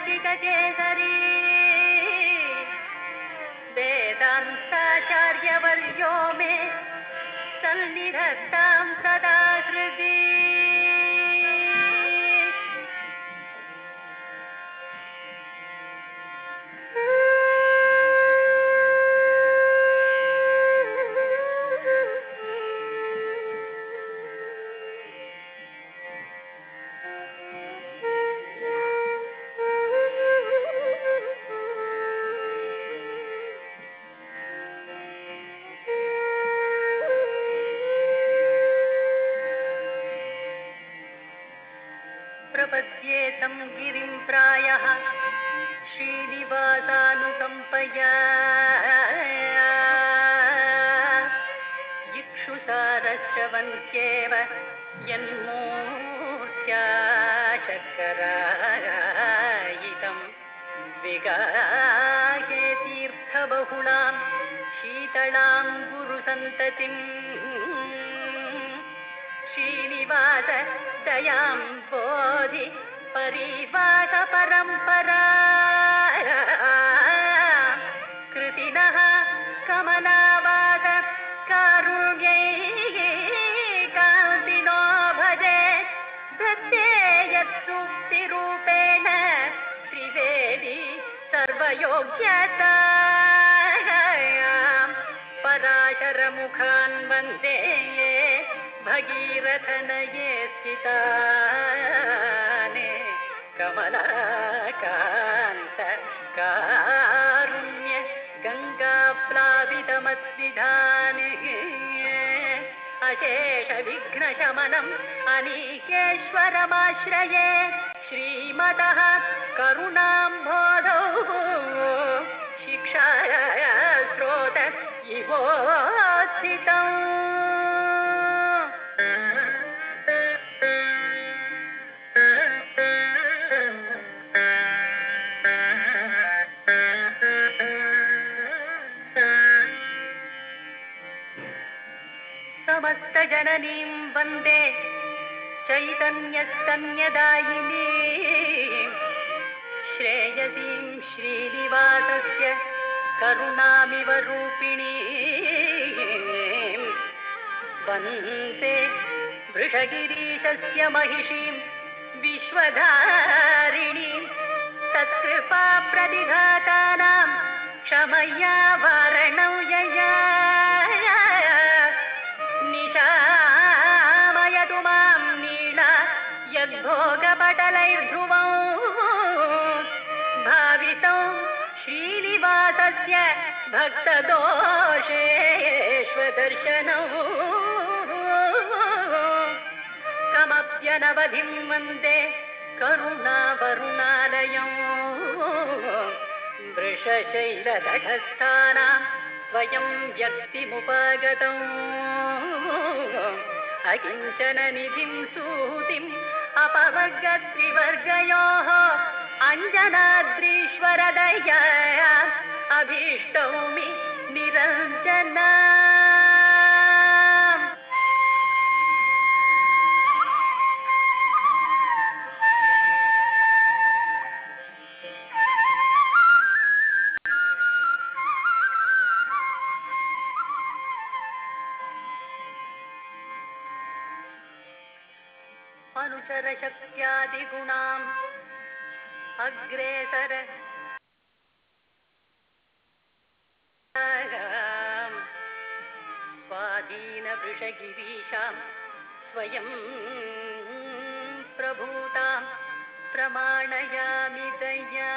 कविकुलगुणरसिककेसरी वेदान्ताचार्यवर्यो मे सन्निधत्तां सदा हृदि प्रपद्ये तं गिरिं प्रायः श्रीनिवासानुकम्पया इक्षुसारश्रवन्त्येव यन्मूर्त्या शर्करायितं विगाये तीर्थबहुलां शीतलां गुरुसन्ततिम् श्रीनिवास दयां बोधि परिवास परम्परा कृतिनः कमलावास कारुण्यै कान्तिनो भजे दत्ते यत्सूक्तिरूपेण त्रिवेदी सर्वयोग्यता पराशरमुखान् वन्दे भगीरथनये स्थिताने कमलाकान्त कारुण्य गङ्गाप्लावितमद्विधाने अशेषविघ्नशमनम् अनीकेश्वरमाश्रये श्रीमतः करुणाम्बोधौ शिक्षाया स्रोत इवोत्थितम् समस्तजननीं वन्दे चैतन्यस्तन्यदायिनी श्रेयसीं श्रीनिवासस्य करुणामिव रूपिणी वन्दे वृषगिरीशस्य महिषीं विश्वधारिणीं तत्कृपा प्रतिघातानां क्षमया वारणौ यया निशामयतु मां नीला यद्भोगपटलैर्ध्रुवौ भावितौ श्रीनिवासस्य भक्तदोषेष्वदर्शनौ कमप्यनवधिं वन्दे करुणावरुणालयौ वृषशैलतटस्थानां स्वयं व्यक्तिमुपागतौ अकिञ्चननिधिं सूतिम् अपवर्गत्रिवर्गयोः अञ्जनाद्रीश्वरदया अभीष्टौमि निरञ्जना अनुचरशक्त्यादिगुणाम् अग्रेसर स्वाधीनवृषगिरीशां स्वयं प्रभूतां प्रमाणयामि दया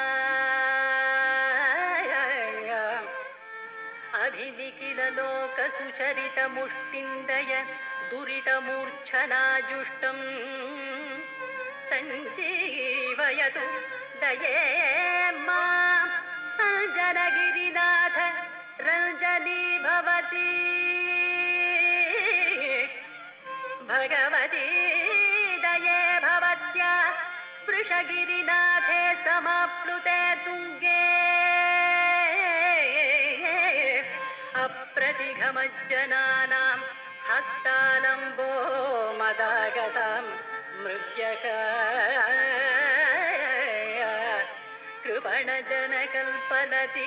अधिनिखिललोकसुचरितमुष्टिन्दय दुरितमूर्च्छनाजुष्टम् सञ्जीवयतु दये मा जनगिरिनाथ रञ्जनी भवती भगवती दये भवत्या वृषगिरिनाथे समाप्लुते तुङ्गे अप्रतिघमज्जनानां हस्तालम्बो मदागतां मृग्यक क्षणजनकल्पनति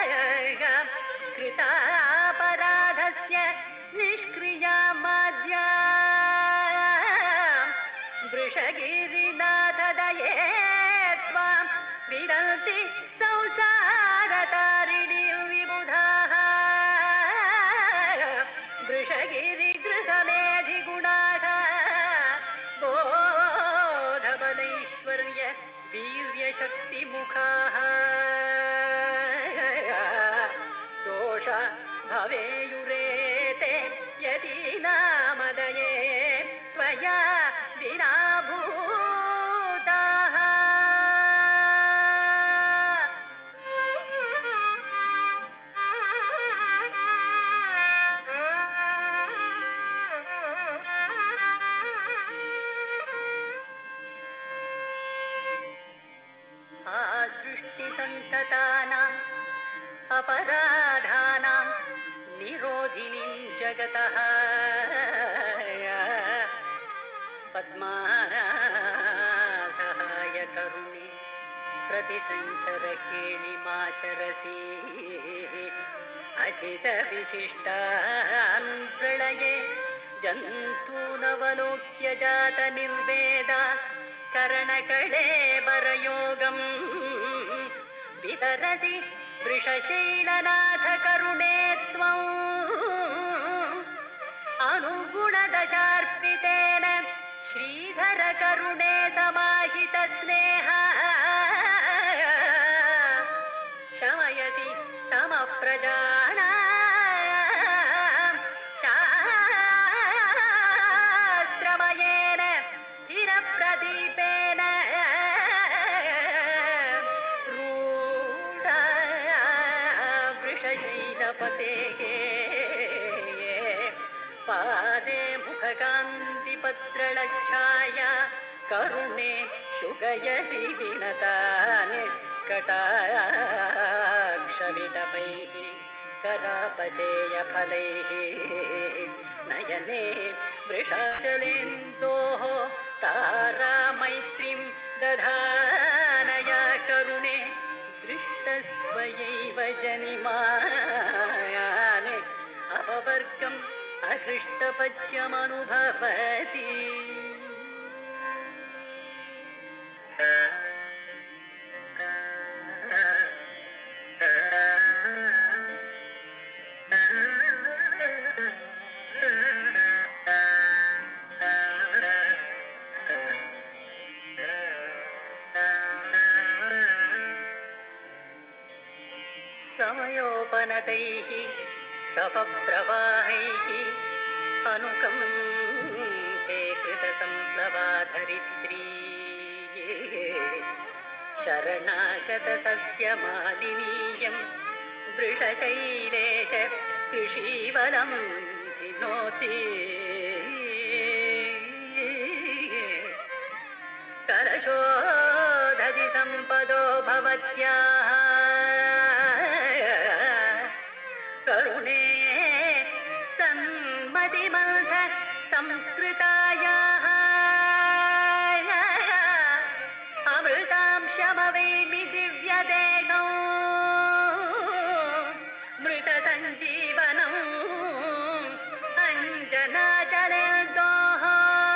कृतापराधस्य निष्क्रिया माद्या वृषगिरिनाथदये त्वां विदन्ति संसारतारिणी विबुधाः वृषगिरिगृहमेधिगुणाः बोधबलैश्वर्य वीर्यशक्तिमुखाः दोष भवेयुरेते यदि नामदये त्वया विनाभूताः सृष्टिसन्ततानाम् अपराधानां निरोधिनीं जगतः पद्मासहाय करुणे प्रतिसञ्चरकेणिमाचरसि अजितविशिष्टान् प्रलये जन्तूनवलोक्य जातनिर्वेदा करणकळे बरयोगम् वितरति वृषशैलनाथ करुणे त्वम् अनुगुणदशार्पितेन श्रीधर करुणे समाहितस्नेह शमयति समप्रजानां शास्त्रमयेन चिरप्रदीपेन रूढा वृषशैलपतेः पादे मुखकान्तिपत्रलच्छाया करुणे शुगयति विनतानि कटाक्षविटपैः करापचेयफलैः नयने वृषाचलेन्दोः तारामैत्रीं दधानया करुणे दृष्टस्वयैव जनिमायाने अपवर्गम् अहृष्टपच्यमनुभवति समयोपनतैः सपप्रवाहैः अनुकम्पे कृतसंप्लवाधरित्री शरणागतसस्यमालिनीयं वृषशैलेश कृषीवनं विनोति करशोधति सम्पदो भवत्याः करुणे सन्मतिमन्थ संस्कृतायाः अमृतां शमवेमि दिव्यदेगौ मृतसञ्जीवनम् अञ्जनाचलेन्दोः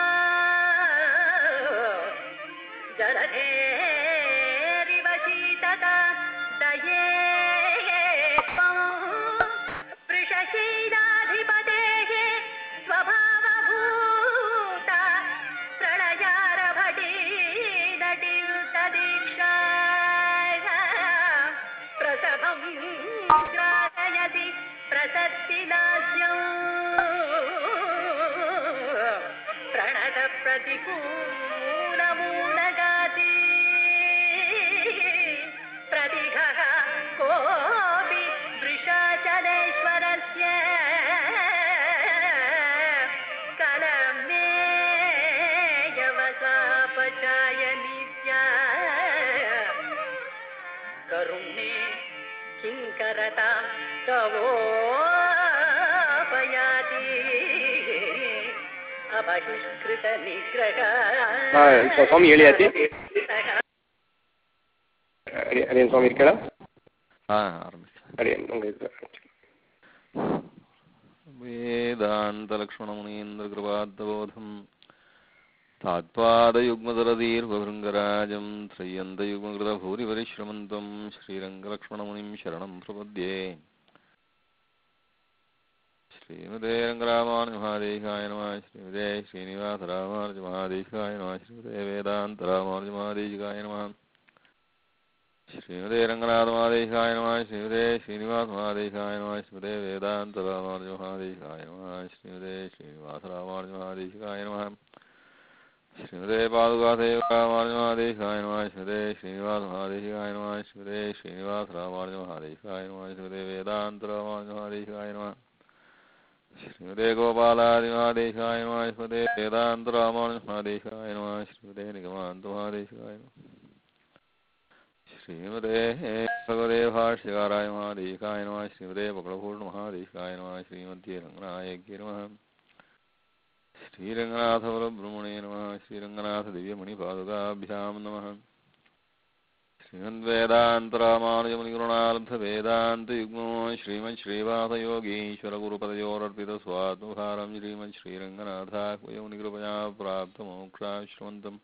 जलधेरिव शीतता दये त्वं वृषशीलाधिपतेः स्वभावभूता प्रलयारभटी नटीयुतदीक्षा प्रसभं ग्राहयति प्रसत्तिदास्यम् प्रणत प्रतिकूलमूलगाति प्रतिघः कोऽपि वृषाचलेश्वरस्य कलमेयवसापचाय नित्या करुणे किङ्करता तवोपयाति अपहिष्कृतनिग्रह 哎，小小米也点。 அடி அடியன் சுவாமி இருக்கடா ஆ ஆரம்பிச்சு அடியன் உங்கள் இது वेदान्तलक्ष्मणमुनीन्द्रकृपाद्बोधम् तात्पादयुग्मदरदीर्घभृङ्गराजम् त्रय्यन्तयुग्मकृतभूरिपरिश्रमन्तम् श्रीरङ्गलक्ष्मणमुनिम् शरणम् प्रपद्ये श्रीमते रङ्गरामानुजमहादेशाय नमः श्रीमते श्रीनिवासरामानुजमहादेशिकाय नमः श्रीमते वेदान्तरामानुजमहादेशिकाय नमः श्रीमते रङ्गनाथमहादेशाय नमः श्रीमते श्रीनिवासमहादेशाय नमः श्रीमते वेदान्तरामानुजमहादेशाय नमः श्रीमते श्रीनिवासरामानुजमहादेशिकाय नमः श्रीमते पादुकादेवरामानुजमहादेशाय नमः श्रीमते श्रीनिवासमहादेशिकाय नमः श्रीमते श्रीनिवासरामानुजमहादेशिकाय नमः श्रीमते वेदान्तरामानुजमहादेशिकाय नमः श्रीमते गोपालादिमहादेशाय नमः श्रीमते वेदान्तरामानुजमहादेशाय नमः श्रीमते निगमान्तमहादेशिकाय नमः श्रीमते भगवते भाष्यकाराय महादेशिकाय नमः श्रीमते पकड़पूर्णमहादेशिकाय नमः श्रीमते रङ्गनायक्ये नमः श्रीरङ्गनाथवरब्रह्मणे नमः श्रीरङ्गनाथदिव्यमणिपादुकाभ्यां नमः श्रीमद्वेदान्तरामानुजमुनिगुणार्धवेदान्तयुग्मो श्रीमच्छ्रीवासयोगीश्वरगुरुपदयोरर्पितस्वात्मभारं श्रीमच्छ्रीरङ्गनाथाह्वयमुनिकृपया प्राप्तमोक्षाश्रमन्तम्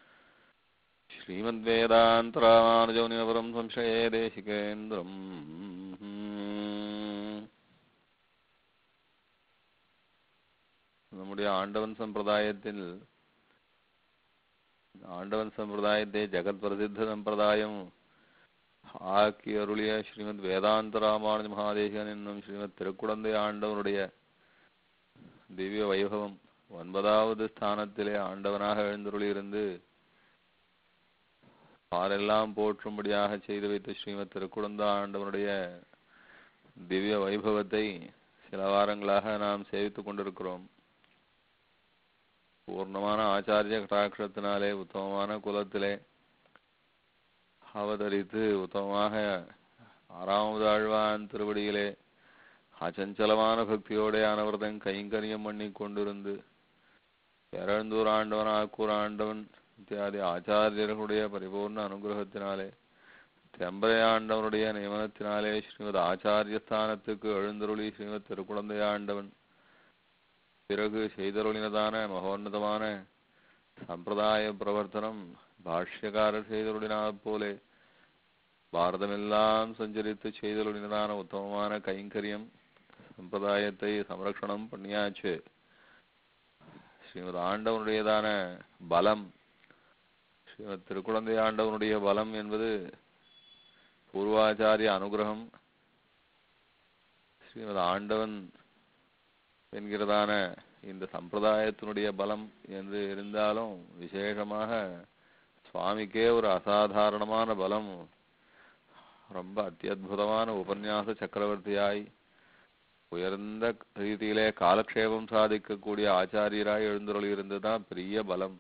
श्रीमद्वेदान्तरामानुजमुनिवरं संशये देशिकेन्द्रम् நம்முடைய ஆண்டவன் சம்பிரதாயத்தில் ஆண்டவன் சம்பிரதாயத்தை ஜெகத் பிரசித்த சம்பிரதாயம் ஆக்கி அருளிய ஸ்ரீமத் வேதாந்த ராமானுஜ மகாதேசன் என்னும் ஸ்ரீமத் திருக்குடந்தை ஆண்டவனுடைய திவ்ய வைபவம் ஒன்பதாவது ஸ்தானத்திலே ஆண்டவனாக எழுந்தருளியிருந்து பாரெல்லாம் போற்றும்படியாக செய்து வைத்த ஸ்ரீமத் திருக்குடந்த ஆண்டவனுடைய திவ்ய வைபவத்தை சில வாரங்களாக நாம் சேவித்துக் கொண்டிருக்கிறோம் பூர்ணமான ஆச்சாரிய கட்டாட்சத்தினாலே உத்தமமான குலத்திலே அவதரித்து உத்தமமாக ஆறாவது ஆழ்வான் திருவடியிலே அச்சஞ்சலமான பக்தியோட அனவர்தன் கைங்கரியம் பண்ணி கொண்டிருந்து பேரழுந்தூர் ஆண்டவன் ஆக்கூர் ஆண்டவன் இத்தியாதி ஆச்சாரியர்களுடைய பரிபூர்ண அனுகிரகத்தினாலே தெம்பரை ஆண்டவனுடைய நியமனத்தினாலே ஸ்ரீமத் ஆச்சாரிய ஸ்தானத்துக்கு எழுந்தருளி ஸ்ரீமத் திருக்குழந்தை ஆண்டவன் பிறகு செய்தருளினதான மகோன்னதமான சம்பிரதாய பிரவர்த்தனம் பாஷ்யக்காரர் செய்தருளினாற் போலே பாரதமெல்லாம் சஞ்சரித்து செய்தருளினதான உத்தமமான கைங்கரியம் சம்பிரதாயத்தை சம்ரக்ஷணம் பண்ணியாச்சு ஸ்ரீமத் ஆண்டவனுடையதான பலம் ஸ்ரீமத் திருக்குழந்தை ஆண்டவனுடைய பலம் என்பது பூர்வாச்சாரிய அனுகிரகம் ஸ்ரீமத் ஆண்டவன் என்கிறதான இந்த சம்பிரதாயத்தினுடைய பலம் என்று இருந்தாலும் விசேஷமாக சுவாமிக்கே ஒரு அசாதாரணமான பலம் ரொம்ப அத்தியுதமான உபன்யாச சக்கரவர்த்தியாய் உயர்ந்த ரீதியிலே காலக்ஷேபம் சாதிக்கக்கூடிய ஆச்சாரியராய் எழுந்துருளியிருந்ததுதான் பெரிய பலம்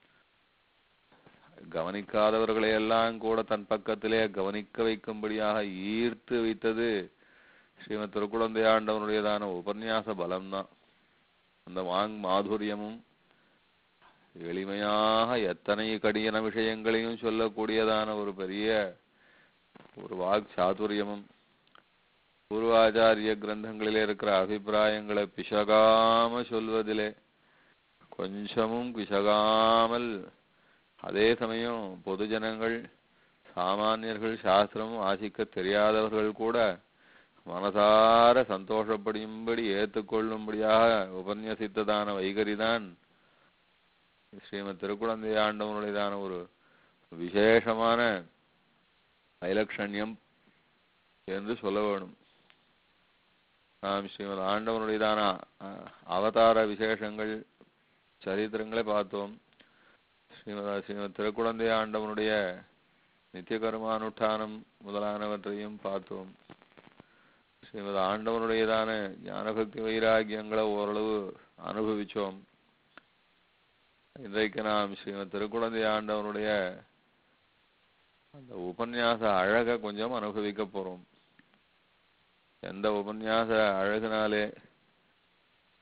கவனிக்காதவர்களை எல்லாம் கூட தன் பக்கத்திலே கவனிக்க வைக்கும்படியாக ஈர்த்து வைத்தது ஸ்ரீமத் திருக்குழந்தை ஆண்டவனுடையதான உபன்யாச பலம்தான் அந்த வாங் மாதுரியமும் எளிமையாக எத்தனை கடின விஷயங்களையும் சொல்லக்கூடியதான ஒரு பெரிய ஒரு வாக் சாதுரியமும் பூர்வாச்சாரிய கிரந்தங்களிலே இருக்கிற அபிப்பிராயங்களை பிசகாம சொல்வதிலே கொஞ்சமும் பிசகாமல் அதே சமயம் பொதுஜனங்கள் சாமானியர்கள் சாஸ்திரம் வாசிக்க தெரியாதவர்கள் கூட மனசார சந்தோஷப்படும்படி ஏற்றுக்கொள்ளும்படியாக உபன்யசித்ததான வைகரிதான் ஸ்ரீமத் திருக்குழந்தை ஆண்டவனுடையதான ஒரு விசேஷமான ஐலக்ஷண்யம் என்று சொல்ல வேணும் நாம் ஸ்ரீமத் ஆண்டவனுடையதான அவதார விசேஷங்கள் சரித்திரங்களை பார்த்தோம் ஸ்ரீமத் ஸ்ரீமத் திருக்குழந்தை ஆண்டவனுடைய நித்திய கர்மானுஷ்டானம் முதலானவற்றையும் பார்த்தோம் ஸ்ரீமத் ஆண்டவனுடையதான ஞானபக்தி வைராகியங்களை ஓரளவு அனுபவிச்சோம் இன்றைக்கு நாம் ஸ்ரீமத் திருக்குழந்தை ஆண்டவனுடைய அந்த உபன்யாச அழக கொஞ்சம் அனுபவிக்க போறோம் எந்த உபன்யாச அழகினாலே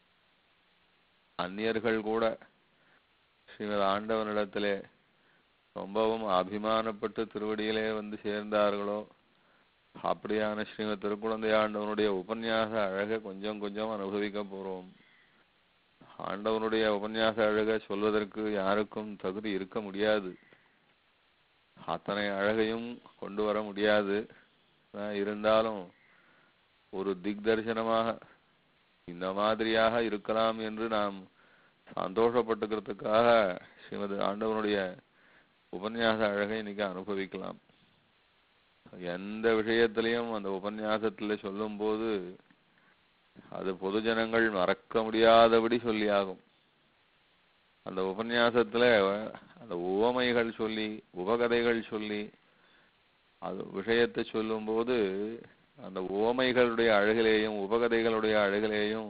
அந்நியர்கள் கூட ஸ்ரீமத் ஆண்டவனிடத்திலே ரொம்பவும் அபிமானப்பட்டு திருவடியிலே வந்து சேர்ந்தார்களோ அப்படியான ஸ்ரீமத் திருக்குழந்தை ஆண்டவனுடைய உபன்யாச அழகை கொஞ்சம் கொஞ்சம் அனுபவிக்க போறோம் ஆண்டவனுடைய உபன்யாச அழகை சொல்வதற்கு யாருக்கும் தகுதி இருக்க முடியாது அத்தனை அழகையும் கொண்டு வர முடியாது ஆஹ் இருந்தாலும் ஒரு திக்தர்சனமாக இந்த மாதிரியாக இருக்கலாம் என்று நாம் சந்தோஷப்பட்டுக்கிறதுக்காக ஸ்ரீமது ஆண்டவனுடைய உபன்யாச அழகை இன்னைக்கு அனுபவிக்கலாம் எந்த விஷயத்திலையும் அந்த உபன்யாசத்துல சொல்லும்போது அது பொதுஜனங்கள் மறக்க முடியாதபடி சொல்லியாகும் அந்த உபன்யாசத்துல அந்த உவமைகள் சொல்லி உபகதைகள் சொல்லி அது விஷயத்தை சொல்லும்போது அந்த உவமைகளுடைய அழகிலேயும் உபகதைகளுடைய அழகிலேயும்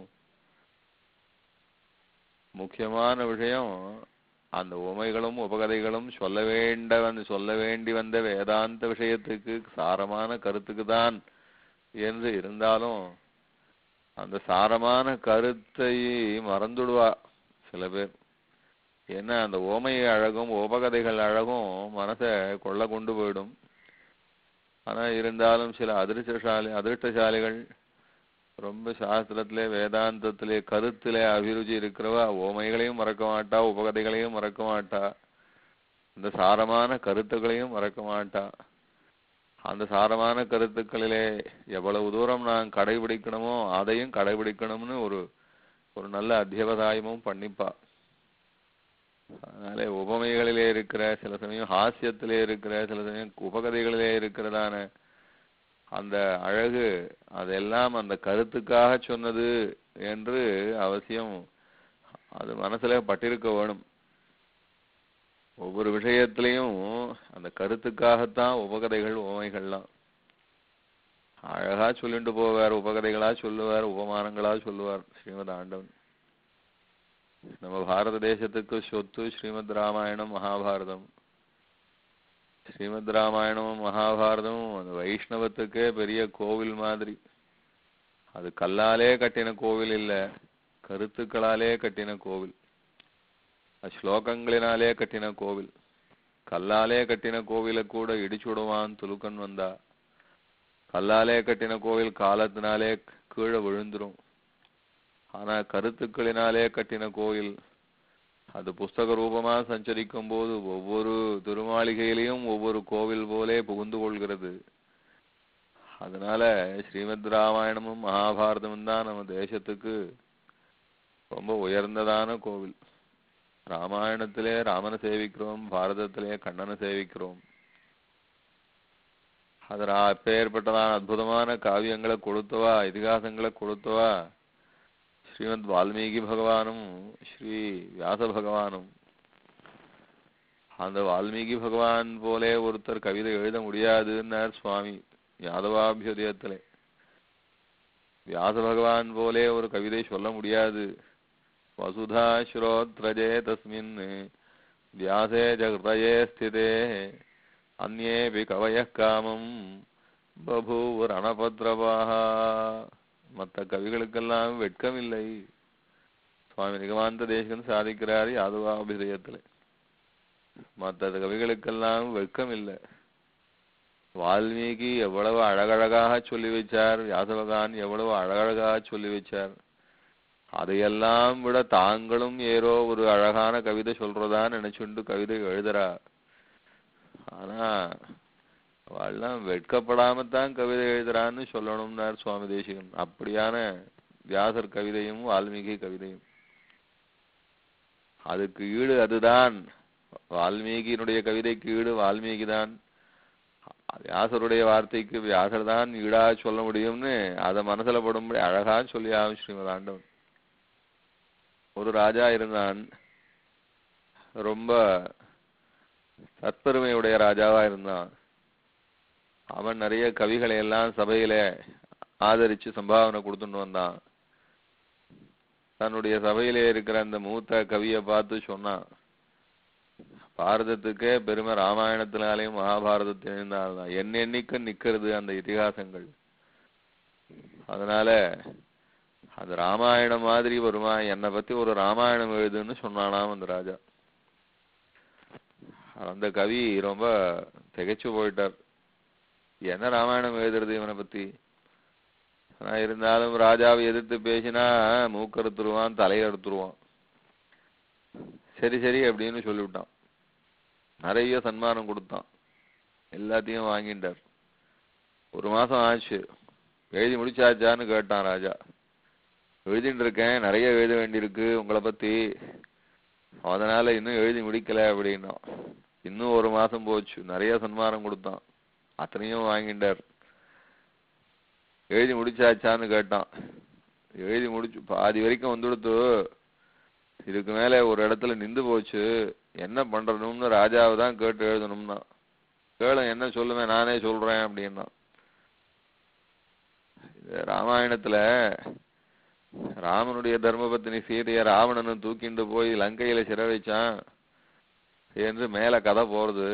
முக்கியமான விஷயம் அந்த உமைகளும் உபகதைகளும் சொல்ல வேண்ட வந்து சொல்ல வேண்டி வந்த வேதாந்த விஷயத்துக்கு சாரமான கருத்துக்கு தான் என்று இருந்தாலும் அந்த சாரமான கருத்தை மறந்துடுவா சில பேர் ஏன்னா அந்த ஓமை அழகும் உபகதைகள் அழகும் மனசை கொள்ள கொண்டு போயிடும் ஆனா இருந்தாலும் சில அதிர்ஷ்டசாலி அதிர்ஷ்டசாலிகள் ரொம்ப சாஸ்திரத்திலே வேதாந்தத்திலே கருத்திலே அபிருச்சி இருக்கிறவா ஓமைகளையும் மறக்க மாட்டா உபகதைகளையும் மறக்க மாட்டா அந்த சாரமான கருத்துக்களையும் மறக்க மாட்டா அந்த சாரமான கருத்துக்களிலே எவ்வளவு தூரம் நான் கடைபிடிக்கணுமோ அதையும் கடைபிடிக்கணும்னு ஒரு ஒரு நல்ல அத்தியவதாயமும் பண்ணிப்பா அதனால உபமைகளிலே இருக்கிற சில சமயம் ஹாஸ்யத்திலே இருக்கிற சில சமயம் உபகதைகளிலே இருக்கிறதான அந்த அழகு அதெல்லாம் அந்த கருத்துக்காக சொன்னது என்று அவசியம் அது மனசுல பட்டிருக்க வேணும் ஒவ்வொரு விஷயத்திலையும் அந்த கருத்துக்காகத்தான் உபகதைகள் உவமைகள்லாம் அழகா சொல்லிட்டு போவார் உபகதைகளா சொல்லுவார் உபமானங்களா சொல்லுவார் ஸ்ரீமத் ஆண்டவன் நம்ம பாரத தேசத்துக்கு சொத்து ஸ்ரீமத் ராமாயணம் மகாபாரதம் ஸ்ரீமத் ராமாயணமும் மகாபாரதமும் அந்த வைஷ்ணவத்துக்கே பெரிய கோவில் மாதிரி அது கல்லாலே கட்டின கோவில் இல்ல கருத்துக்களாலே கட்டின கோவில் அது ஸ்லோகங்களினாலே கட்டின கோவில் கல்லாலே கட்டின கோவிலை கூட இடிச்சுடுவான் துலுக்கன் வந்தா கல்லாலே கட்டின கோவில் காலத்தினாலே கீழே விழுந்துரும் ஆனா கருத்துக்களினாலே கட்டின கோயில் அது புஸ்தக ரூபமா சஞ்சரிக்கும் போது ஒவ்வொரு திருமாளிகையிலையும் ஒவ்வொரு கோவில் போலே புகுந்து கொள்கிறது அதனால ஸ்ரீமத் ராமாயணமும் மகாபாரதமும் தான் நம்ம தேசத்துக்கு ரொம்ப உயர்ந்ததான கோவில் ராமாயணத்திலே ராமனை சேவிக்கிறோம் பாரதத்திலே கண்ணனை சேவிக்கிறோம் அது அப்பேற்பட்டதான அற்புதமான காவியங்களை கொடுத்தவா இதிகாசங்களை கொடுத்தவா ஸ்ரீமத் வால்மீகி பகவானும் ஸ்ரீ வியாச பகவானும் அந்த வால்மீகி பகவான் போலே ஒருத்தர் கவிதை எழுத முடியாதுன்னார் சுவாமி யாதவாபியுதயத்திலே வியாச பகவான் போலே ஒரு கவிதை சொல்ல முடியாது வசுதா ஸ்ரோத்ரஜே தஸ்மின் வியாசே ஜகிருதயே ஸ்திதே அந்நேபி கவய காமம் பபூவர் அனபத்ரவாக மற்ற கவிகளுக்கெல்லாம் வெட்கமில்லை சுவாமி நிகமாந்த தேசகன் சாதிக்கிறார் யாதவாபிதயத்தில் மற்ற கவிகளுக்கெல்லாம் வெட்கம் இல்லை வால்மீகி எவ்வளவு அழகழகாக சொல்லி வச்சார் வியாசபகான் எவ்வளவு அழகழகாக சொல்லி வச்சார் அதையெல்லாம் விட தாங்களும் ஏதோ ஒரு அழகான கவிதை சொல்றதா நினைச்சுண்டு கவிதை எழுதுறா ஆனா அவள்லாம் வெட்கப்படாமத்தான் கவிதை எழுதுறான்னு சொல்லணும்னார் சுவாமி தேசிகன் அப்படியான வியாசர் கவிதையும் வால்மீகி கவிதையும் அதுக்கு ஈடு அதுதான் வால்மீகியினுடைய கவிதைக்கு ஈடு வால்மீகி தான் வியாசருடைய வார்த்தைக்கு வியாசர் தான் ஈடா சொல்ல முடியும்னு அதை மனசுல படும்படி அழகா சொல்லி ஆகும் ஸ்ரீமத் ஆண்டவன் ஒரு ராஜா இருந்தான் ரொம்ப சற்பெருமையுடைய ராஜாவா இருந்தான் அவன் நிறைய கவிகளை எல்லாம் சபையில ஆதரிச்சு சம்பாவனை கொடுத்துட்டு வந்தான் தன்னுடைய சபையிலே இருக்கிற அந்த மூத்த கவியை பார்த்து சொன்னான் பாரதத்துக்கே பெருமை ராமாயணத்தினாலையும் மகாபாரதத்திலையும் தான் என்ன எண்ணிக்க நிக்கிறது அந்த இதிகாசங்கள் அதனால அது ராமாயணம் மாதிரி வருமா என்னை பத்தி ஒரு ராமாயணம் எழுதுன்னு சொன்னானாம் அந்த ராஜா அந்த கவி ரொம்ப திகைச்சு போயிட்டார் என்ன ராமாயணம் எழுதுறது இவனை பத்தி ஆனா இருந்தாலும் ராஜாவை எதிர்த்து பேசினா மூக்கறுத்துருவான் தலையறுத்துருவான் சரி சரி அப்படின்னு சொல்லிவிட்டான் நிறைய சன்மானம் கொடுத்தான் எல்லாத்தையும் வாங்கிட்டார் ஒரு மாசம் ஆச்சு எழுதி முடிச்சாச்சான்னு கேட்டான் ராஜா எழுதிட்டு இருக்கேன் நிறைய எழுத வேண்டியிருக்கு உங்களை பத்தி அதனால இன்னும் எழுதி முடிக்கல அப்படின்னா இன்னும் ஒரு மாசம் போச்சு நிறைய சன்மானம் கொடுத்தான் அத்தனையும் வாங்கிட்டார் எழுதி முடிச்சாச்சான்னு கேட்டான் எழுதி முடிச்சு பாதி வரைக்கும் வந்துடுத்து இதுக்கு மேல ஒரு இடத்துல நின்று போச்சு என்ன பண்றணும்னு ராஜாவை தான் கேட்டு எழுதணும்னா கேளு என்ன சொல்லுவேன் நானே சொல்றேன் அப்படின்னா இது ராமாயணத்துல ராமனுடைய தர்மபத்தினி சீதைய ராவணன் தூக்கிண்டு போய் லங்கையில சிற வைச்சான் என்று மேல கதை போறது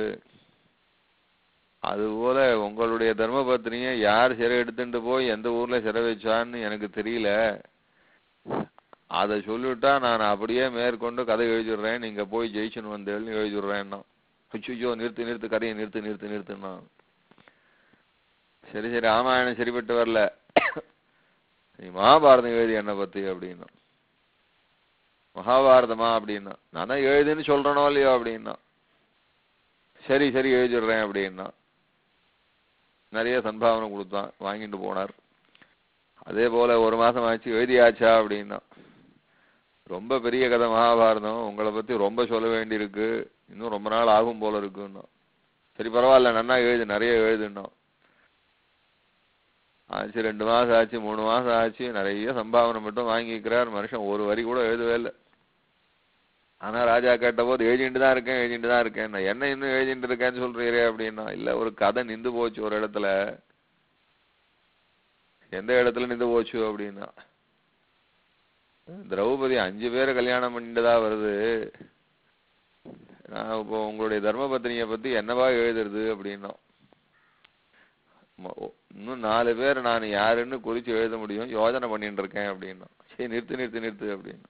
அதுபோல உங்களுடைய தர்மபத்தினிய யார் சிறை எடுத்துட்டு போய் எந்த ஊர்ல சிறை வச்சான்னு எனக்கு தெரியல அதை சொல்லிவிட்டா நான் அப்படியே மேற்கொண்டு கதை எழுதிடுறேன் நீங்க போய் ஜெயிச்சுன்னு வந்தேன்னு எழுதிடுறேன்னா ஐயோ நிறுத்து நிறுத்து கதையை நிறுத்து நிறுத்து நிறுத்துன்னா சரி சரி ராமாயணம் சரிப்பட்டு வரல நீ மகாபாரதம் எழுதி என்ன பத்தி அப்படின்னா மகாபாரதமா அப்படின்னா நான் தான் எழுதுன்னு சொல்றனோ இல்லையோ அப்படின்னா சரி சரி எழுதிடுறேன் அப்படின்னா நிறைய சன்பாவனை கொடுத்தான் வாங்கிட்டு போனார் அதே போல ஒரு மாசம் ஆச்சு எழுதியாச்சா அப்படின்னா ரொம்ப பெரிய கதை மகாபாரதம் உங்களை பத்தி ரொம்ப சொல்ல வேண்டியிருக்கு இன்னும் ரொம்ப நாள் ஆகும் போல இருக்குன்னா சரி பரவாயில்ல நன்னா எழுது நிறைய எழுதுன்னா ஆச்சு ரெண்டு மாசம் ஆச்சு மூணு மாசம் ஆச்சு நிறைய சம்பாவனை மட்டும் வாங்கிக்கிறார் மனுஷன் ஒரு வரி கூட எழுதவே இல்லை ஆனா ராஜா கேட்ட போது எழுதிட்டு தான் இருக்கேன் எழுதிட்டு தான் இருக்கேன் நான் என்ன இன்னும் எழுதிட்டு இருக்கேன்னு சொல்றீரே அப்படின்னா இல்ல ஒரு கதை நின்று போச்சு ஒரு இடத்துல எந்த இடத்துல நின்று போச்சு அப்படின்னா திரௌபதி அஞ்சு பேரை கல்யாணம் பண்ணிட்டுதா வருது நான் இப்போ உங்களுடைய தர்மபத்தினிய பத்தி என்னவா எழுதுறது அப்படின்னா ம- ஓ- இன்னும் நாலு பேர் நான் யாருன்னு குறிச்சு எழுத முடியும் யோசனை பண்ணிட்டு இருக்கேன் அப்படின்னா சரி நிறுத்து நிறுத்து நிறுத்து அப்படின்னு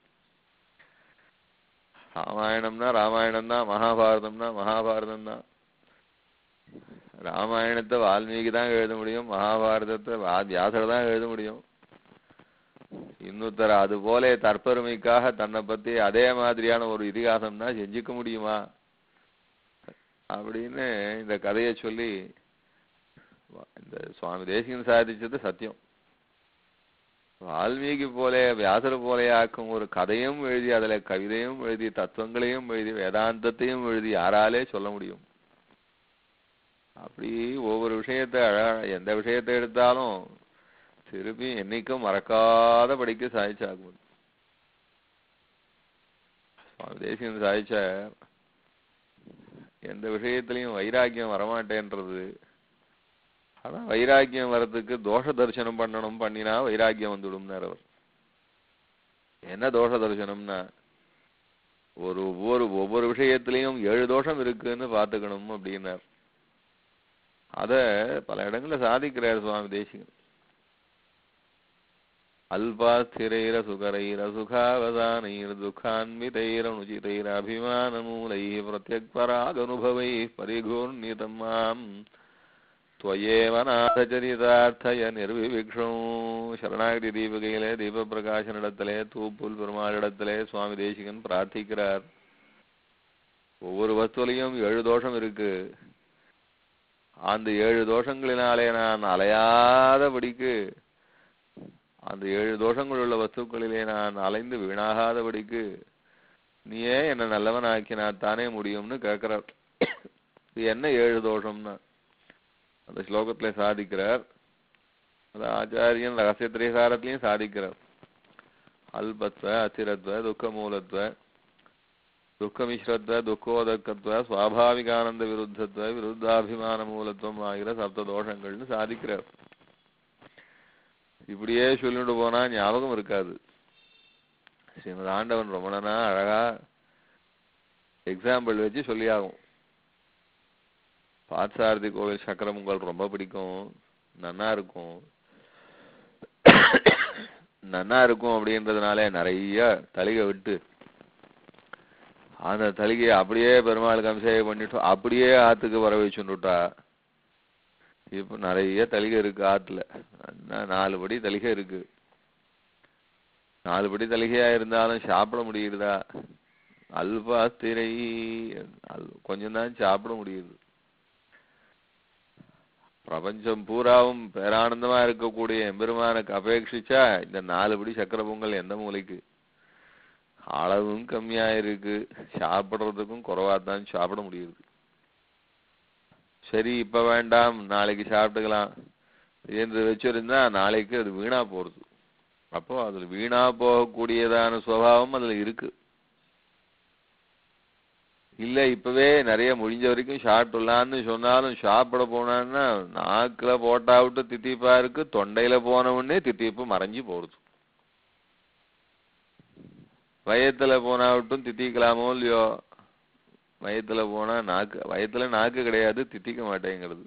ராமாயணம்னா ராமாயணம் தான் மகாபாரதம்னா மகாபாரதம் தான் ராமாயணத்தை வால்மீகி தான் எழுத முடியும் மகாபாரதத்தை வா- வியாசர் தான் எழுத முடியும் இன்னொருத்தர் அது போல தற்பெருமைக்காக தன்னை பத்தி அதே மாதிரியான ஒரு இதிகாசம்னா செஞ்சுக்க முடியுமா அப்படின்னு இந்த கதையை சொல்லி வா- இந்த சுவாமி தேசிகன் சாதிச்சது சத்தியம் வால்மீகி போல வியாசர் போல ஆக்கும் ஒரு கதையும் எழுதி அதுல கவிதையும் எழுதி தத்துவங்களையும் எழுதி வேதாந்தத்தையும் எழுதி யாராலே சொல்ல முடியும் அப்படி ஒவ்வொரு விஷயத்தை அழ- எந்த விஷயத்தை எடுத்தாலும் திருப்பி என்னைக்கும் மறக்காத படிக்க சாதிச்சாகும் சுவாமி தேசிகன் சாதிச்ச எந்த விஷயத்திலையும் வைராக்கியம் வரமாட்டேன்றது ஆனா வைராக்கியம் வர்றதுக்கு தோஷ தரிசனம் பண்ணணும் பண்ணினா வைராக்கியம் வந்துடும்னார் அவர் என்ன தோஷ தரிசனம்னா ஒரு ஒவ்வொரு ஒவ்வொரு விஷயத்திலையும் ஏழு தோஷம் இருக்குன்னு பார்த்துக்கணும் அப்படின்னார் அத பல இடங்கள்ல சாதிக்கிறார் சுவாமி தேசிகன் அல்பாஸ்திரைர சுகரைர சுகாவதானைர் துக்கான்விதைரனுச்சிதைர அபிமானமூலை பிரத்யக்பராகனுபவை பரிகூர்ணிதம் மாம் त्वयेव நாதச்சரிதார்த்தய நிர்விவிக்ஷம் சரணாகதி தீபகையிலே தீப பிரகாசனிடத்திலே தூப்புல் பெருமாளிடத்திலே சுவாமி தேசிகன் பிரார்த்திக்கிறார் ஒவ்வொரு வஸ்துலையும் ஏழு தோஷம் இருக்கு அந்த ஏழு தோஷங்களினாலே நான் அலையாதபடிக்கு அந்த ஏழு தோஷங்கள் உள்ள வஸ்துக்களிலே நான் அலைந்து வீணாகாதபடிக்கு நீயே என்ன நல்லவனாக்கினா தானே முடியும்னு கேட்கிறார் இது என்ன ஏழு தோஷம்னா அந்த ஸ்லோகத்துல சாதிக்கிறார் அது ஆச்சாரியன் ரகசிய திரைசாரத்திலையும் சாதிக்கிறார் அல்பத்வ அசிரத்வ துக்க மூலத்வ துக்கமிஸ்ரத்வ துக்கோதக்கத்வ சுவாபாவிகானந்த விருத்தத்வ விருத்தாபிமான மூலத்துவம் ஆகிற சப்த தோஷங்கள்னு சாதிக்கிறார் இப்படியே சொல்லிட்டு போனா ஞாபகம் இருக்காது ஸ்ரீமத் ஆண்டவன் ரமணனா அழகா எக்ஸாம்பிள் வச்சு சொல்லியாகும் பார்த்தசாரதி கோவில் சக்கரம் உங்களுக்கு ரொம்ப பிடிக்கும் நன்னா இருக்கும் நன்னா இருக்கும் அப்படின்றதுனால நிறைய தளிகை விட்டு அந்த தலிகையை அப்படியே பெருமாளுக்கு அபிஷேகம் பண்ணிட்டு அப்படியே ஆத்துக்கு வர வச்சுட்டா இப்ப நிறைய தலிகை இருக்கு ஆத்துல என்ன நாலு படி தலிகை இருக்கு நாலு படி தலிகையா இருந்தாலும் சாப்பிட முடியுதா அல்பாஸ்திரை கொஞ்சம் தான் சாப்பிட முடியுது பிரபஞ்சம் பூராவும் பேரானந்தமா இருக்கக்கூடிய எம்பெருமானுக்கு அபேட்சிச்சா இந்த நாலு படி சக்கர பொங்கல் எந்த மூலைக்கு அளவும் கம்மியா இருக்கு சாப்பிடுறதுக்கும் குறைவா தான் சாப்பிட முடியுது சரி இப்ப வேண்டாம் நாளைக்கு சாப்பிட்டுக்கலாம் என்று வச்சிருந்தா நாளைக்கு அது வீணா போறது அப்போ அதுல வீணா போகக்கூடியதான சுபாவம் அதுல இருக்கு இல்ல இப்பவே நிறைய முடிஞ்ச வரைக்கும் சாப்பிடலான்னு சொன்னாலும் சாப்பிட போனான்னா நாக்குல போட்டா விட்டு தித்திப்பா இருக்கு தொண்டையில போன உடனே தித்திப்பு மறைஞ்சு போறது வயத்துல போனா விட்டும் தித்திக்கலாமோ இல்லையோ வயத்துல போனா நாக்கு வயத்துல நாக்கு கிடையாது தித்திக்க மாட்டேங்கிறது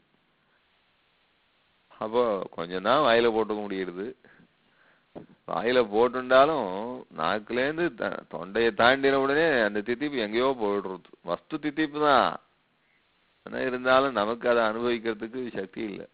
அப்போ கொஞ்சம் தான் வாயில போட்டுக்க முடியுது வாயில போட்டுண்டாலும் நாக்குலேருந்து த- தொண்டையை தாண்டின உடனே அந்த தித்திப்பு எங்கேயோ போயிடுறது வஸ்து தித்திப்பு தான் ஆனா இருந்தாலும் நமக்கு அதை அனுபவிக்கிறதுக்கு சக்தி இல்லை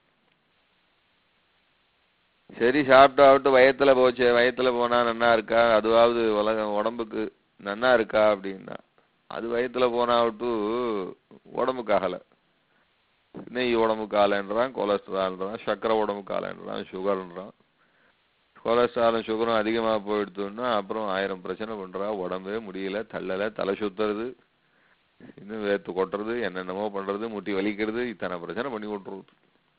சரி சாப்பிட்டாவிட்டு வயத்துல போச்சு வயத்துல போனா நன்னா இருக்கா அதுவாவது உலகம் உடம்புக்கு நன்னா இருக்கா அப்படின்னா அது வயத்துல போனாவிட்டு உடம்புக்கு ஆகல நெய் உடம்புக்கு ஆகலைன்றான் கொலஸ்ட்ரால்ன்றான் சர்க்கரை உடம்புக்கு ஆகலைன்றான் சுகர்ன்றான் கொலஸ்ட்ராலும் சுகரும் அதிகமா போயிடுத்தோன்னா அப்புறம் ஆயிரம் பிரச்சனை பண்றா உடம்பே முடியல தள்ளல தலை சுத்துறது இன்னும் வேர்த்து கொட்டுறது என்னென்னமோ பண்றது முட்டி வலிக்கிறது இத்தனை பிரச்சனை பண்ணி விட்டுறது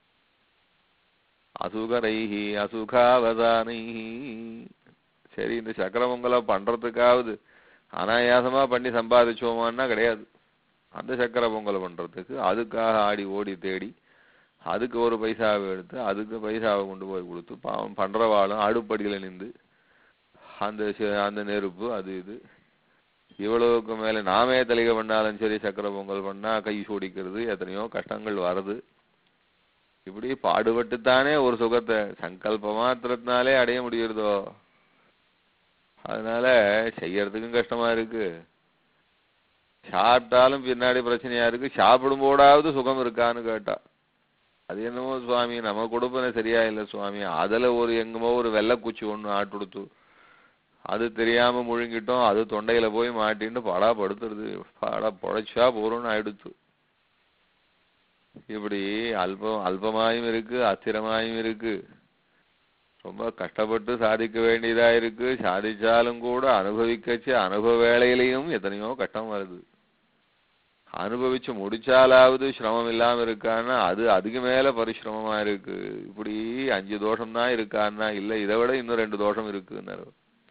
அசுகரைஹி அசுகாவதானைஹி சரி இந்த சக்கர பொங்கலை பண்றதுக்காவது அனாயாசமா பண்ணி சம்பாதிச்சோமான்னா கிடையாது அந்த சக்கர பொங்கல் பண்றதுக்கு அதுக்காக ஆடி ஓடி தேடி அதுக்கு ஒரு பைசாவை எடுத்து அதுக்கு பைசாவை கொண்டு போய் கொடுத்து பாவம் பண்றவாளும் அடுப்படியில நின்று அந்த செ- அந்த நெருப்பு அது இது இவ்வளவுக்கு மேல நாமே தலிகை பண்ணாலும் சரி சக்கர பொங்கல் பண்ணா கை சோடிக்கிறது எத்தனையோ கஷ்டங்கள் வருது இப்படி பாடுபட்டுத்தானே ஒரு சுகத்தை சங்கல்ப மாத்திரத்தினாலே அடைய முடியுறதோ அதனால செய்யறதுக்கும் கஷ்டமா இருக்கு சாப்பிட்டாலும் பின்னாடி பிரச்சனையா இருக்கு சாப்பிடும் போடாவது சுகம் இருக்கான்னு கேட்டா அது என்னமோ சுவாமி நம்ம கொடுப்பன சரியா இல்ல சுவாமி அதுல ஒரு எங்கமோ ஒரு வெள்ளைக்குச்சி ஒண்ணு ஆட்டுடுத்து அது தெரியாம முழுங்கிட்டோம் அது தொண்டையில போய் மாட்டின்னு பாடா படுத்துறது பாடா பொழைச்சா போறோம்னு ஆயிடுத்து இப்படி அல்பம் அல்பமாயும் இருக்கு அஸ்திரமாயும் இருக்கு ரொம்ப கஷ்டப்பட்டு சாதிக்க வேண்டியதா இருக்கு சாதிச்சாலும் கூட அனுபவிக்கச்சு அனுபவ வேளையிலையும் எத்தனையோ கஷ்டம் வருது அனுபவிச்சு முடிச்சாலாவது சிரமம் இல்லாம இருக்கான்னா அது அதுக்கு மேல பரிசிரமமா இருக்கு இப்படி அஞ்சு தோஷம் தான் இருக்கான்னா இல்ல இதை விட இன்னும் ரெண்டு தோஷம் இருக்குன்னாரு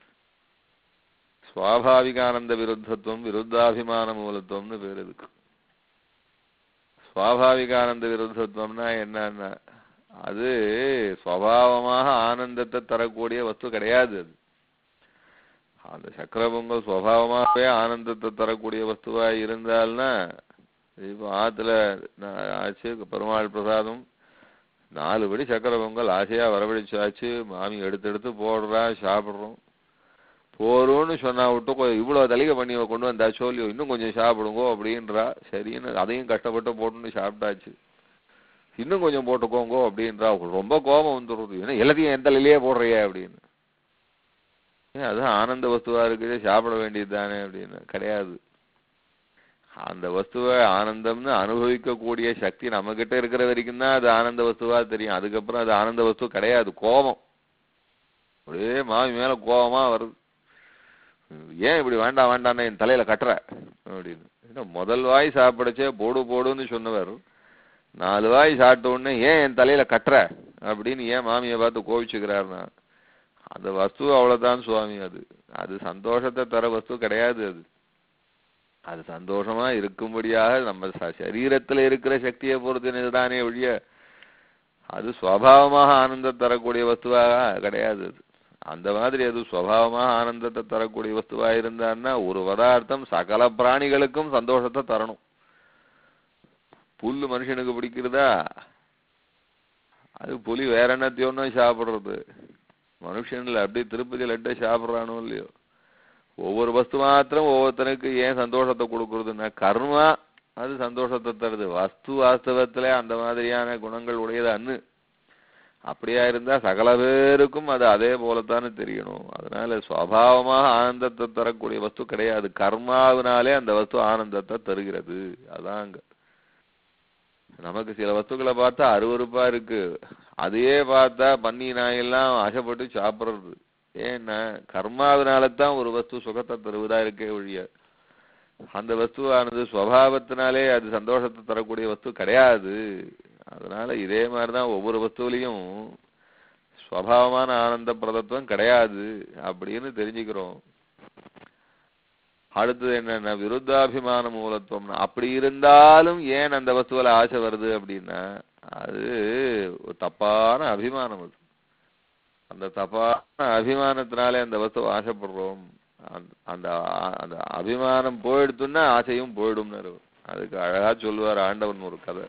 சுவாபாவிகானந்த விருத்தத்துவம் விருத்தாபிமான மூலத்துவம்னு பேர் இருக்கு சுவாபாவிகானந்த விருத்தத்துவம்னா என்னன்னா அது சுவாவமாக ஆனந்தத்தை தரக்கூடிய வஸ்து கிடையாது அது அந்த சக்கர பொங்கல் சுவாவமாகவே ஆனந்தத்தை தரக்கூடிய வஸ்துவா இருந்தால்னா இப்போ ஆத்துல நா- ஆச்சு பெருமாள் பிரசாதம் நாலு படி சக்கர பொங்கல் ஆசையா வரவழைச்சாச்சு மாமி எடுத்து எடுத்து போடுறா சாப்பிடுறோம் போறோம்னு சொன்னா விட்டு கொ- இவ்வளவு தலிகை பண்ணி கொண்டு வந்தா சொல்லி இன்னும் கொஞ்சம் சாப்பிடுங்கோ அப்படின்றா சரின்னு அதையும் கஷ்டப்பட்டு போட்டுன்னு சாப்பிட்டாச்சு இன்னும் கொஞ்சம் போட்டுக்கோங்கோ அப்படின்றா ரொம்ப கோபம் வந்துடுறது ஏன்னா எல்லாத்தையும் என் தலையிலேயே போடுறியே அப்படின்னு ஏன் அதுதான் ஆனந்த வஸ்துவா இருக்குது சாப்பிட வேண்டியது தானே அப்படின்னு கிடையாது அந்த வஸ்துவை ஆனந்தம்னு அனுபவிக்கக்கூடிய சக்தி நம்ம கிட்ட இருக்கிற வரைக்கும் தான் அது ஆனந்த வஸ்துவா தெரியும் அதுக்கப்புறம் அது ஆனந்த வஸ்து கிடையாது கோபம் ஒரே மாமி மேல கோபமா வருது ஏன் இப்படி வேண்டாம் வேண்டாம்னு என் தலையில கட்டுற அப்படின்னு ஏன்னா முதல் வாய் சாப்பிடச்சே போடு போடுன்னு சொன்னவர் நாலு வாய் சாப்பிட்ட உடனே ஏன் என் தலையில கட்டுற அப்படின்னு ஏன் மாமியை பார்த்து கோவிச்சுக்கிறாருன்னா அந்த வஸ்து அவ்வளவுதான் சுவாமி அது அது சந்தோஷத்தை தர வஸ்து கிடையாது அது அது சந்தோஷமா இருக்கும்படியாக நம்ம ச- சரீரத்துல இருக்கிற சக்தியை பொறுத்தினதுதானே ஒழிய அது சுவாவமாக ஆனந்தம் தரக்கூடிய வஸ்துவாக கிடையாது அது அந்த மாதிரி அது சுவாவமாக ஆனந்தத்தை தரக்கூடிய வஸ்துவா இருந்தான்னா ஒரு பதார்த்தம் சகல பிராணிகளுக்கும் சந்தோஷத்தை தரணும் புல்லு மனுஷனுக்கு பிடிக்கிறதா அது புலி வேற என்னத்தையோன்னு சாப்பிடுறது மனுஷன்ல அப்படியே திருப்பதி லட்டை சாப்பிடுறானோ இல்லையோ ஒவ்வொரு வஸ்து மாத்திரம் ஒவ்வொருத்தனுக்கு ஏன் சந்தோஷத்தை கொடுக்கறதுன்னா கர்மா அது சந்தோஷத்தை தருது வஸ்து வாஸ்தவத்துல அந்த மாதிரியான குணங்கள் உடையது அன்னு அப்படியா இருந்தா சகல பேருக்கும் அது அதே போலத்தானே தெரியணும் அதனால சுவாவமாக ஆனந்தத்தை தரக்கூடிய வஸ்து கிடையாது கர்மாவினாலே அந்த வஸ்து ஆனந்தத்தை தருகிறது அதான் அங்க நமக்கு சில வஸ்துக்களை பார்த்தா அருவருப்பா இருக்கு அதையே பார்த்தா பன்னி நாயெல்லாம் ஆசைப்பட்டு சாப்பிடுறது ஏன்னா கர்மாவினால தான் ஒரு வஸ்து சுகத்தை தருவதா இருக்கே ஒழிய அந்த வஸ்துவானது சுவாவத்தினாலே அது சந்தோஷத்தை தரக்கூடிய வஸ்து கிடையாது அதனால இதே மாதிரிதான் ஒவ்வொரு வஸ்துவிலையும் சுவாவமான ஆனந்த பிரதத்துவம் கிடையாது அப்படின்னு தெரிஞ்சுக்கிறோம் அடுத்தது என்னன்னா விருத்தாபிமான மூலத்துவம் அப்படி இருந்தாலும் ஏன் அந்த வஸ்துவில ஆசை வருது அப்படின்னா அது ஒரு தப்பான அபிமானம் அது அந்த தப்பான அபிமானத்தினாலே அந்த வஸ்துவை ஆசைப்படுறோம் அந்த- அந்த ஆ- அந்த அபிமானம் போயிடுத்துன்னா ஆசையும் போயிடும்னு அதுக்கு அழகா சொல்லுவார் ஆண்டவன் ஒரு கதை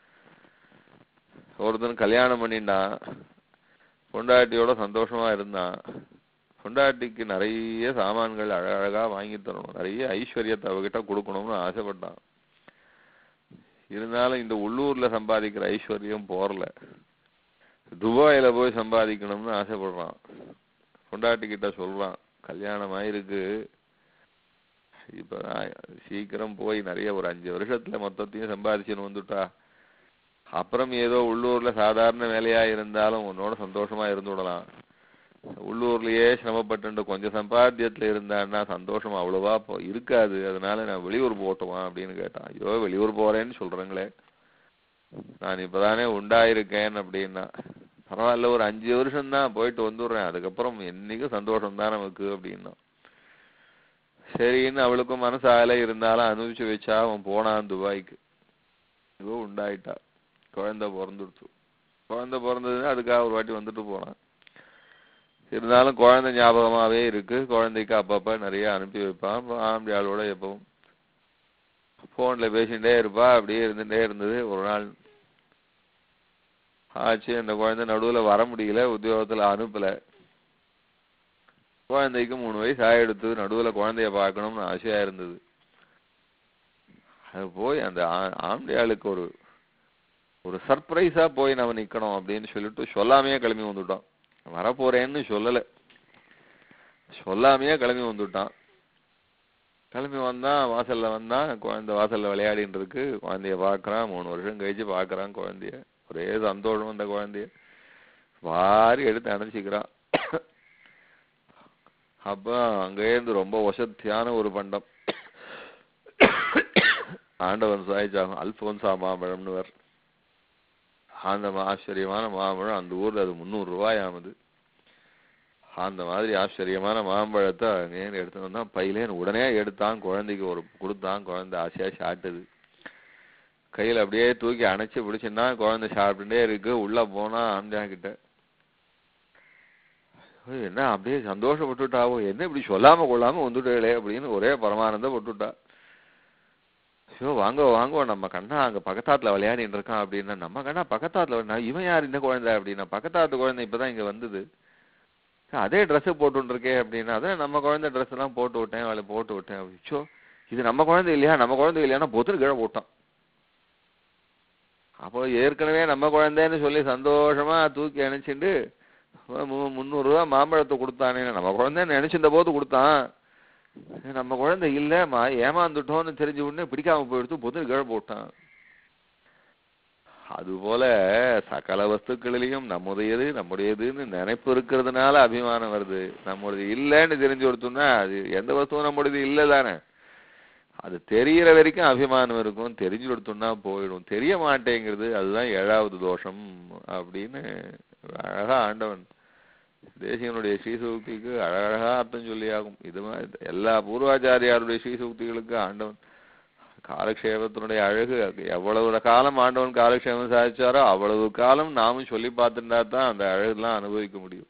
ஒருத்தன் கல்யாணம் பண்ணிட்டான் பொண்டாட்டியோட சந்தோஷமா இருந்தான் பொண்டாட்டிக்கு நிறைய சாமான்கள் அழகழகா வாங்கி தரணும் நிறைய ஐஸ்வர்யத்தை அவகிட்ட கொடுக்கணும்னு ஆசைப்பட்டான் இருந்தாலும் இந்த உள்ளூர்ல சம்பாதிக்கிற ஐஸ்வர்யம் போறல துபாயில போய் சம்பாதிக்கணும்னு ஆசைப்படுறான் பொண்டாட்டி கிட்ட சொல்றான் கல்யாணம் ஆயிருக்கு இப்ப நான் சீக்கிரம் போய் நிறைய ஒரு அஞ்சு வருஷத்துல மொத்தத்தையும் சம்பாதிச்சுன்னு வந்துட்டா அப்புறம் ஏதோ உள்ளூர்ல சாதாரண வேலையா இருந்தாலும் உன்னோட சந்தோஷமா இருந்து விடலாம் உள்ளூர்லயே சிரமப்பட்டு கொஞ்சம் சம்பாத்தியத்துல இருந்தான்னா சந்தோஷம் அவ்வளவா போ- இருக்காது அதனால நான் வெளியூர் போட்டுவான் அப்படின்னு கேட்டான் ஐயோ வெளியூர் போறேன்னு சொல்றேங்களே நான் இப்பதானே உண்டாயிருக்கேன் அப்படின்னா பரவாயில்ல ஒரு அஞ்சு வருஷம் தான் போயிட்டு வந்துடுறேன் அதுக்கப்புறம் என்னைக்கும் சந்தோஷம் தான் நமக்கு அப்படின்னா சரின்னு அவளுக்கும் மனசால இருந்தாலும் அனுபவிச்சு வச்சா அவன் போனான் துபாய்க்கு ஏதோ உண்டாயிட்டா குழந்தை பிறந்துடுச்சு குழந்தை பிறந்ததுன்னா அதுக்காக ஒரு வாட்டி வந்துட்டு போனான் இருந்தாலும் குழந்தை ஞாபகமாவே இருக்கு குழந்தைக்கு அப்பப்ப நிறைய அனுப்பி வைப்பான் அப்புறம் ஆம்படி ஆளோட எப்பவும் போன்ல பேசிட்டே இருப்பா அப்படியே இருந்துட்டே இருந்தது ஒரு நாள் ஆச்சு அந்த குழந்தை நடுவுல வர முடியல உத்தியோகத்துல அனுப்பல குழந்தைக்கு மூணு வயசு ஆயிடுத்து நடுவுல குழந்தைய பார்க்கணும்னு ஆசையா இருந்தது அது போய் அந்த ஆ- ஆம்படியாளுக்கு ஒரு ஒரு சர்ப்ரைஸா போய் நம்ம நிக்கணும் அப்படின்னு சொல்லிட்டு சொல்லாமையே கிளம்பி வந்துட்டோம் வரப்போறேன்னு சொல்லல சொல்லாமையே கிளம்பி வந்துட்டான் கிளம்பி வந்தான் வாசல்ல வந்தான் குழந்தை வாசல்ல விளையாடிட்டு இருக்கு குழந்தைய பார்க்கறான் மூணு வருஷம் கழிச்சு பார்க்கறான் குழந்தைய ஒரே சந்தோஷம் அந்த குழந்தைய வாரி எடுத்து அணைச்சிக்கிறான் அப்ப அங்கே இருந்து ரொம்ப வசத்தியான ஒரு பண்டம் ஆண்டவன் சாய்ச்சாகும் அல்போன்சா மாம்பழம்னு வர் அந்த மா- ஆச்சரியமான மாம்பழம் அந்த ஊர்ல அது முந்நூறு ரூபாய் ஆகுது அந்த மாதிரி ஆச்சரியமான மாம்பழத்தை அங்கேருந்து எடுத்து வந்தான் பையிலேன்னு உடனே எடுத்தான் குழந்தைக்கு ஒரு கொடுத்தான் குழந்தை ஆசையா சாப்பிட்டது கையில அப்படியே தூக்கி அணைச்சு பிடிச்சுன்னா குழந்தை சாப்பிட்டுட்டே இருக்கு உள்ள போனா ஆம்ஜா கிட்ட "ஏய், என்ன அப்படியே சந்தோஷப்பட்டுட்டாவோ என்ன இப்படி சொல்லாம கொள்ளாம வந்துட்டே அப்படின்னு ஒரே பரமானந்தப்பட்டுட்டா ஐயோ வாங்க வாங்க நம்ம கண்ணா அங்க பக்கத்தாத்துல விளையாடிட்டு இருக்கான் அப்படின்னா நம்ம கண்ணா பக்கத்தாத்துல விளையா- இவன் யார் இந்த குழந்தை அப்படின்னா பக்கத்தாத்து குழந்தை இப்பதான் இங்க வந்தது அதே ட்ரெஸ் போட்டு இருக்கே அப்படின்னா அதான் நம்ம குழந்தை ட்ரெஸ் எல்லாம் போட்டு விட்டேன் அவளை போட்டு விட்டேன் ஐயோ இது நம்ம குழந்தை இல்லையா நம்ம குழந்தை இல்லையானா பொத்துரு கீழே போட்டான் அப்போ ஏற்கனவே நம்ம குழந்தைன்னு சொல்லி சந்தோஷமா தூக்கி அணைச்சிட்டு மு- முந்நூறு ரூபா மாம்பழத்தை கொடுத்தானே நம்ம குழந்தைன்னு நினைச்சிருந்த போது கொடுத்தான் நம்ம குழந்தை இல்லம்மா ஏமாந்துட்டோம்னு தெரிஞ்ச உடனே பிடிக்காம போயிடுத்து பொத்து கீழே போட்டான் அதுபோல சகல வஸ்துக்களிலையும் நம்முடையது நம்முடையதுன்னு நினைப்பு இருக்கிறதுனால அபிமானம் வருது நம்முடையது இல்லைன்னு தெரிஞ்சு கொடுத்தோம்னா அது எந்த வஸ்துவும் நம்முடையது இல்லை தானே அது தெரியற வரைக்கும் அபிமானம் இருக்கும் தெரிஞ்சு கொடுத்தோம்னா போயிடும் தெரிய மாட்டேங்கிறது அதுதான் ஏழாவது தோஷம் அப்படின்னு அழகா ஆண்டவன் தேசியனுடைய ஸ்ரீசூக்திக்கு அழகழகா அர்த்தம் சொல்லியாகும் இது மாதிரி எல்லா பூர்வாச்சாரியாருடைய ஸ்ரீசூக்திகளுக்கு ஆண்டவன் காலக்ஷேபத்தினுடைய அழகு அது எவ்வளவு காலம் ஆண்டவன் காலக்ஷேபம் சாதிச்சாரோ அவ்வளவு காலம் நாமும் சொல்லி பார்த்துட்டா தான் அந்த அழகுலாம் அனுபவிக்க முடியும்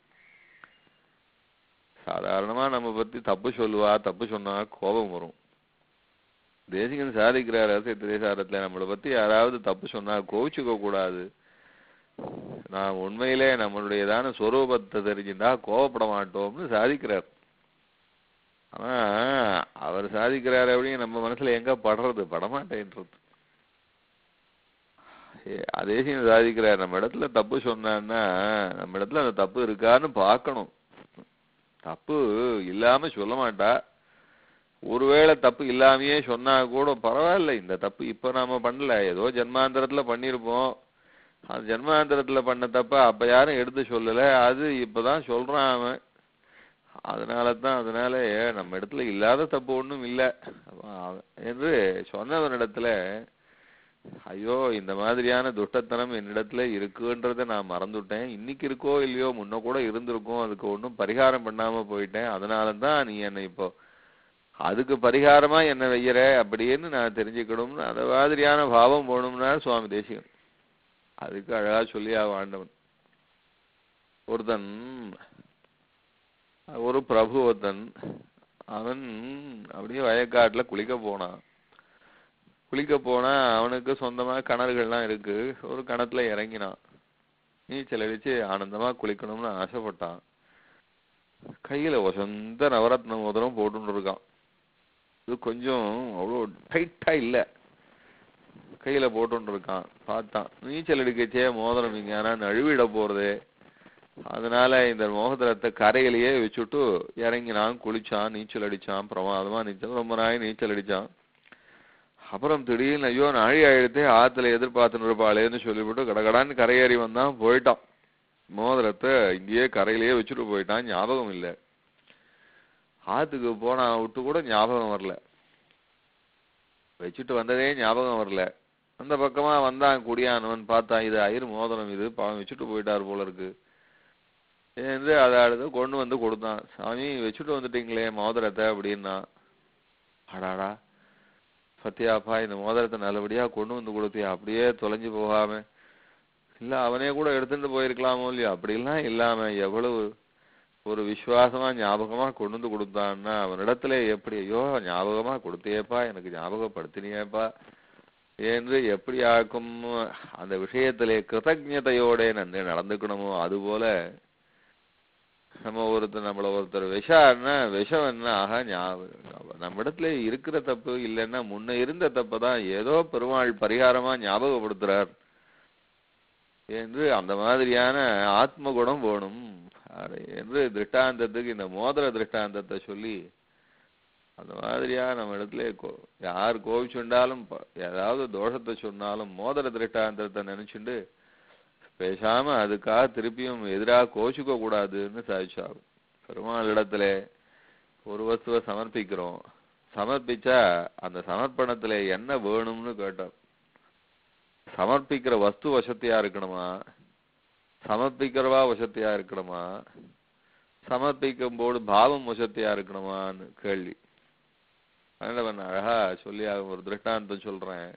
சாதாரணமா நம்ம பத்தி தப்பு சொல்லுவா தப்பு சொன்னா கோபம் வரும் தேசிகன் சாதிக்கிறார் திரைசாரத்துல நம்மளை பத்தி யாராவது தப்பு சொன்னா கோவிச்சுக்க கூடாது நான் உண்மையிலே நம்மளுடையதான சொரூபத்தை தெரிஞ்சுட்டா கோவப்பட மாட்டோம்னு சாதிக்கிறார் ஆனா அவர் சாதிக்கிறாரு அப்படின்னு நம்ம மனசுல எங்க படுறது படமாட்டேன்றது ஏ, அதே சமயம் சாதிக்கிறார் நம்ம இடத்துல தப்பு சொன்னான்னா நம்ம இடத்துல அந்த தப்பு இருக்கான்னு பார்க்கணும் தப்பு இல்லாம சொல்ல மாட்டா ஒருவேளை தப்பு இல்லாமயே சொன்னா கூட பரவாயில்ல இந்த தப்பு இப்ப நாம பண்ணல ஏதோ ஜென்மாந்தரத்துல பண்ணிருப்போம் அந்த ஜென்மாந்தரத்துல பண்ண தப்ப அப்ப யாரும் எடுத்து சொல்லல அது இப்பதான் சொல்றான் அவன் அதனால தான் அதனால நம்ம இடத்துல இல்லாத தப்பு ஒண்ணும் இல்ல அவன் என்று சொன்னவனிடத்துல ஐயோ இந்த மாதிரியான துஷ்டத்தனம் என்னிடத்துல இருக்குன்றத நான் மறந்துட்டேன் இன்னைக்கு இருக்கோ இல்லையோ முன்ன கூட இருந்திருக்கும் அதுக்கு ஒன்றும் பரிகாரம் பண்ணாம போயிட்டேன் அதனால தான் நீ என்னை இப்போ அதுக்கு பரிகாரமா என்ன வைக்கிற அப்படின்னு நான் தெரிஞ்சுக்கணும்னு அந்த மாதிரியான பாவம் போகணும்னா சுவாமி தேசிகன் அதுக்கு அழகா சொல்லி ஆண்டவன் ஒருத்தன் ஒரு பிரபு ஒருத்தன் அவன் அப்படியே வயக்காட்டுல குளிக்க போனான் குளிக்க போனா அவனுக்கு சொந்தமா கிணறுகள்லாம் இருக்கு ஒரு கிணத்துல இறங்கினான் நீச்சல் அடிச்சு ஆனந்தமா குளிக்கணும்னு ஆசைப்பட்டான் கையில வசந்த நவரத்ன மோதிரம் போட்டுன்னு இருக்கான் இது கொஞ்சம் அவ்வளோ டைட்டா இல்ல கையில போட்டுன்னு இருக்கான் பார்த்தான் நீச்சல் அடிக்கச்சே மோதிரம் இங்க ஆனா நழுவிட போறது அதனால இந்த மோதிரத்தை கரையிலேயே வச்சுட்டு இறங்கினான் குளிச்சான் நீச்சல் அடிச்சான் பிரமாதமா நீச்சல் ரொம்ப நாள் நீச்சல் அடிச்சான் அப்புறம் திடீர்னு ஐயோ நாழி ஆயிடுத்தே ஆத்துல எதிர்பார்த்துன்னு இருப்பாளேன்னு சொல்லிவிட்டு கடகடான்னு கரையேறி வந்தான் போயிட்டான் மோதிரத்தை இங்கேயே கரையிலேயே வச்சுட்டு போயிட்டான் ஞாபகம் இல்லை ஆத்துக்கு போனா விட்டு கூட ஞாபகம் வரல வச்சுட்டு வந்ததே ஞாபகம் வரல அந்த பக்கமா வந்தான் குடியானவன் பார்த்தான் இது ஐயர் மோதிரம் இது பாவம் வச்சுட்டு போயிட்டார் போல இருக்கு என்று அதை அடுத்து கொண்டு வந்து கொடுத்தான் சாமி வச்சுட்டு வந்துட்டீங்களே மோதிரத்தை அப்படின்னா அடாடா சத்யாப்பா இந்த மோதிரத்தை நல்லபடியா கொண்டு வந்து கொடுத்தியா அப்படியே தொலைஞ்சு போகாம இல்ல அவனே கூட எடுத்துட்டு போயிருக்கலாமோ இல்லையோ அப்படிலாம் இல்லாம எவ்வளவு ஒரு விசுவாசமா ஞாபகமா கொண்டு வந்து கொடுத்தான்னா அவனிடத்துல எப்படி ஐயோ ஞாபகமா கொடுத்தியேப்பா எனக்கு ஞாபகப்படுத்தினியேப்பா என்று எப்படி ஆக்கும் அந்த விஷயத்திலே கிருதஜதையோட நன்றி நடந்துக்கணுமோ அதுபோல நம்ம ஒருத்தர் நம்மள ஒருத்தர் விஷம்னா விஷம் என்ன ஆக ஞாபகம் நம்ம இடத்துல இருக்கிற தப்பு இல்லைன்னா முன்ன இருந்த தப்பை தான் ஏதோ பெருமாள் பரிகாரமா ஞாபகப்படுத்துறார் என்று அந்த மாதிரியான ஆத்ம குணம் வேணும் அது என்று திருஷ்டாந்தத்துக்கு இந்த மோதிர திருஷ்டாந்தத்தை சொல்லி அந்த மாதிரியா நம்ம இடத்துல கோ- யார் கோவிச்சுண்டாலும் ப- ஏதாவது தோஷத்தை சொன்னாலும் மோதிர திருஷ்டாந்தத்தை நினைச்சுண்டு பேசாம அதுக்காக திருப்பியும் எதிராக கோச்சுக்க கூடாதுன்னு சாதிச்சாகும் பெருமாள் இடத்துல ஒரு வஸ்துவை சமர்ப்பிக்கிறோம் சமர்ப்பிச்சா அந்த சமர்ப்பணத்துல என்ன வேணும்னு கேட்டார் சமர்ப்பிக்கிற வஸ்து வசத்தியா இருக்கணுமா சமர்ப்பிக்கிறவா வசத்தியா இருக்கணுமா சமர்ப்பிக்கும் போது பாவம் வசத்தியா இருக்கணுமான்னு கேள்வி ஆண்டவன் அழகா சொல்லி ஆகும் ஒரு திருஷ்டாந்தம் சொல்றேன்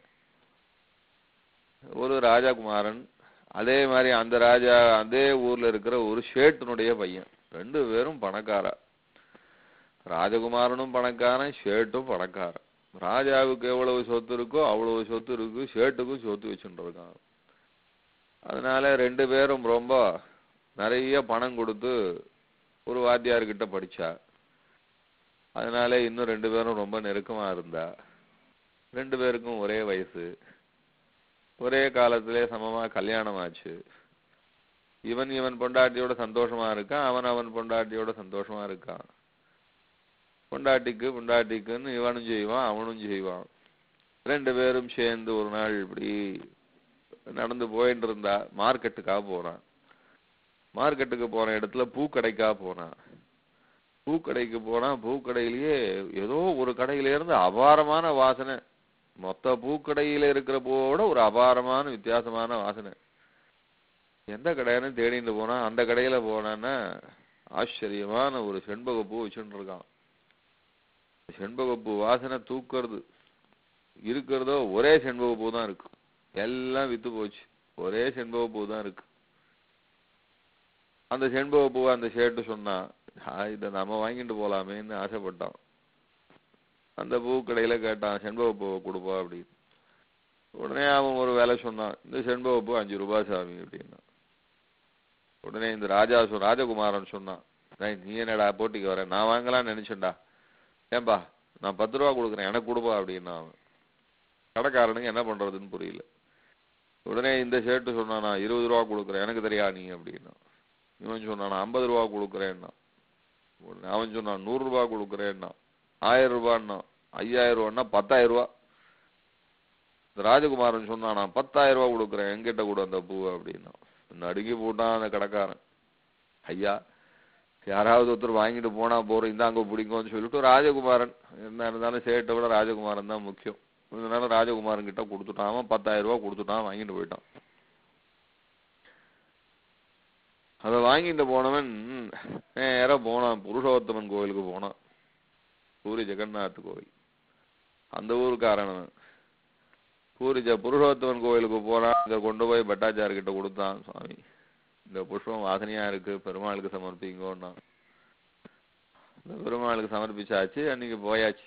ஒரு ராஜகுமாரன் அதே மாதிரி அந்த ராஜா அதே ஊர்ல இருக்கிற ஒரு ஷேட்டினுடைய பையன் ரெண்டு பேரும் பணக்காரா ராஜகுமாரனும் பணக்காரன் ஷேட்டும் பணக்காரன் ராஜாவுக்கு எவ்வளவு சொத்து இருக்கோ அவ்வளவு சொத்து இருக்கு ஷேட்டுக்கும் சொத்து வச்சுட்டு இருக்கான் அதனால ரெண்டு பேரும் ரொம்ப நிறைய பணம் கொடுத்து ஒரு வாத்தியார்கிட்ட படிச்சா அதனால இன்னும் ரெண்டு பேரும் ரொம்ப நெருக்கமா இருந்தா ரெண்டு பேருக்கும் ஒரே வயசு ஒரே காலத்திலே சமமா கல்யாணம் ஆச்சு இவன் இவன் பொண்டாட்டியோட சந்தோஷமா இருக்கான் அவன் அவன் பொண்டாட்டியோட சந்தோஷமா இருக்கான் பொண்டாட்டிக்கு பொண்டாட்டிக்குன்னு இவனும் செய்வான் அவனும் செய்வான் ரெண்டு பேரும் சேர்ந்து ஒரு நாள் இப்படி நடந்து போயிட்டு இருந்தா மார்க்கெட்டுக்காக போறான் மார்க்கெட்டுக்கு போன இடத்துல பூக்கடைக்காக போனான் பூக்கடைக்கு போனா பூக்கடையிலேயே ஏதோ ஒரு கடையில இருந்து அபாரமான வாசனை மொத்த பூக்கடையில இருக்கிற பூவோட ஒரு அபாரமான வித்தியாசமான வாசனை எந்த கடைன்னு தேடிட்டு போனா அந்த கடையில போனான்னா ஆச்சரியமான ஒரு செண்பக பூ வச்சுட்டு இருக்கான் செண்பக பூ வாசனை தூக்குறது இருக்கிறதோ ஒரே செண்பக பூ தான் இருக்கு எல்லாம் வித்து போச்சு ஒரே செண்பக பூ தான் இருக்கு அந்த செண்பக பூவை அந்த ஷேட்டு சொன்னான் "ஆ, இதை நம்ம வாங்கிட்டு போலாமேன்னு ஆசைப்பட்டான் அந்த பூ கடையில கேட்டான் செண்பக பூவை கொடுப்பா அப்படின்னு உடனே அவன் ஒரு வேலை சொன்னான் இந்த செண்பக பூ அஞ்சு ரூபாய் சாமி அப்படின்னா உடனே இந்த ராஜா சொ ராஜகுமாரன் சொன்னான் "டேய், நீ என்னடா போட்டிக்கு வர நான் வாங்கலாம்னு நினைச்சேன்டா ஏன்பா நான் பத்து ரூபா கொடுக்குறேன் எனக்கு கொடுப்பா அப்படின்னா அவன் கடைக்காரனுக்கு என்ன பண்றதுன்னு புரியல உடனே இந்த ஷர்ட்டு சொன்னானா இருபது ரூபா கொடுக்குறேன் எனக்கு தெரியா நீ அப்படின்னா இவன் சொன்னானா ஐம்பது ரூபா கொடுக்குறேன்னா உடனே அவன் சொன்னான் நூறு ரூபா கொடுக்குறேன்னா ஆயிரம் ரூபான்னா ஐயாயிரம் ரூபான்னா பத்தாயிரம் ரூபா இந்த ராஜகுமாரன் சொன்னானா பத்தாயிரம் ரூபா கொடுக்குறேன் என்கிட்ட கூட அந்த பூ அப்படின்னா நடுங்கி போட்டான் அந்த கடைக்காரன் ஐயா யாராவது ஒருத்தர் வாங்கிட்டு போனா போறோம் இந்தாங்க பிடிக்கும்னு சொல்லிட்டு ராஜகுமாரன் என்ன இருந்தாலும் சேட்டை விட ராஜகுமாரன் தான் முக்கியம் இதனால ராஜகுமாரன் கிட்ட கொடுத்துட்டான் அவன் பத்தாயிரம் ரூபாய் கொடுத்துட்டான் வாங்கிட்டு போயிட்டான் அதை வாங்கிட்டு போனவன் நேரா போனான் புருஷோத்தமன் கோவிலுக்கு போனான் பூரி ஜெகநாத் கோவில் அந்த ஊருக்காரன் அவன். பூரி ஜ புருஷோத்தமன் கோவிலுக்கு போனான் அங்க கொண்டு போய் பட்டாச்சார் கிட்ட கொடுத்தான் சுவாமி இந்த புஷ்பம் வாசனையா இருக்கு பெருமாளுக்கு சமர்ப்பிங்கோன்னா இந்த பெருமாளுக்கு சமர்ப்பிச்சாச்சு அன்னைக்கு போயாச்சு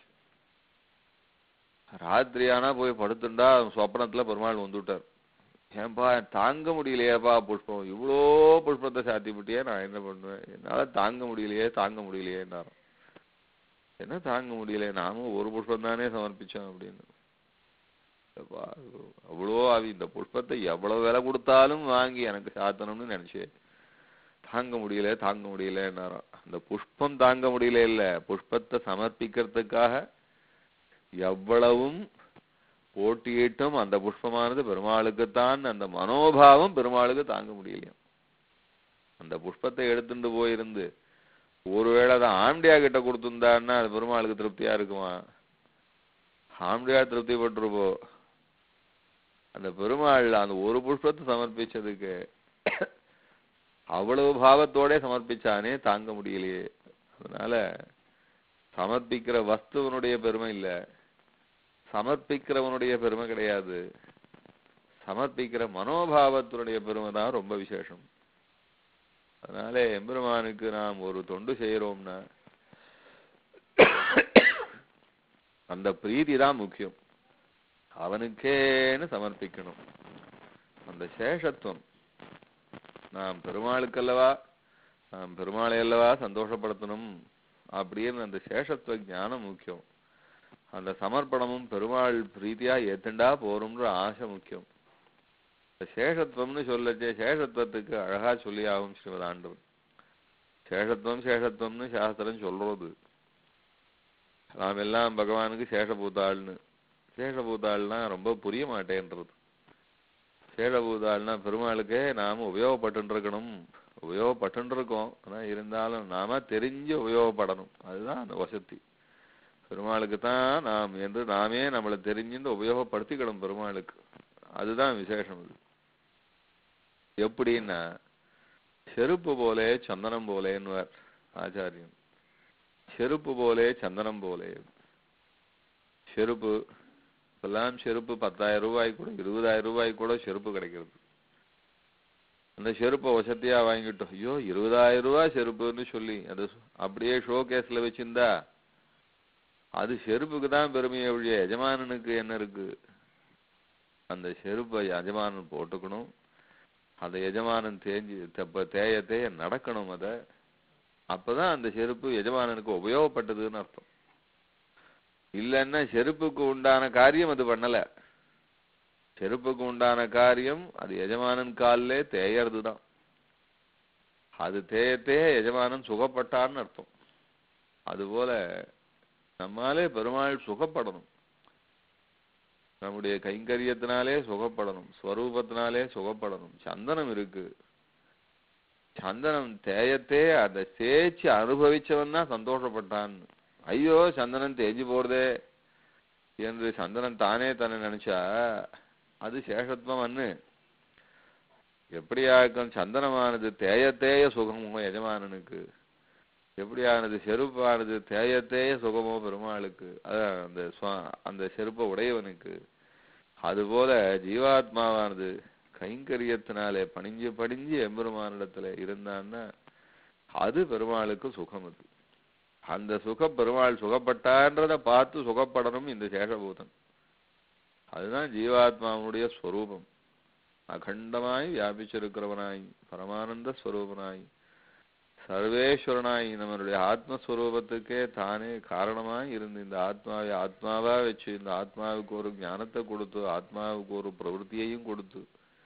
ராத்திரி ஆனா போய் படுத்துண்டா சொப்பனத்துல பெருமாள் வந்துட்டார் ஏன்பா தாங்க முடியலையேப்பா புஷ்பம் இவ்வளோ புஷ்பத்தை சாத்தி விட்டியே நான் என்ன பண்ணுவேன் என்னால தாங்க முடியலையே தாங்க முடியலையேன்னாராம் என்ன தாங்க முடியல நாமும் ஒரு புஷ்பம் தானே சமர்ப்பிச்சோம் அப்படின்னு அப்பா, அவ்வளோ ஆவி இந்த புஷ்பத்தை எவ்வளவு விலை கொடுத்தாலும் வாங்கி எனக்கு சாத்தணும்னு நினைச்சேன் தாங்க முடியல தாங்க முடியலன்னாராம் அந்த புஷ்பம் தாங்க முடியல இல்ல புஷ்பத்தை சமர்ப்பிக்கிறதுக்காக எவ்வளவும் போட்டியிட்டும் அந்த புஷ்பமானது பெருமாளுக்குத்தான் அந்த மனோபாவம் பெருமாளுக்கு தாங்க முடியலையாம் அந்த புஷ்பத்தை எடுத்துட்டு போயிருந்து ஒருவேளை அதை ஆண்டியா கிட்ட கொடுத்திருந்தான்னா அது பெருமாளுக்கு திருப்தியா இருக்குமா ஆண்டியா திருப்தி பட்டிருப்போ அந்த பெருமாள் அந்த ஒரு புஷ்பத்தை சமர்ப்பிச்சதுக்கு அவ்வளவு பாவத்தோட சமர்ப்பிச்சானே தாங்க முடியலையே அதனால சமர்ப்பிக்கிற வஸ்துவனுடைய பெருமை இல்ல சமர்ப்பிக்கிறவனுடைய பெருமை கிடையாது சமர்ப்பிக்கிற மனோபாவத்தினுடைய பெருமை தான் ரொம்ப விசேஷம் அதனால எம்பெருமானுக்கு நாம் ஒரு தொண்டு செய்யறோம்னா அந்த பிரீதி தான் முக்கியம் அவனுக்கேன்னு சமர்ப்பிக்கணும் அந்த சேஷத்துவம் நாம் பெருமாளுக்கல்லவா நாம் பெருமாளை அல்லவா சந்தோஷப்படுத்தணும் அப்படின்னு அந்த சேஷத்துவ ஞானம் முக்கியம் அந்த சமர்ப்பணமும் பெருமாள் பிரீதியா ஏத்துண்டா போறோம்ன்ற ஆசை முக்கியம் இந்த சேஷத்துவம்னு சொல்லச்சே சேஷத்துவத்துக்கு அழகா சொல்லி ஆகும் ஸ்ரீமத் ஆண்டவன் சேஷத்துவம் சேஷத்துவம்னு சாஸ்திரம் சொல்றது நாம் எல்லாம் பகவானுக்கு சேஷபூதாள்னு சேஷபூதாள்னா ரொம்ப புரிய மாட்டேன்றது சேஷபூதாள்னா பெருமாளுக்கே நாம உபயோகப்பட்டு இருக்கணும் உபயோகப்பட்டு இருக்கோம் ஆனா இருந்தாலும் நாம தெரிஞ்சு உபயோகப்படணும் அதுதான் அந்த வசதி பெருமாளுக்கு தான் நாம் என்று நாமே நம்மளை தெரிஞ்சுட்டு உபயோகப்படுத்திக்கணும் பெருமாளுக்கு அதுதான் விசேஷம் இது எப்படின்னா செருப்பு போலே சந்தனம் போலேன்னுவார் ஆச்சாரியன் செருப்பு போலே சந்தனம் போலே செருப்பு இப்பெல்லாம் செருப்பு பத்தாயிரம் ரூபாய்க்கு கூட இருபதாயிரம் ரூபாய்க்கு கூட செருப்பு கிடைக்கிறது அந்த செருப்பை வசதியா வாங்கிட்டோம் ஐயோ இருபதாயிரம் ரூபாய் செருப்புன்னு சொல்லி அது அப்படியே ஷோ கேஸ்ல வச்சிருந்தா அது செருப்புக்கு தான் பெருமையை ஒழிய எஜமானனுக்கு என்ன இருக்கு அந்த செருப்பை எஜமானன் போட்டுக்கணும் அந்த எஜமானன் தேஞ்சு தெப்ப தேய தேய நடக்கணும் அத அப்பதான் அந்த செருப்பு எஜமானனுக்கு உபயோகப்பட்டதுன்னு அர்த்தம் இல்லைன்னா செருப்புக்கு உண்டான காரியம் அது பண்ணல செருப்புக்கு உண்டான காரியம் அது எஜமானன் காலிலே தேயறது தான் அது தேய தேய எஜமானன் சுகப்பட்டான்னு அர்த்தம் அதுபோல நம்மாலே பெருமாள் சுகப்படணும் நம்முடைய கைங்கரியத்தினாலே சுகப்படணும் ஸ்வரூபத்தினாலே சுகப்படணும் சந்தனம் இருக்கு சந்தனம் தேயத்தே அதை தேய்ச்சி அனுபவிச்சவன் தான் சந்தோஷப்பட்டான் ஐயோ சந்தனம் தேஞ்சு போறதே என்று சந்தனன் தானே தன்னை நினைச்சா அது சேஷத்துவம் அன்னு எப்படியாக்கும் சந்தனமானது தேய தேய சுகமோ எஜமானனுக்கு எப்படியானது செருப்பானது தேய தேய சுகமோ பெருமாளுக்கு அதான் அந்த சுவா- அந்த செருப்பை உடையவனுக்கு அதுபோல ஜீவாத்மாவானது கைங்கரியத்தினாலே பணிஞ்சு படிஞ்சு எம்பெருமானிடத்துல இருந்தான்னா அது பெருமாளுக்கு சுகம் அது அந்த சுக பெருமாள் சுகப்பட்டான்றத பார்த்து சுகப்படணும் இந்த சேஷபூதன் அதுதான் ஜீவாத்மாவுடைய ஸ்வரூபம் அகண்டமாய் வியாபிச்சிருக்கிறவனாய் பரமானந்த ஸ்வரூபனாய் சர்வேஸ்வரனாய் நம்மளுடைய ஆத்மஸ்வரூபத்துக்கே தானே காரணமாய் இருந்து இந்த ஆத்மாவை ஆத்மாவா வச்சு இந்த ஆத்மாவுக்கு ஒரு ஞானத்தை கொடுத்து ஆத்மாவுக்கு ஒரு பிரவൃத்தியையும் கொடுத்து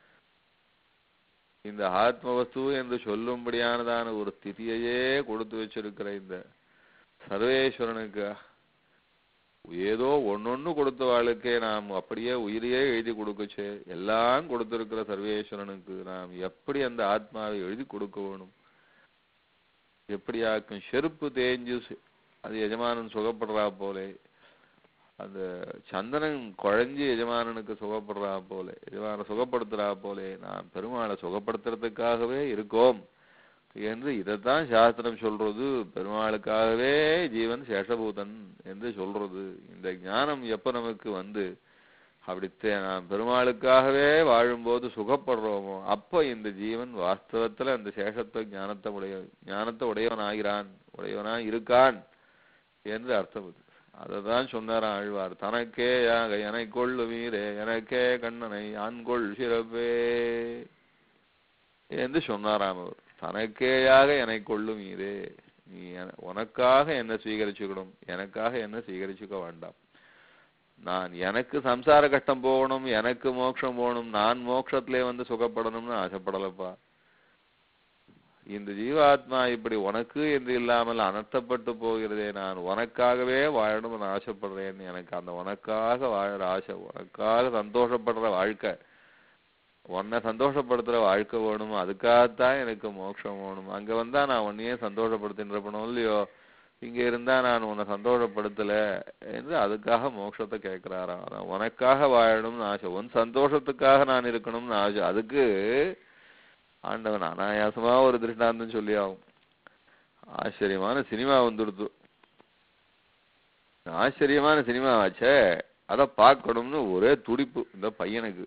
இந்த ஆத்மவஸ்து என்று சொல்லும்படியானதான ஒரு ஸ்திதியையே கொடுத்து வச்சிருக்கிற இந்த சர்வேஸ்வரனுக்கு ஏதோ ஒன்னொன்னு கொடுத்த வாழ்க்கே நாம் அப்படியே உயிரையே எழுதி கொடுக்கச்சே எல்லாம் கொடுத்திருக்கிற சர்வேஸ்வரனுக்கு நாம் எப்படி அந்த ஆத்மாவை எழுதி கொடுக்க வேணும் எப்படியாக்கும் செருப்பு தேஞ்சு சு- அது எஜமானன் சுகப்படுறா போலே அந்த சந்தனன் குழஞ்சி எஜமானனுக்கு சுகப்படுறா போலே எஜமான சுகப்படுத்துறா போலே நாம் பெருமாளை சுகப்படுத்துறதுக்காகவே இருக்கோம் என்று இதைத்தான் சாஸ்திரம் சொல்றது பெருமாளுக்காகவே ஜீவன் சேஷபூதன் என்று சொல்றது இந்த ஞானம் எப்ப நமக்கு வந்து அப்படி தே- நாம் பெருமாளுக்காகவே வாழும்போது சுகப்படுறோமோ அப்ப இந்த ஜீவன் வாஸ்தவத்துல அந்த சேஷத்துவ ஞானத்தை உடைய ஞானத்தை உடையவன் ஆகிறான் உடையவனா இருக்கான் என்று அர்த்தம் இது அததான் சொன்னாராம் ஆழ்வார் தனக்கே யாக எனை கொள்ளுவீரே எனக்கே கண்ணனை ஆண்கொள் சிறப்பே என்று சொன்னாராம் அவர் தனக்கேயாக என்னை கொள்ளும் இதே நீ என- உனக்காக என்ன சுவீகரிச்சுக்கணும் எனக்காக என்ன சுவீகரிச்சுக்க வேண்டாம் நான் எனக்கு சம்சார கஷ்டம் போகணும் எனக்கு மோட்சம் போகணும் நான் மோட்சத்திலே வந்து சுகப்படணும்னு ஆசைப்படலப்பா இந்த ஜீவாத்மா இப்படி உனக்கு என்று இல்லாமல் அனர்த்தப்பட்டு போகிறதே நான் உனக்காகவே வாழணும்னு ஆசைப்படுறேன் எனக்கு அந்த உனக்காக வாழற ஆசை உனக்காக சந்தோஷப்படுற வாழ்க்கை உன்னை சந்தோஷப்படுத்துற வாழ்க்கை வேணும் அதுக்காகத்தான் எனக்கு மோட்சம் வேணும் அங்க வந்தா நான் உன்னையே சந்தோஷப்படுத்தின்றப்பனும் இல்லையோ இங்க இருந்தா நான் உன்னை சந்தோஷப்படுத்தல என்று அதுக்காக மோட்சத்தை கேட்கிறாராம் அதான் உனக்காக வாழணும்னு ஆசை உன் சந்தோஷத்துக்காக நான் இருக்கணும்னு ஆசை அதுக்கு ஆண்டவன் அனாயாசமா ஒரு திருஷ்டாந்தம் சொல்லி ஆகும் ஆச்சரியமான சினிமா வந்துடுத்து ஆச்சரியமான சினிமா ஆச்சே அத பார்க்கணும்னு ஒரே துடிப்பு இந்த பையனுக்கு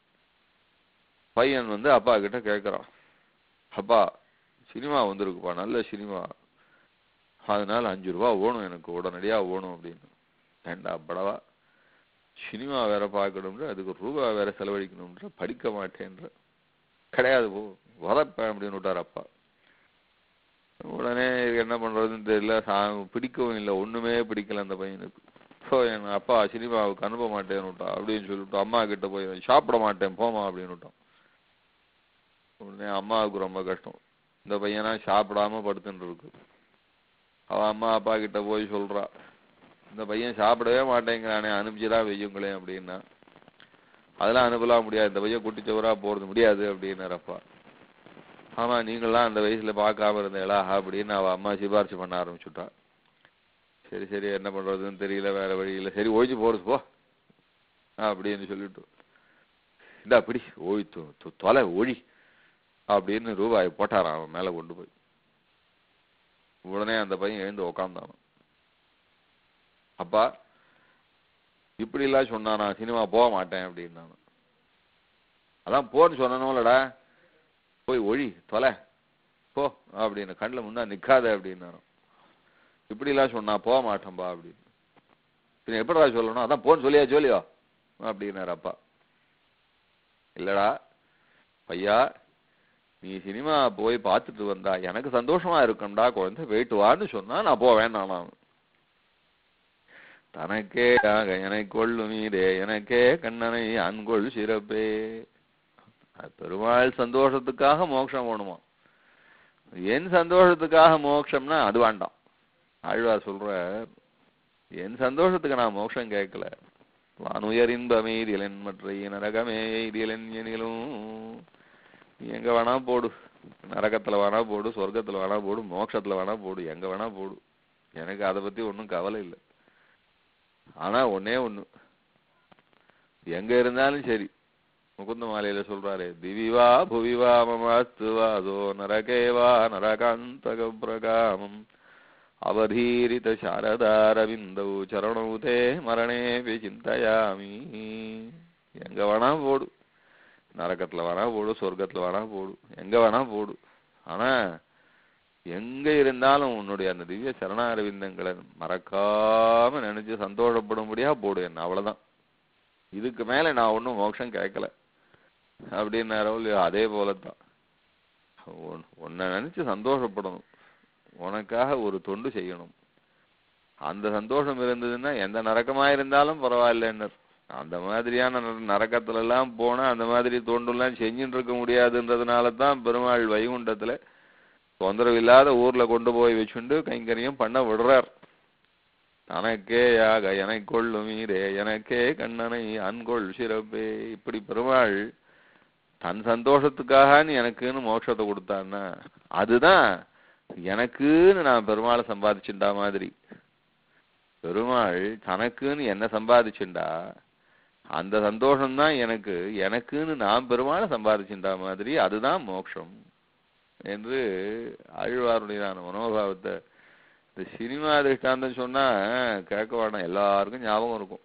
பையன் வந்து அப்பா கிட்ட கேட்கறான் அப்பா சினிமா வந்திருக்குப்பா நல்ல சினிமா அதனால அஞ்சு ரூபா ஓணும் எனக்கு உடனடியா ஓணும் அப்படின்னு ஏண்டா படவா சினிமா வேற பார்க்கணும்ன்ற அதுக்கு ரூபா வேற செலவழிக்கணும்ன்ற படிக்க மாட்டேன்ற கிடையாது போ வதப்பேன் அப்படின்னு விட்டார் அப்பா உடனே இதுக்கு என்ன பண்றதுன்னு தெரியல சா- பிடிக்கவும் இல்லை ஒண்ணுமே பிடிக்கல அந்த பையனுக்கு ஸோ என் அப்பா சினிமாவுக்கு அனுப்ப மாட்டேன்னு விட்டான் அப்படின்னு சொல்லிவிட்டு அம்மா கிட்ட போய் சாப்பிட மாட்டேன் போமா அப்படின்னு விட்டான் உடனே அம்மாவுக்கு ரொம்ப கஷ்டம் இந்த பையனா சாப்பிடாம படுத்துன்னு இருக்கு அவ அம்மா அப்பா கிட்ட போய் சொல்றா இந்த பையன் சாப்பிடவே மாட்டேங்கிறானே அனுப்பிச்சுதான் வெய்யுங்களேன் அப்படின்னா அதெல்லாம் அனுப்பலாம் முடியாது இந்த பையன் குட்டிச்சவரா போறது முடியாது அப்படின்னாரு அப்பா ஆமா நீங்களாம் அந்த வயசுல பார்க்காம இருந்தீங்களா அப்படின்னு அவ அம்மா சிபாரிசு பண்ண ஆரம்பிச்சுட்டா சரி சரி என்ன பண்றதுன்னு தெரியல வேற வழி இல்ல சரி ஒழிச்சு போறது போ அப்படின்னு சொல்லிட்டு இந்தா பிடி ஓய் தொ- தொ- தொலை ஒழி அப்படின்னு ரூபாய் போட்டாராம் அவன் மேல கொண்டு போய் உடனே அந்த பையன் எழுந்து உக்காந்தான் அப்பா இப்படி எல்லாம் சொன்னானா சினிமா போக மாட்டேன் அப்படின்னான் அதான் போன்னு சொன்னனும்லடா போய் ஒழி தொலை போ அப்படின்னு கண்ணில் முன்னா நிக்காத அப்படின்னாராம் இப்படி எல்லாம் சொன்னா போக மாட்டேன்பா அப்படின்னு பின்ன எப்படிடா சொல்லணும் அதான் போன்னு சொல்லியா சொல்லியோ அப்படின்னாரு அப்பா இல்லடா பையா நீ சினிமா போய் பார்த்துட்டு வந்தா எனக்கு சந்தோஷமா இருக்கும்டா குழந்தை போயிட்டு வான்னு சொன்னா நான் போவேன் நான் தனக்கே யாக எனை கொள்ளும் நீரே எனக்கே கண்ணனை அன்கொள் சிறப்பே அது பெருமாள் சந்தோஷத்துக்காக மோட்சம் வேணுமா என் சந்தோஷத்துக்காக மோட்சம்னா அது வேண்டாம் ஆழ்வார் சொல்ற என் சந்தோஷத்துக்கு நான் மோட்சம் கேட்கல வானுயர் இன்பமே இதிலன் மற்ற நரகமே இதிலன் எனிலும் நீ எங்க வேணா போடு நரகத்துல வேணா போடு சொர்க்கத்துல வேணா போடு மோட்சத்துல வேணா போடு எங்க வேணா போடு எனக்கு அதை பத்தி ஒண்ணும் கவலை இல்லை ஆனா ஒண்ணே ஒண்ணு எங்க இருந்தாலும் சரி முகுந்த மாலையில சொல்றாரு திவிவா புவிவா மமாஸ்து வாதோ நரகேவா நரகாந்தக பிரகாமம் அவதீரித சாரதாரவிந்தௌ சரணௌ தே மரணே சிந்தயாமி எங்க வேணா போடு நரகத்துல வேணா போடு சொர்க்கத்துல வேணா போடு எங்க வேணா போடு ஆனா எங்க இருந்தாலும் உன்னுடைய அந்த திவ்ய சரணாரவிந்தங்களை மறக்காம நினைச்சு சந்தோஷப்படும்படியா போடு என்ன அவ்வளவுதான் இதுக்கு மேல நான் ஒண்ணும் மோட்சம் கேட்கல அப்படின்னாரோ இல்லையோ அதே போலத்தான் உன்- உன்னை நினைச்சு சந்தோஷப்படணும் உனக்காக ஒரு தொண்டு செய்யணும் அந்த சந்தோஷம் இருந்ததுன்னா எந்த நரக்கமா இருந்தாலும் பரவாயில்லைன்னு அந்த மாதிரியான நர- நரக்கத்துல எல்லாம் போனா அந்த மாதிரி தொண்டெல்லாம் செஞ்சுட்டு இருக்க முடியாதுன்றதுனால தான் பெருமாள் வைகுண்டத்துல தொந்தரவு இல்லாத ஊர்ல கொண்டு போய் வச்சுண்டு கைங்கரியம் பண்ண விடுறார் தனக்கே யாக எனக் கொள்ளுமீரே எனக்கே கண்ணனை அன்கொள் சிறப்பே இப்படி பெருமாள் தன் சந்தோஷத்துக்காக நீ எனக்குன்னு மோட்சத்தை கொடுத்தான்னா அதுதான் எனக்குன்னு நான் பெருமாளை சம்பாதிச்சுண்டா மாதிரி பெருமாள் தனக்குன்னு என்ன சம்பாதிச்சுண்டா அந்த சந்தோஷம்தான் எனக்கு எனக்குன்னு நான் பெருமாளை சம்பாதிச்சுண்டா மாதிரி அதுதான் மோட்சம் என்று ஆழ்வாருடையதான மனோபாவத்தை இந்த சினிமா திருஷ்டாந்தம் சொன்னா கேட்க வேண்டாம் எல்லாருக்கும் ஞாபகம் இருக்கும்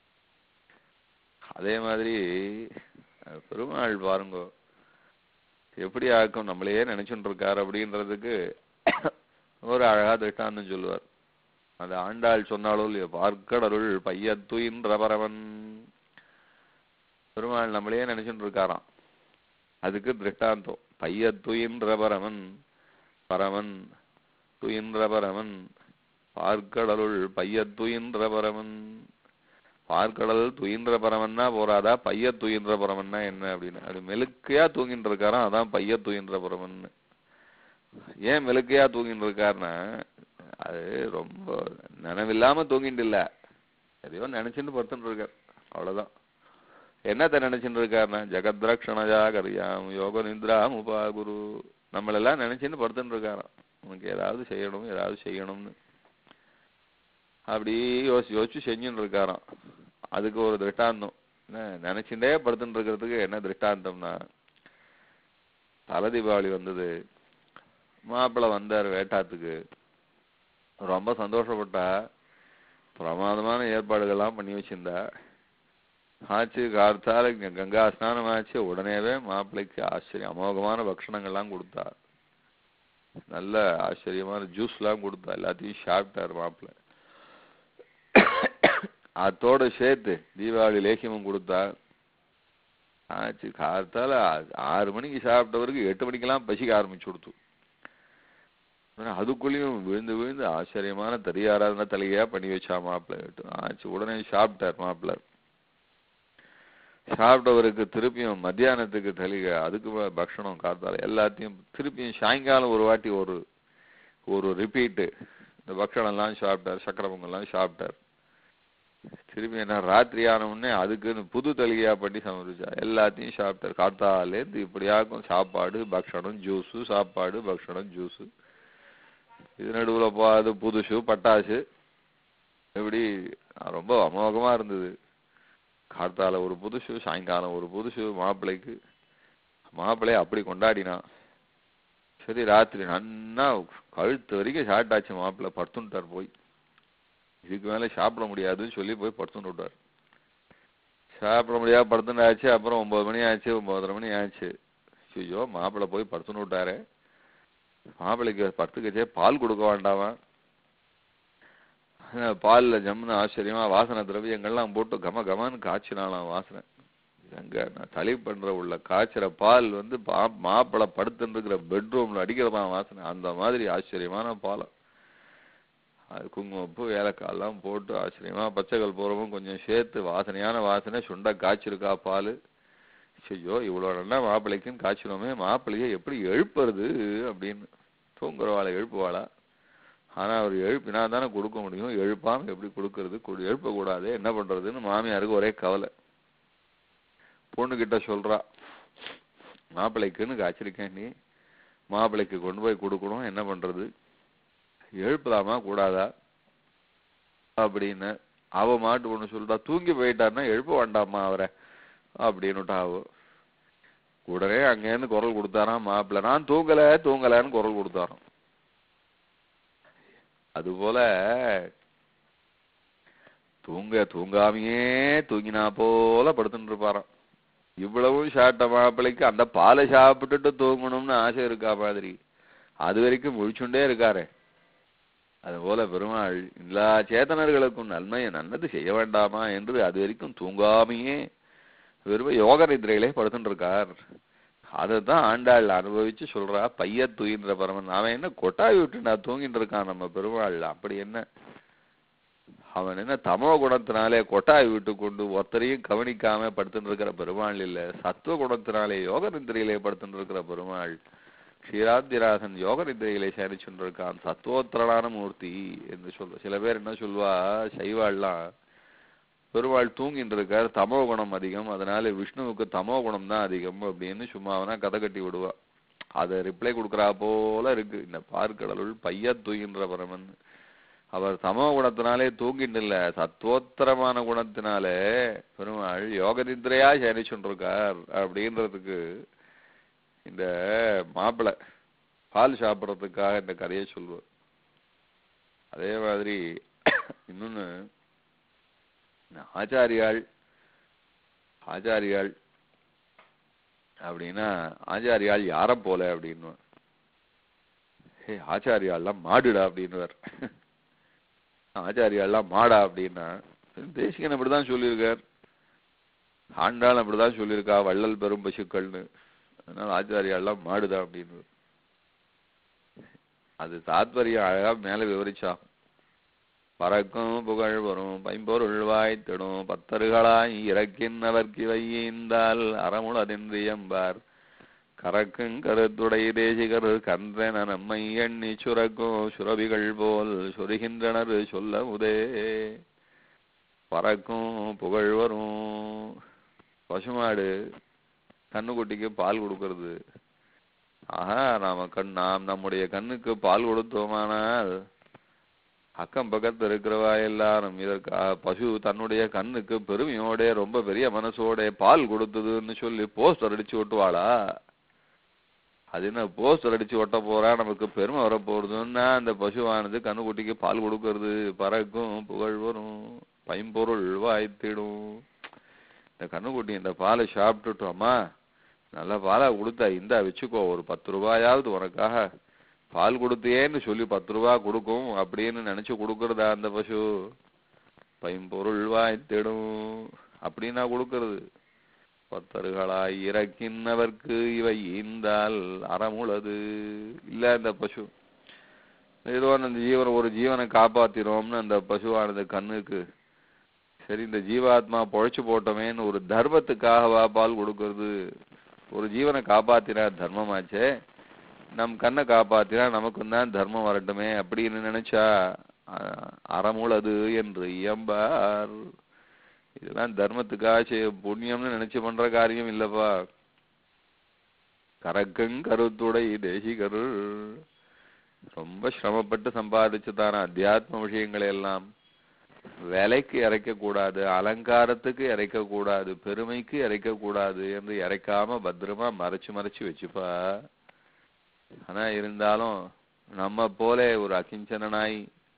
அதே மாதிரி அஹ், பெருமாள் பாருங்க எப்படி ஆக்கும் நம்மளையே நினைச்சுட்டு இருக்காரு அப்படின்றதுக்கு ஒரு அழகா திருஷ்டாந்தம் சொல்லுவார் அந்த ஆண்டாள் சொன்னாலோ இல்லையோ பார்க்கடருள் பையத்துயின்ற பரவன் பெருமாள் நம்மளையே நினைச்சுட்டு இருக்காராம் அதுக்கு திருஷ்டாந்தம் பையத்துயின்ற பரமன் பரமன் துயின்ற பரமன் பார்க்கடலுள் பையத்துயின்ற பரமன் பார்க்கடல் துயின்ற பரமன்னா போறாதா பைய துயின்ற பரமன்னா என்ன அப்படின்னு அப்படி மெலுக்கையா தூங்கிட்டு இருக்காராம் அதான் பைய துயின்ற பரமன் ஏன் மெலுக்கையா தூங்கிட்டு இருக்காருன்னா அது ரொம்ப நினைவில்லாம தூங்கிட்டு இல்ல எதையோ நினைச்சுட்டு படுத்துட்டு இருக்கார் அவ்வளவுதான் என்னத்தை நினைச்சுட்டு இருக்காருன்னா ஜெகத்ரக்ஷணஜா கரியாம் யோக நித்ராம் உபாகுரு நம்மளெல்லாம் நினைச்சுன்னு படுத்துட்டு இருக்காராம் உனக்கு ஏதாவது செய்யணும் ஏதாவது செய்யணும்னு அப்படி யோசிச்சு யோசிச்சு செஞ்சுட்டு இருக்காராம் அதுக்கு ஒரு திருஷ்டாந்தம் என்ன நினைச்சுட்டே படுத்துட்டு இருக்கிறதுக்கு என்ன திருஷ்டாந்தம்னா தல தீபாவளி வந்தது மாப்பிள்ளை வந்தார் வேட்டாத்துக்கு ரொம்ப சந்தோஷப்பட்டா பிரமாதமான ஏற்பாடுகள்லாம் பண்ணி வச்சிருந்தா ஆச்சு கார்த்தால இங்க கங்கா ஸ்நானம் ஆச்சு உடனேவே மாப்பிள்ளைக்கு ஆச்சரியம் அமோகமான பக்ஷணங்கள்லாம் கொடுத்தா நல்ல ஆச்சரியமான ஜூஸ்லாம் கொடுத்தா எல்லாத்தையும் சாப்பிட்டார் மாப்பிள்ளை அதோட சேர்த்து தீபாவளி லேகியமும் கொடுத்தா ஆச்சு கார்த்தால ஆ- ஆறு மணிக்கு சாப்பிட்டவருக்கு எட்டு மணிக்கெல்லாம் பசிக்க ஆரம்பிச்சு கொடுத்து ஆனா அதுக்குள்ளேயும் விழுந்து விழுந்து ஆச்சரியமான தரியாராதன தலையா பண்ணி வச்சா மாப்பிள்ளை ஆச்சு உடனே சாப்பிட்டார் மாப்பிள்ளை சாப்பிட்டவருக்கு திருப்பியும் மத்தியானத்துக்கு தலிகை அதுக்கு மேல பக்ஷணம் காத்தால எல்லாத்தையும் திருப்பியும் சாயங்காலம் ஒரு வாட்டி ஒரு ஒரு ரிப்பீட்டு இந்த பக்ஷணம் எல்லாம் சாப்பிட்டார் சக்கரை பொங்கல்லாம் சாப்பிட்டார் திருப்பி என்ன ராத்திரி ஆன உடனே அதுக்குன்னு புது தலிகையா பண்ணி சமர்ப்பிச்சா எல்லாத்தையும் சாப்பிட்டார் காத்தாலேருந்து இப்படியாக்கும் சாப்பாடு பக்ஷணம் ஜூஸு சாப்பாடு பக்ஷணம் ஜூஸு இது நடுவுல போகாது புதுசு பட்டாசு இப்படி ரொம்ப அமோகமா இருந்தது கார்த்தால ஒரு புதுசு சாயங்காலம் ஒரு புதுசு மாப்பிள்ளைக்கு மாப்பிள்ளைய அப்படி கொண்டாடினான் சரி ராத்திரி நன்னா கழுத்து வரைக்கும் சாப்பிட்டாச்சு மாப்பிள்ளை படுத்துட்டார் போய் இதுக்கு மேல சாப்பிட முடியாதுன்னு சொல்லி போய் படுத்துட்டு விட்டார் சாப்பிட முடியாம படுத்துட்டாச்சு அப்புறம் ஒன்பது மணி ஆச்சு ஒன்பதரை மணி ஆச்சு ஐயோ மாப்பிள்ளை போய் படுத்துன்னு விட்டாரே மாப்பிள்ளைக்கு படுத்துக்கச்சே பால் கொடுக்க வேண்டாமா அஹ் பால்ல ஜம்முன்னு ஆச்சரியமா வாசனை திரவியங்கள்லாம் போட்டு கம கமன்னு காய்ச்சினாலாம் வாசனை எங்க நான் தலை பண்ற உள்ள காய்ச்சற பால் வந்து பா- மாப்பிள்ளை படுத்துட்டு இருக்கிற பெட்ரூம்ல அடிக்கிறதா வாசனை அந்த மாதிரி ஆச்சரியமான பாலம் அது குங்குமப்பூ ஏலக்காய் எல்லாம் போட்டு ஆச்சரியமா பச்சைகள் பூரமும் கொஞ்சம் சேர்த்து வாசனையான வாசனை சுண்ட காய்ச்சிருக்கா பால் ஐயோ இவ்வளோ நல்லா மாப்பிள்ளைக்குன்னு காய்ச்சினோமே மாப்பிள்ளையை எப்படி எழுப்புறது அப்படின்னு தூங்குறவாளை எழுப்புவாளா ஆனா அவர் எழுப்பினா தானே கொடுக்க முடியும் எழுப்பாம எப்படி கொடுக்கறது கொடு எழுப்பக்கூடாது என்ன பண்றதுன்னு மாமியாருக்கு ஒரே கவலை பொண்ணுகிட்ட சொல்றா மாப்பிள்ளைக்குன்னு காய்ச்சிருக்கேன் நீ மாப்பிள்ளைக்கு கொண்டு போய் கொடுக்கணும் என்ன பண்றது எழுப்பலாமா கூடாதா அப்படின்னு அவ மாட்டு ஒண்ணு சொல்றா தூங்கி போயிட்டாருன்னா எழுப்ப வேண்டாமா அவரை அப்படின்னுட்டா அவ உடனே அங்கேருந்து குரல் கொடுத்தாராம் மாப்பிள்ளை நான் தூங்கல தூங்கலன்னு குரல் கொடுத்தாராம் அதுபோல தூங்க தூங்காமையே தூங்கினா போல படுத்துட்டு இருப்பாராம் இவ்வளவும் சாப்பிட்ட மாப்பிள்ளைக்கு அந்த பாலை சாப்பிட்டுட்டு தூங்கணும்னு ஆசை இருக்கா மாதிரி அது வரைக்கும் முழிச்சுண்டே இருக்காரே அதுபோல பெருமாள் எல்லா சேத்தனர்களுக்கும் நன்மையை நல்லது செய்ய வேண்டாமா என்று அது வரைக்கும் தூங்காமையே வெறும் யோக நிதிரையிலே படுத்துட்டு இருக்கார் அதைத்தான் ஆண்டாள் அனுபவிச்சு சொல்றா பைய தூயின்ற பரமன் அவன் என்ன கொட்டாய் விட்டு நான் தூங்கிட்டு இருக்கான் நம்ம பெருமாள் அப்படி என்ன அவன் என்ன தமோ குணத்தினாலே கொட்டாய் விட்டு கொண்டு ஒருத்தரையும் கவனிக்காம படுத்துட்டு இருக்கிற பெருமாள் இல்ல சத்துவ குணத்தினாலே யோக நிந்திரையிலே படுத்துட்டு இருக்கிற பெருமாள் க்ஷீராத்திராசன் யோக நிந்திரையிலே சேனிச்சுட்டு இருக்கான் சத்துவோத்தரனான மூர்த்தி என்று சொல்ற சில பேர் என்ன சொல்வா சைவாள்லாம் பெருமாள் தூங்கிட்டு இருக்கார் தமோ குணம் அதிகம் அதனால விஷ்ணுவுக்கு தமோ குணம் தான் அதிகம் அப்படின்னு சும்மா அவனா கதை கட்டி விடுவா அதை ரிப்ளை கொடுக்கறா போல இருக்கு இந்த பார்க்கடலுள் பைய தூங்கின்ற பரமன் அவர் தமோ குணத்தினாலே தூங்கிட்டு இல்ல சத்வோத்தரமான குணத்தினாலே பெருமாள் யோக நிந்திரையா சேனிச்சுருக்கார் அப்படின்றதுக்கு இந்த மாப்பிள்ளை பால் சாப்பிட்றதுக்காக இந்த கதையை சொல்லுவார் அதே மாதிரி இன்னொன்னு இந்த ஆச்சாரியாள் ஆச்சாரியாள் அப்படின்னா ஆச்சாரியாள் யார போல அப்படின்னு ஹே ஆச்சாரியாள்லாம் மாடுடா அப்படின்னுவார் ஆச்சாரியாள்லாம் மாடா அப்படின்னா தேசிகன் அப்படிதான் சொல்லியிருக்கார் ஆண்டாள் அப்படிதான் சொல்லியிருக்கா வள்ளல் பெரும் பசுக்கள்னு அதனால ஆச்சாரியாள்லாம் மாடுதா அப்படின்னு அது தாத்பரியம் அழகா மேல விவரிச்சா பறக்கும் புகழ் வரும் பைம்பொருள் வாய்த்திடும் பத்தர்களாய் இறக்கின்னவர்க்கு வையீந்தால் அறமுளதென்றியம்பார் கறக்குங் கருத்துடை தேசிகர் கன்றென நம்மை எண்ணி சுரக்கும் சுரபிகள் போல் சொருகின்றனர் சொல்ல உதே பறக்கும் புகழ் வரும் பசுமாடு கண்ணுக்குட்டிக்கு பால் கொடுக்கறது ஆஹா நாம கண் நாம் நம்முடைய கண்ணுக்கு பால் கொடுத்தோமானால் அக்கம் பக்கத்துல இருக்கிறவா எல்லாரும் இதற்காக பசு தன்னுடைய கண்ணுக்கு பெருமையோட ரொம்ப பெரிய மனசோட பால் கொடுத்ததுன்னு சொல்லி போஸ்டர் அடிச்சு ஒட்டுவாளா அது என்ன போஸ்டர் அடிச்சு ஒட்ட போறா நமக்கு பெருமை வர போறதுன்னா அந்த பசுவானது கண்ணுக்குட்டிக்கு பால் கொடுக்கறது பறக்கும் புகழ் வரும் பைம்பொருள் வாய்த்திடும் இந்த கண்ணுக்குட்டி இந்த பாலை சாப்பிட்டுட்டோமா நல்ல பாலா கொடுத்தா இந்தா வச்சுக்கோ ஒரு பத்து ரூபாயாவது உனக்காக பால் கொடுத்தியேன்னு சொல்லி பத்து ரூபா கொடுக்கும் அப்படின்னு நினைச்சு கொடுக்கறதா அந்த பசு பைம்பொருள் வாய்த்திடும் அப்படின்னா கொடுக்கறது பத்தர்களாய் இறக்கின்னவர்க்கு இவை ஈந்தால் அறமுளது இல்ல அந்த பசு ஏதோ அந்த ஜீவனை ஒரு ஜீவனை காப்பாத்திரோம்னு அந்த பசுவானது கண்ணுக்கு சரி இந்த ஜீவாத்மா பொழைச்சு போட்டோமேன்னு ஒரு தர்மத்துக்காகவா பால் கொடுக்கறது ஒரு ஜீவனை காப்பாத்தினா தர்மமாச்சே நம் கண்ணை காப்பாத்தினா நமக்கும் தான் தர்மம் வரட்டுமே அப்படின்னு நினைச்சா அ- அறமுளது என்று இயம்பார் இதெல்லாம் தர்மத்துக்காக செய்ய புண்ணியம்னு நினைச்சு பண்ற காரியம் இல்லப்பா கரக்கங் கருத்துடை தேசிகர் ரொம்ப சிரமப்பட்டு சம்பாதிச்சுதான அத்தியாத்ம விஷயங்களை எல்லாம் விலைக்கு இறைக்க கூடாது அலங்காரத்துக்கு இறைக்க கூடாது பெருமைக்கு இறைக்க கூடாது என்று இறைக்காம பத்திரமா மறைச்சு மறைச்சு வச்சுப்பா ஆனா இருந்தாலும் நம்ம போல ஒரு அகிஞ்சனாய்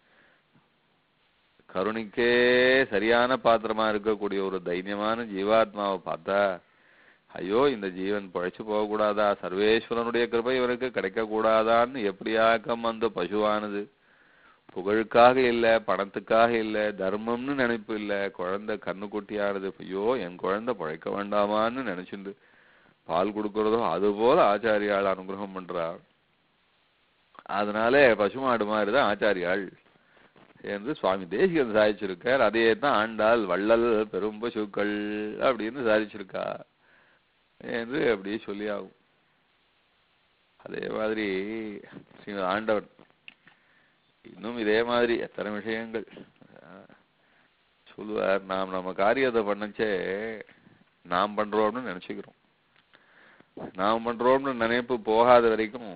கருணைக்கே சரியான பாத்திரமா இருக்கக்கூடிய ஒரு தைரியமான ஜீவாத்மாவை பார்த்தா ஐயோ இந்த ஜீவன் பழைச்சு போகக்கூடாதா சர்வேஸ்வரனுடைய கிருபை இவனுக்கு கிடைக்க கூடாதான்னு எப்படியாக்கம் அந்த பசுவானது புகழுக்காக இல்ல பணத்துக்காக இல்ல தர்மம்னு நினைப்பு இல்ல குழந்தை கண்ணுக்குட்டியானது ஐயோ என் குழந்தை பழைக்க வேண்டாமான்னு நினைச்சுண்டு பால் கொடுக்கறதோ அது போல ஆச்சாரியால் அனுகிரகம் பண்றார் அதனால பசுமாடு மாதிரிதான் ஆச்சாரியாள் என்று சுவாமி தேசிகன் சாதிச்சிருக்கார் அதே தான் ஆண்டாள் வள்ளல் பெரும் பசுக்கள் அப்படின்னு சாதிச்சிருக்கா என்று அப்படியே சொல்லி ஆகும் அதே மாதிரி ஸ்ரீ ஆண்டவன் இன்னும் இதே மாதிரி எத்தனை விஷயங்கள் அஹ், சொல்லுவார் நாம் நம்ம காரியத்தை பண்ணச்சே நாம் பண்றோம்னு நினைச்சுக்கிறோம் நாம் பண்றோம்னு நினைப்பு போகாத வரைக்கும்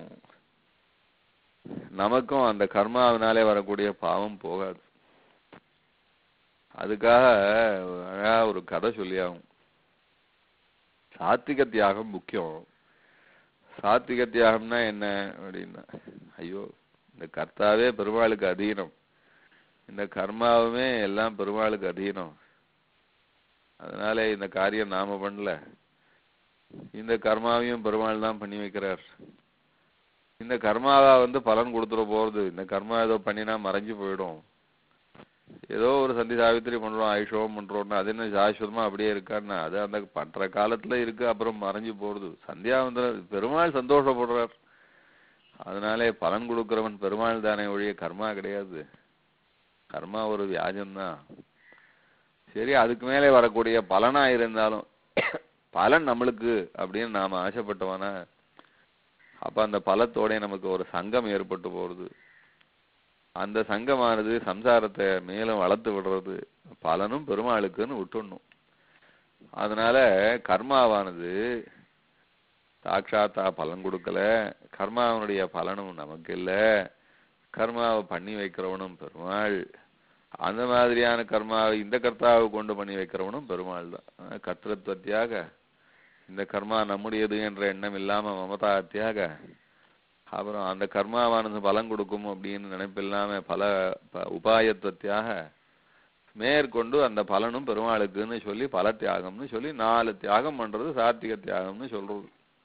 நமக்கும் அந்த கர்மாவினாலே வரக்கூடிய பாவம் போகாது அதுக்காக அழகா ஒரு கதை சொல்லியாகும் சாத்விக தியாகம் முக்கியம் சாத்விக தியாகம்னா என்ன அப்படின்னா ஐயோ இந்த கர்த்தாவே பெருமாளுக்கு அதீனம் இந்த கர்மாவுமே எல்லாம் பெருமாளுக்கு அதீனம் அதனால இந்த காரியம் நாம பண்ணல இந்த கர்மாவையும் பெருமாள் தான் பண்ணி வைக்கிறார் இந்த கர்மாவா வந்து பலன் கொடுத்துட போறது இந்த கர்மா ஏதோ பண்ணினா மறைஞ்சு போயிடும் ஏதோ ஒரு சந்தி சாவித்திரி பண்றோம் ஐஷோம் பண்றோம்னா அது என்ன சாஸ்வதமா அப்படியே இருக்கான்னா அது அந்த பண்ற காலத்துல இருக்கு அப்புறம் மறைஞ்சு போறது சந்தியாவந்தனம் பெருமாள் சந்தோஷப்படுறார் அதனாலே பலன் கொடுக்கிறவன் பெருமாள் தானே ஒழிய கர்மா கிடையாது கர்மா ஒரு வியாஜம்தான் சரி அதுக்கு மேலே வரக்கூடிய பலனா இருந்தாலும் பலன் நம்மளுக்கு அப்படின்னு நாம ஆசைப்பட்டவனா அப்ப அந்த பலத்தோட நமக்கு ஒரு சங்கம் ஏற்பட்டு போறது அந்த சங்கமானது சம்சாரத்தை மேலும் வளர்த்து விடுறது பலனும் பெருமாளுக்குன்னு விட்டுடணும் அதனால கர்மாவானது சாட்சாத்தா பலன் கொடுக்கல கர்மாவனுடைய பலனும் நமக்கு இல்ல கர்மாவை பண்ணி வைக்கிறவனும் பெருமாள் அந்த மாதிரியான கர்மாவை இந்த கர்த்தாவை கொண்டு பண்ணி வைக்கிறவனும் பெருமாள் தான் கர்த்தத்வத்தியாக இந்த கர்மா நம்முடையது என்ற எண்ணம் இல்லாம மமதாத்தியாக அப்புறம் அந்த கர்மாவானது பலன் கொடுக்கும் அப்படின்னு நினைப்பில்லாம பல ப- உபாயத்துவத்தியாக மேற்கொண்டு அந்த பலனும் பெருமாளுக்குன்னு சொல்லி பல தியாகம்னு சொல்லி நாலு தியாகம் பண்றது சாத்விக தியாகம்னு சொல்றது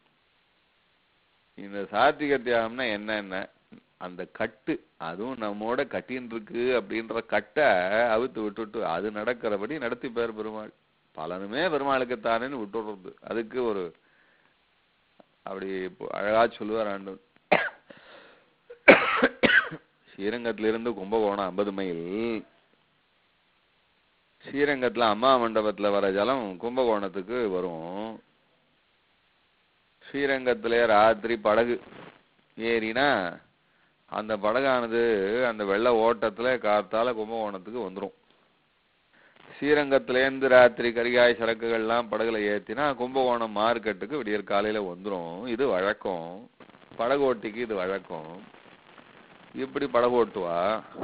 இந்த சாத்விக தியாகம்னா என்னென்ன அந்த கட்டு அதுவும் நம்மோட கட்டின்னு இருக்கு அப்படின்ற கட்டை அவுத்து விட்டுட்டு அது நடக்கிறபடி நடத்தி பேர் பெருமாள் பலனுமே பெருமாளுக்கு தானேன்னு விட்டுடுறது அதுக்கு ஒரு அப்படி இப்போ அழகா சொல்லுவார் ஆண்டவன் ஸ்ரீரங்கத்திலிருந்து கும்பகோணம் ஐம்பது மைல் ஸ்ரீரங்கத்துல அம்மா மண்டபத்துல வர ஜலம் கும்பகோணத்துக்கு வரும் ஸ்ரீரங்கத்திலே ராத்திரி படகு ஏறினா அந்த படகானது அந்த வெள்ள ஓட்டத்துல காத்தால கும்பகோணத்துக்கு வந்துரும் ஸ்ரீரங்கத்திலேருந்து ராத்திரி கரிகாய் சரக்குகள்லாம் படகுல ஏத்தினா கும்பகோணம் மார்க்கெட்டுக்கு விடியற் காலையில வந்துரும் இது வழக்கம் படகோட்டிக்கு இது வழக்கம் இப்படி படகு ஓட்டுவா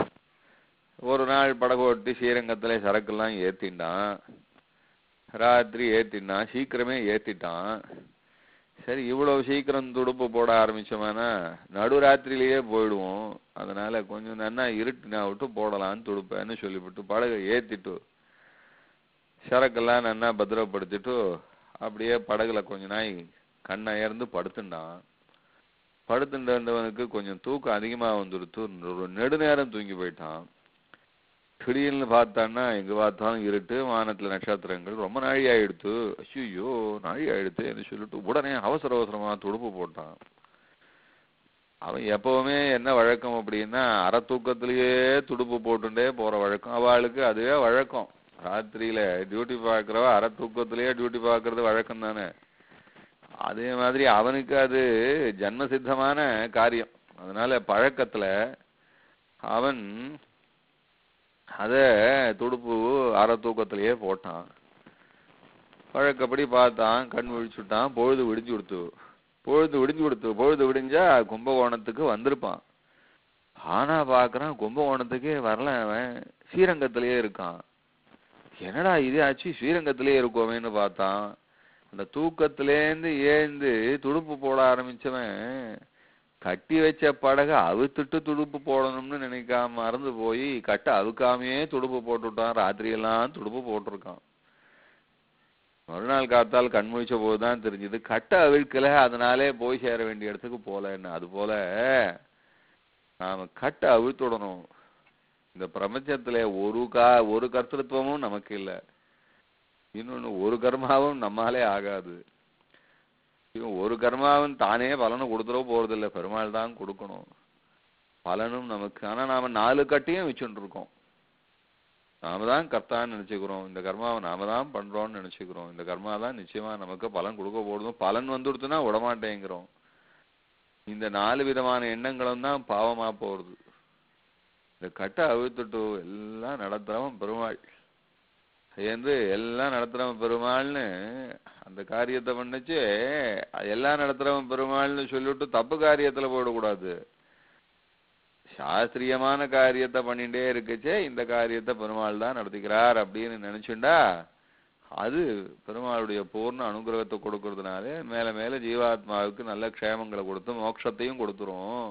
ஒரு நாள் படகு ஓட்டி ஸ்ரீரங்கத்துல சரக்கெல்லாம் ஏத்திண்டான் ராத்திரி ஏத்தினான் சீக்கிரமே ஏத்திட்டான் சரி இவ்வளவு சீக்கிரம் துடுப்பு போட ஆரம்பிச்சோம்னா நடுராத்திரியிலேயே போயிடுவோம் அதனால கொஞ்சம் நன்னா இருட்டுனா விட்டு போடலாம்னு துடுப்பேன்னு சொல்லிவிட்டு படகை ஏத்திட்டு சரக்கெல்லாம் நன்னா பத்திரப்படுத்திட்டு அப்படியே படகுல கொஞ்ச நாய் கண்ணை இறந்து படுத்துண்டான் படுத்துட்டு இருந்தவனுக்கு கொஞ்சம் தூக்கம் அதிகமா வந்துடுத்து ஒரு நெடுநேரம் தூங்கி போயிட்டான் திடீர்னு பார்த்தான்னா எங்க பார்த்தாலும் இருட்டு வானத்துல நட்சத்திரங்கள் ரொம்ப நாழி ஆயிடுத்து ஐயோ நாழி ஆயிடுத்து என்று சொல்லிட்டு உடனே அவசர அவசரமா துடுப்பு போட்டான் அவன் எப்பவுமே என்ன வழக்கம் அப்படின்னா அரை தூக்கத்திலேயே துடுப்பு போட்டுட்டே போற வழக்கம் அவளுக்கு அதுவே வழக்கம் ராத்திரியில டியூட்டி பார்க்கறவ அரை தூக்கத்திலேயே டியூட்டி பார்க்கறது வழக்கம் தானே அதே மாதிரி அவனுக்கு அது ஜன்ம சித்தமான காரியம் அதனால பழக்கத்துல அவன் அத துடுப்பு அரை தூக்கத்திலேயே போட்டான் வழக்கப்படி பார்த்தான் கண் விழிச்சுட்டான் பொழுது விடிஞ்சு கொடுத்து பொழுது விடிஞ்சு கொடுத்து பொழுது விடிஞ்சா கும்பகோணத்துக்கு வந்திருப்பான் ஆனா பாக்குறான் கும்பகோணத்துக்கே வரல அவன் ஸ்ரீரங்கத்திலேயே இருக்கான் என்னடா இது ஆச்சு ஸ்ரீரங்கத்திலேயே இருக்கோமேன்னு பார்த்தான் அந்த தூக்கத்திலேந்து ஏந்து துடுப்பு போட ஆரம்பிச்சவன் கட்டி வச்ச படகை அவுத்துட்டு துடுப்பு போடணும்னு நினைக்காம மறந்து போய் கட்டை அவுக்காமையே துடுப்பு போட்டுட்டான் ராத்திரியெல்லாம் துடுப்பு போட்டிருக்கான் மறுநாள் காத்தால் கண் முழிச்ச போதுதான் தெரிஞ்சது கட்டை அவிழ்க்கல அதனாலே போய் சேர வேண்டிய இடத்துக்கு போலன்னு அது போல நாம கட்டை அவிழ்த்துடணும் இந்த பிரபஞ்சத்துல ஒரு கா ஒரு கர்த்தத்துவமும் நமக்கு இல்ல இன்னொன்னு ஒரு கர்மாவும் நம்மாலே ஆகாது இவன் ஒரு கர்மாவும் தானே பலனை கொடுத்துட போறதில்ல பெருமாள் தான் கொடுக்கணும் பலனும் நமக்கு ஆனா நாம நாலு கட்டியும் வச்சுட்டு இருக்கோம் நாம தான் கர்த்தான்னு நினைச்சுக்கிறோம் இந்த கர்மாவை நாம தான் பண்றோம்னு நினைச்சுக்கிறோம் இந்த கர்மா தான் நிச்சயமா நமக்கு பலன் கொடுக்க போடுதும் பலன் வந்துடுத்துனா விடமாட்டேங்கிறோம் இந்த நாலு விதமான எண்ணங்களும் தான் பாவமா போறது இந்த கட்டை அவிழ்த்துட்டு எல்லாம் நடத்துறவன் பெருமாள் என்று எல்லாம் நடத்துறவன் பெருமாள்னு அந்த காரியத்தை பண்ணுச்சு எல்லாம் நடத்துறவன் பெருமாள்னு சொல்லிவிட்டு தப்பு காரியத்துல போயிடக்கூடாது சாஸ்திரியமான காரியத்தை பண்ணிட்டே இருக்குச்சே இந்த காரியத்தை பெருமாள் தான் நடத்திக்கிறார் அப்படின்னு நினைச்சுண்டா அது பெருமாளுடைய பூர்ண அனுகிரகத்தை கொடுக்கறதுனாலே மேல மேல ஜீவாத்மாவுக்கு நல்ல க்ஷேமங்களை கொடுத்து மோட்சத்தையும் கொடுத்துரும்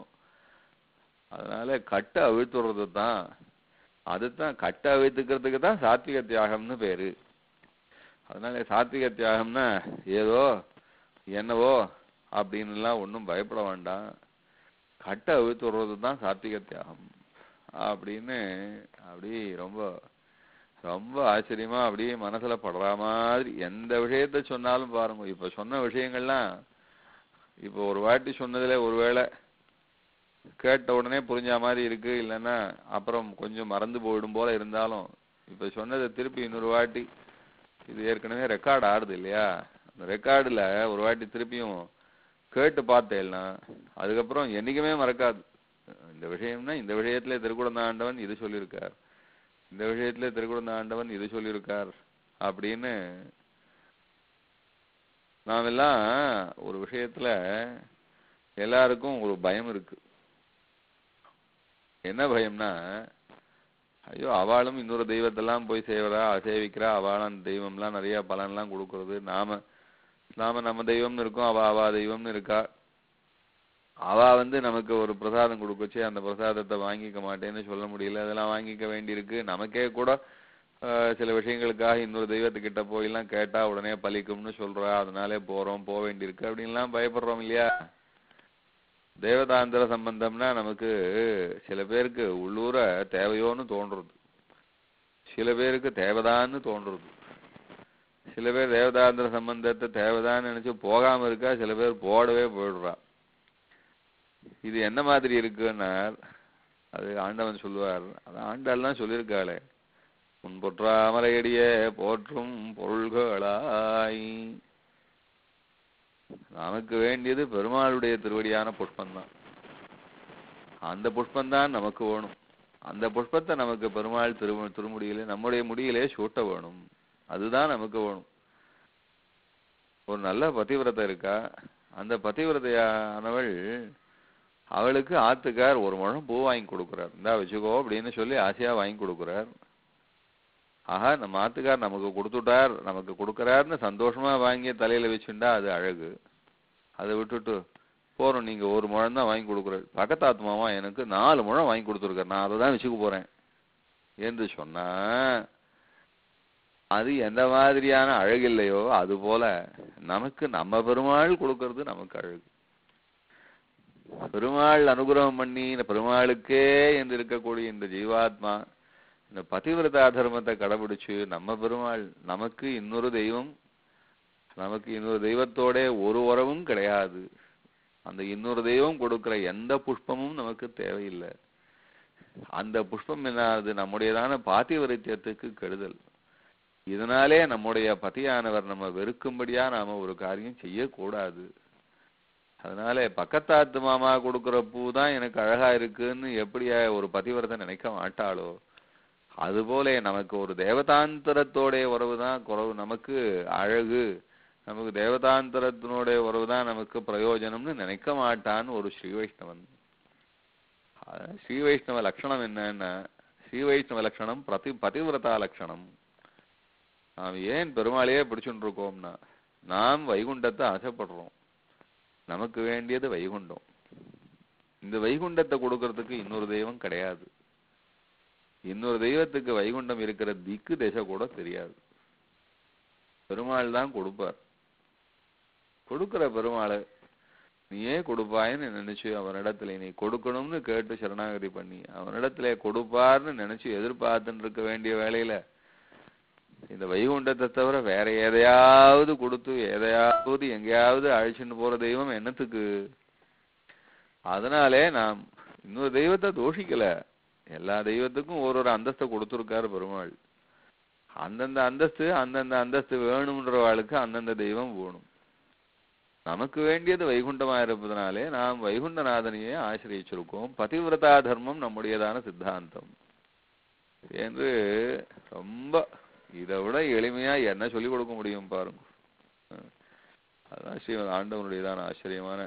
அதனால கட்டை அவிழ்த்துறது தான் அதுதான் கட்டை அவிழ்த்துக்கிறதுக்கு தான் சாத்விக தியாகம்னு பேரு அதனால சாத்விக தியாகம்னா ஏதோ என்னவோ அப்படின்னுலாம் ஒன்றும் பயப்பட வேண்டாம் கட்டை அவிழ்த்து விடுறது தான் சாத்விக தியாகம் அப்படின்னு அப்படி ரொம்ப ரொம்ப ஆச்சரியமா அப்படியே மனசுல படுற மாதிரி எந்த விஷயத்த சொன்னாலும் பாருங்க இப்ப சொன்ன விஷயங்கள்லாம் இப்போ ஒரு வாட்டி சொன்னதுல ஒருவேளை கேட்ட உடனே புரிஞ்ச மாதிரி இருக்கு இல்லைன்னா அப்புறம் கொஞ்சம் மறந்து போயிடும் போல இருந்தாலும் இப்ப சொன்னதை திருப்பி இன்னொரு வாட்டி இது ஏற்கனவே ரெக்கார்ட் ஆடுது இல்லையா அந்த ரெக்கார்டுல ஒரு வாட்டி திருப்பியும் கேட்டு பார்த்தேன்னா அதுக்கப்புறம் என்னைக்குமே மறக்காது இந்த விஷயம்னா இந்த விஷயத்துல திருக்குடந்த ஆண்டவன் இது சொல்லியிருக்கார் இந்த விஷயத்துல திருக்குடந்த ஆண்டவன் இது சொல்லியிருக்கார் அப்படின்னு நாமெல்லாம் ஒரு விஷயத்துல எல்லாருக்கும் ஒரு பயம் இருக்கு என்ன பயம்னா ஐயோ அவளும் இன்னொரு தெய்வத்தெல்லாம் போய் சேவரா சேவிக்கிறா அவளும் அந்த தெய்வம்லாம் நிறைய பலன்லாம் கொடுக்கறது நாம நாம நம்ம தெய்வம்னு இருக்கோம் அவ அவா தெய்வம்னு இருக்கா அவ வந்து நமக்கு ஒரு பிரசாதம் கொடுக்கச்சு அந்த பிரசாதத்தை வாங்கிக்க மாட்டேன்னு சொல்ல முடியல அதெல்லாம் வாங்கிக்க வேண்டியிருக்கு நமக்கே கூட ஆஹ், சில விஷயங்களுக்காக இன்னொரு தெய்வத்துக்கிட்ட போயெல்லாம் கேட்டா உடனே பலிக்கும்னு சொல்றா அதனாலே போறோம் போக வேண்டியிருக்கு அப்படின்லாம் பயப்படுறோம் இல்லையா தேவதாந்திர சம்பந்தம்னா நமக்கு சில பேருக்கு உள்ளூர தேவையோன்னு தோன்றுறது சில பேருக்கு தேவைதான்னு தோன்றுறது சில பேர் தேவதாந்திர சம்பந்தத்தை தேவைதான்னு நினைச்சு போகாம இருக்கா சில பேர் போடவே போயிடுறா இது என்ன மாதிரி இருக்குன்னா அது ஆண்டவன் சொல்லுவார் அது ஆண்டாள்லாம் சொல்லியிருக்காளே உன் பொற்றாமலையடியே போற்றும் பொருள்களாய் நமக்கு வேண்டியது பெருமாளுடைய திருவடியான புஷ்பம்தான் அந்த புஷ்பம்தான் நமக்கு வேணும் அந்த புஷ்பத்தை நமக்கு பெருமாள் திரு திருமுடியிலே நம்முடைய முடியிலே சூட்ட வேணும் அதுதான் நமக்கு வேணும் ஒரு நல்ல பதிவிரதை இருக்கா அந்த பதிவிரதையானவள் அவளுக்கு ஆத்துக்கார் ஒரு முழம் பூ வாங்கி கொடுக்குறார் இந்தா வச்சுக்கோ அப்படின்னு சொல்லி ஆசையா வாங்கி கொடுக்குறார் ஆஹா நம்ம ஆத்துக்கார் நமக்கு கொடுத்துட்டார் நமக்கு கொடுக்கறாருன்னு சந்தோஷமா வாங்கி தலையில வச்சுண்டா அது அழகு அதை விட்டுட்டு போறோம் நீங்க ஒரு முழம் தான் வாங்கி கொடுக்குறாரு பக்கத்து ஆத்மாவா எனக்கு நாலு முழம் வாங்கி கொடுத்துருக்காரு நான் அதை தான் வச்சுக்க போறேன் என்று சொன்னா அது எந்த மாதிரியான அழகு இல்லையோ அது போல நமக்கு நம்ம பெருமாள் கொடுக்கறது நமக்கு அழகு பெருமாள் அனுகிரகம் பண்ணி இந்த பெருமாளுக்கே என்று இருக்கக்கூடிய இந்த ஜீவாத்மா இந்த பதிவிரதா தர்மத்தை கடைபிடிச்சு நம்ம பெருமாள் நமக்கு இன்னொரு தெய்வம் நமக்கு இன்னொரு தெய்வத்தோட ஒரு உறவும் கிடையாது அந்த இன்னொரு தெய்வம் கொடுக்கிற எந்த புஷ்பமும் நமக்கு தேவையில்லை அந்த புஷ்பம் என்னாது நம்முடையதான பாத்திவரித்தியத்துக்கு கெடுதல் இதனாலே நம்முடைய பதியானவர் நம்ம வெறுக்கும்படியா நாம ஒரு காரியம் செய்யக்கூடாது அதனால பக்கத்தாத்து மாமா கொடுக்கிற பூ தான் எனக்கு அழகா இருக்குன்னு எப்படி ஒரு பதிவிரதை நினைக்க மாட்டாளோ அதுபோல நமக்கு ஒரு தேவதாந்தரத்தோட உறவு தான் குறவு நமக்கு அழகு நமக்கு தேவதாந்தரத்தினுடைய உறவு தான் நமக்கு பிரயோஜனம்னு நினைக்க மாட்டான்னு ஒரு ஸ்ரீ வைஷ்ணவன் அஹ் ஸ்ரீ வைஷ்ணவ லட்சணம் என்னன்னா ஸ்ரீ வைஷ்ணவ லட்சணம் பிரதி பதிவிரதா லட்சணம் நாம் ஏன் பெருமாளையே பிடிச்சுட்டு இருக்கோம்னா நாம் வைகுண்டத்தை ஆசைப்படுறோம் நமக்கு வேண்டியது வைகுண்டம் இந்த வைகுண்டத்தை கொடுக்கறதுக்கு இன்னொரு தெய்வம் கிடையாது இன்னொரு தெய்வத்துக்கு வைகுண்டம் இருக்கிற திக்கு திசை கூட தெரியாது பெருமாள் தான் கொடுப்பார் கொடுக்கிற பெருமாளை நீயே கொடுப்பாயின்னு நினைச்சு அவனிடத்துல நீ கொடுக்கணும்னு கேட்டு சரணாகதி பண்ணி அவனிடத்துல கொடுப்பார்னு நினைச்சு எதிர்பார்த்துன்னு இருக்க வேண்டிய வேலையில இந்த வைகுண்டத்தை தவிர வேற எதையாவது கொடுத்து எதையாவது எங்கேயாவது அழைச்சிட்டு போற தெய்வம் என்னத்துக்கு அதனாலே நாம் இன்னொரு தெய்வத்தை தோஷிக்கல எல்லா தெய்வத்துக்கும் ஒரு ஒரு அந்தஸ்தை கொடுத்துருக்காரு பெருமாள் அந்தந்த அந்தஸ்து அந்தந்த அந்தஸ்து வேணும்ன்றவாளுக்கு அந்தந்த தெய்வம் வேணும் நமக்கு வேண்டியது வைகுண்டமா இருப்பதனாலே நாம் வைகுண்டநாதனையே ஆசிரியச்சிருக்கோம் பதிவிரதா தர்மம் நம்முடையதான சித்தாந்தம் என்று ரொம்ப இதை விட எளிமையா என்ன சொல்லிக் கொடுக்க முடியும் பாருங்க அஹ் அதான் ஸ்ரீமத் ஆண்டவனுடையதான ஆச்சரியமான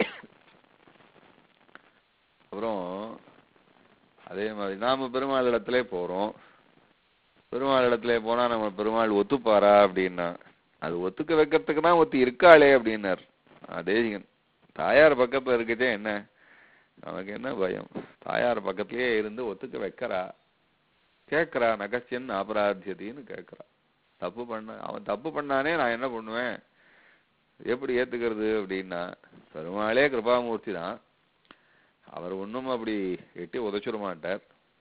அப்புறம் அதே மாதிரி நாம பெருமாள் இடத்துல போறோம் பெருமாள் இடத்துல போனா நம்ம பெருமாள் ஒத்துப்பாரா அப்படின்னா அது ஒத்துக்க வைக்கிறதுக்கு தான் ஒத்தி இருக்காளே அப்படின்னார் தேசிகன் தாயார் பக்கத்துல இருக்கச்சே என்ன நமக்கு என்ன பயம் தாயார் பக்கத்திலேயே இருந்து ஒத்துக்க வைக்கிறா கேட்கறா நகசியன் அபராத்தியத்தின்னு கேட்கறா தப்பு பண்ண அவன் தப்பு பண்ணானே நான் என்ன பண்ணுவேன் எப்படி ஏத்துக்கிறது அப்படின்னா பெருமாளே கிருபாமூர்த்தி தான் அவர் ஒண்ணும் அப்படி எட்டி உதைச்சிட மாட்டார்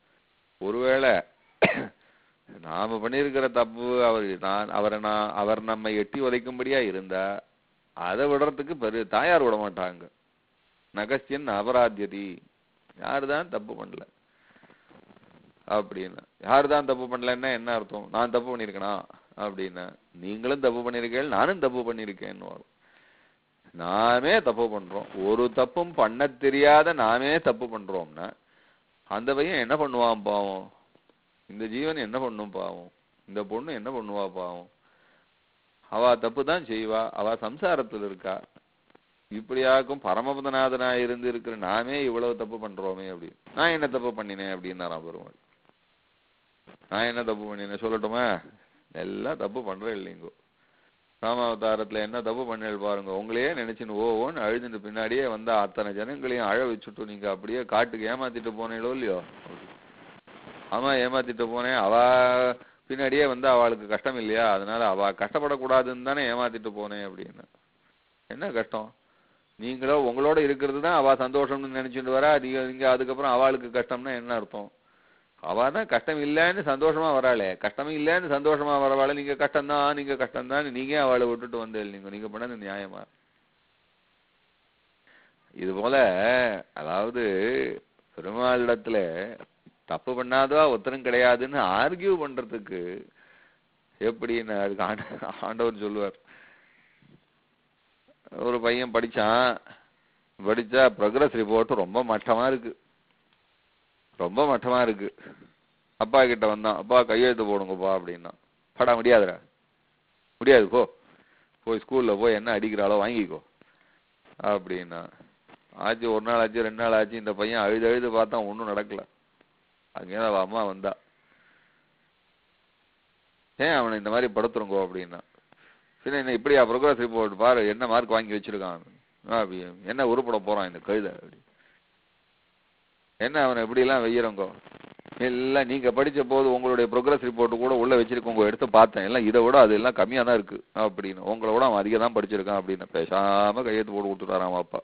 ஒருவேளை நாம பண்ணியிருக்கிற தப்பு அவர் நான் அவரை நான் அவர் நம்மை எட்டி உதைக்கும்படியா இருந்தா அதை விடுறதுக்கு பெரு தாயார் விட மாட்டாங்க நகசியன் அபராத்தியதி யாரு தான் தப்பு பண்ணல அப்படின்னா யாரு தான் தப்பு பண்ணலன்னா என்ன அர்த்தம் நான் தப்பு பண்ணியிருக்கேனா அப்படின்னா நீங்களும் தப்பு பண்ணியிருக்கேன் நானும் தப்பு பண்ணியிருக்கேன்னு வரும் நாமே தப்பு பண்றோம் ஒரு தப்பும் பண்ண தெரியாத நாமே தப்பு பண்றோம்னா அந்த பையன் என்ன பண்ணுவான் பாவம் இந்த ஜீவன் என்ன பண்ணும் பாவம் இந்த பொண்ணு என்ன பண்ணுவா பாவம் அவ தப்பு தான் செய்வா அவ சம்சாரத்துல இருக்கா இப்படியாக்கும் பரமபதநாதனா இருந்து இருக்கிற நாமே இவ்வளவு தப்பு பண்றோமே அப்படி நான் என்ன தப்பு பண்ணினேன் அப்படின்னாராம் பெருமாள் நான் என்ன தப்பு பண்ணினேன் சொல்லட்டுமா எல்லாம் தப்பு பண்றேன் இல்லைங்கோ ராமாவதாரத்துல என்ன தப்பு பண்ணல் பாருங்க உங்களையே நினைச்சுன்னு ஓன்னு அழுதுட்டு பின்னாடியே வந்தா அத்தனை ஜனங்களையும் அழ வச்சுட்டு நீங்க அப்படியே காட்டுக்கு ஏமாத்திட்டு போனீங்களோ இல்லையோ ஆமா ஏமாத்திட்டு போனேன் அவ பின்னாடியே வந்து அவளுக்கு கஷ்டம் இல்லையா அதனால அவ கஷ்டப்படக்கூடாதுன்னு தானே ஏமாத்திட்டு போனேன் அப்படின்னு என்ன கஷ்டம் நீங்களோ உங்களோட இருக்கிறது தான் அவ சந்தோஷம்னு நினைச்சிட்டு வரா நீங்க நீங்க அதுக்கப்புறம் அவளுக்கு கஷ்டம்னா என்ன அர்த்தம் அவ தான் கஷ்டம் இல்லைன்னு சந்தோஷமா வராளே கஷ்டமே இல்லைன்னு சந்தோஷமா வரவாளே நீங்க கஷ்டம்தான் நீங்க கஷ்டம்தான் நீங்க அவளை விட்டுட்டு வந்து நீங்க நீங்க பண்ணது நியாயமா இது போல அதாவது பெருமாளிடத்துல தப்பு பண்ணாதவா ஒத்தரும் கிடையாதுன்னு ஆர்கியூ பண்றதுக்கு எப்படின்னு அதுக்கு ஆண்ட- ஆண்டவர் சொல்லுவார் ஒரு பையன் படிச்சான் படிச்சா ப்ரோக்ரஸ் ரிப்போர்ட் ரொம்ப மட்டமா இருக்கு ரொம்ப மட்டமா இருக்கு அப்பா கிட்ட வந்தான் அப்பா கையெழுத்து போடுங்கப்பா அப்படின்னா படா முடியாதுடா முடியாது போ போய் ஸ்கூல்ல போய் என்ன அடிக்கிறாளோ வாங்கிக்கோ அப்படின்னா ஆச்சு ஒரு நாள் ஆச்சு ரெண்டு நாள் ஆச்சு இந்த பையன் அழுது அழுது பார்த்தா ஒன்றும் நடக்கல அங்கேதான் அவ அம்மா வந்தா ஏன் அவனை இந்த மாதிரி படுத்துருங்கோ அப்படின்னா சரி என்ன இப்படியா ப்ரோக்ரஸ் ரிப்போர்ட் பாரு என்ன மார்க் வாங்கி வச்சிருக்கான் அப்படி என்ன உருப்பட போறான் இந்த கழுதை அப்படி என்ன அவனை எப்படி எல்லாம் வெய்யறங்கோ எல்லாம் நீங்க படிச்ச போது உங்களுடைய ப்ரோக்ரஸ் ரிப்போர்ட் கூட உள்ள வச்சிருக்கோங்க எடுத்து பார்த்தேன் எல்லாம் இதை விட அது எல்லாம் கம்மியா தான் இருக்கு அப்படின்னு உங்களை விட அவன் அதிகம் தான் படிச்சிருக்கான் அப்படின்னு பேசாம கையெழுத்து போட்டு கொடுத்துட்டாராம் அப்பா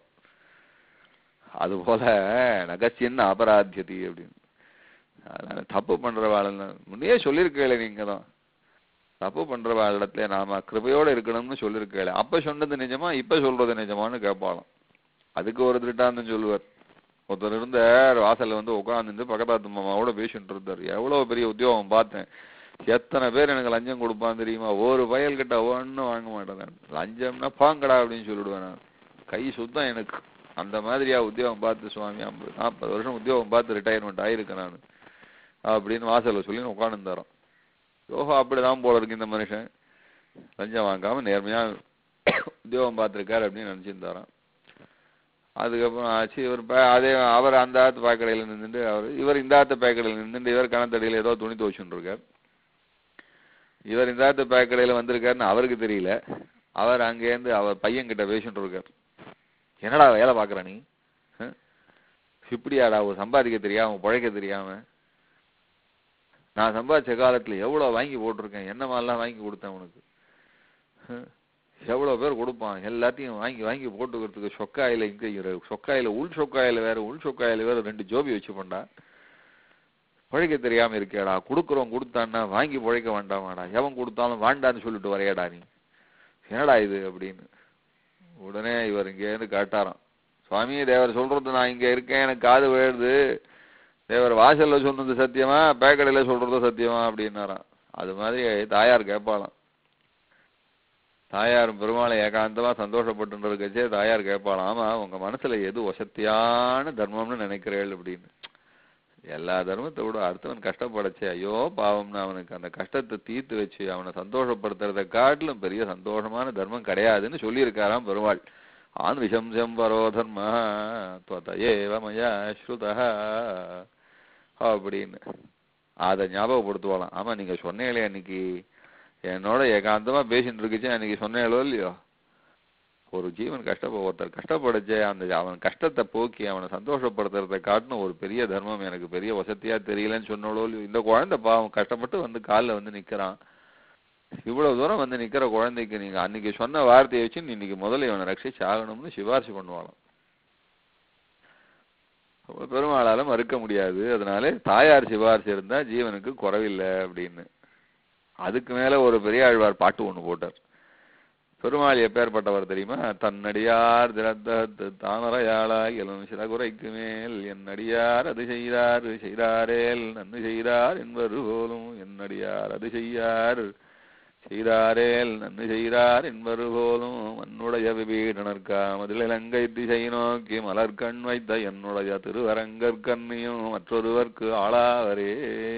அது போல நகசியன் அபராத்தியதி அப்படின்னு அதனால தப்பு பண்றவாள் முன்னே சொல்லியிருக்கல நீங்க தான் தப்பு பண்றவாள் இடத்துல நாம கிருபையோட இருக்கணும்னு சொல்லியிருக்கல அப்ப சொன்னது நிஜமா இப்ப சொல்றது நிஜமான்னு கேட்பாளாம் அதுக்கு ஒரு திருட்டாந்தம் சொல்லுவார் ஒருத்தர் இருந்தார் வாசல்ல வந்து உட்காந்துட்டு பக்கத்தாத்து மாமாவோட பேசிட்டு இருந்தார் எவ்வளவு பெரிய உத்தியோகம் பார்த்தேன் எத்தனை பேர் எனக்கு லஞ்சம் கொடுப்பான் தெரியுமா ஒரு பயல் கிட்ட ஒன்னும் வாங்க மாட்டேன் நான். லஞ்சம்னா பாங்கடா அப்படின்னு சொல்லிடுவேன் நான் கை சுத்தம் எனக்கு அந்த மாதிரியா உத்தியோகம் பார்த்து சுவாமி ஐம்பது நாற்பது வருஷம் உத்தியோகம் பார்த்து ரிட்டையர்மெண்ட் ஆயிருக்கேன் நான் அப்படின்னு வாசல்ல சொல்லி உட்காந்துருந்தாராம் யோகா அப்படிதான் போல இருக்கு இந்த மனுஷன் லஞ்சம் வாங்காம நேர்மையா உத்தியோகம் பார்த்திருக்காரு அப்படின்னு நினைச்சிருந்தாராம் அதுக்கப்புறம் ஆச்சு இவர் பே- அதே அவர் அந்த ஆத்து பேக்கடையில் நின்றுட்டு அவர் இவர் இந்த ஆத்து பேக்கடையில் நின்றுட்டு இவர் கணத்தடியில் ஏதோ துணி துவச்சுட்டு இருக்கார் இவர் இந்த ஆத்து பேக்கடையில் வந்திருக்காருன்னு அவருக்கு தெரியல அவர் அங்கேருந்து அவர் பையன் கிட்ட பேசிட்டு இருக்கார் என்னடா வேலை பார்க்கற நீ ஆ? இப்படியாடா ஒரு சம்பாதிக்க தெரியாம பிழைக்க தெரியாம நான் சம்பாதிச்ச காலத்துல எவ்வளவு வாங்கி போட்டிருக்கேன் என்ன மாதிரிலாம் வாங்கி கொடுத்தேன் உனக்கு ஆ? எவ்வளவு பேர் கொடுப்பான் எல்லாத்தையும் வாங்கி வாங்கி போட்டுக்கிறதுக்கு சொக்காயில இங்க இரு- சொக்காயில உள் சொக்காயில வேற உள் சொக்காயில வேற ரெண்டு ஜோபி வச்சுப்போண்டா பிழைக்க தெரியாம இருக்கேடா கொடுக்குறோம் கொடுத்தான்னா வாங்கி பிழைக்க வேண்டாமாடா எவன் கொடுத்தாலும் வேண்டான்னு சொல்லிட்டு வரையடா நீ என்னடா இது அப்படின்னு உடனே இவர் இங்க இருந்து கேட்டாராம் சுவாமி தேவர் சொல்றது நான் இங்க இருக்கேன் எனக்கு காது விழுது தேவர் வாசல்ல சொன்னது சத்தியமா பேக்கடையில சொல்றது சத்தியமா அப்படின்னாராம் அது மாதிரி தாயார் கேட்பாளாம் தாயார் பெருமாளை ஏகாந்தமா சந்தோஷப்பட்டு இருக்கச்சே தாயார் கேட்பாளாம் ஆமா உங்க மனசுல எது வசத்தியான தர்மம்னு நினைக்கிறேள் அப்படின்னு எல்லா தர்மத்தை விட அடுத்தவன் கஷ்டப்படச்சே ஐயோ பாவம்னு அவனுக்கு அந்த கஷ்டத்தை தீர்த்து வச்சு அவனை சந்தோஷப்படுத்துறதை காட்டிலும் பெரிய சந்தோஷமான தர்மம் கிடையாதுன்னு சொல்லியிருக்காராம் பெருமாள் ஆன் விஷம்சம் பரோ தர்ம ஏவ மயா ஸ்ருதா அப்படின்னு அதை ஞாபகப்படுத்துவாளாம் ஆமா நீங்க சொன்னீங்களே அன்னைக்கு என்னோட ஏகாந்தமா பேசிட்டு இருக்குச்சு அன்னைக்கு சொன்னேளோ இல்லையோ ஒரு ஜீவன் கஷ்டப்ப ஒருத்தர் கஷ்டப்படச்சே அந்த அவன் கஷ்டத்தை போக்கி அவனை சந்தோஷப்படுத்துறதை காட்டின ஒரு பெரிய தர்மம் எனக்கு பெரிய வசதியா தெரியலன்னு சொன்னாலோ இல்லையோ இந்த குழந்தை பாவம் கஷ்டப்பட்டு வந்து காலில் வந்து நிக்கிறான் இவ்வளவு தூரம் வந்து நிக்கிற குழந்தைக்கு நீங்க அன்னைக்கு சொன்ன வார்த்தையை வச்சு நீ இன்னைக்கு முதல்ல இவனை ரட்சிச்சு ஆகணும்னு சிபாரிசு பண்ணுவாளாம் பெருமாளால மறுக்க முடியாது அதனால தாயார் சிபாரிசு இருந்தா ஜீவனுக்கு குறைவில்லை அப்படின்னு அதுக்கு மேல ஒரு பெரியாழ்வார் பாட்டு ஒண்ணு போட்டார் பெருமாள் எப்பேற்பட்டவர் தெரியுமா தன்னடியார் திறத்த தாமரையாளாய் எலும் சிறகுறைக்கு மேல் என்னடியார் அது செய்தார் செய்தாரேல் நன்னு செய்தார் என்பது போலும் என்னடியார் அது செய்யார் செய்தாரேல் நன்னு செய்தார் என்பது போலும் மன்னுடைய விபீடனர்க்காம் அதில் இலங்கை திசை நோக்கி மலர்கண் வைத்த என்னுடைய திருவரங்கற்கண்ணியும் மற்றொருவர்க்கு ஆளாவரே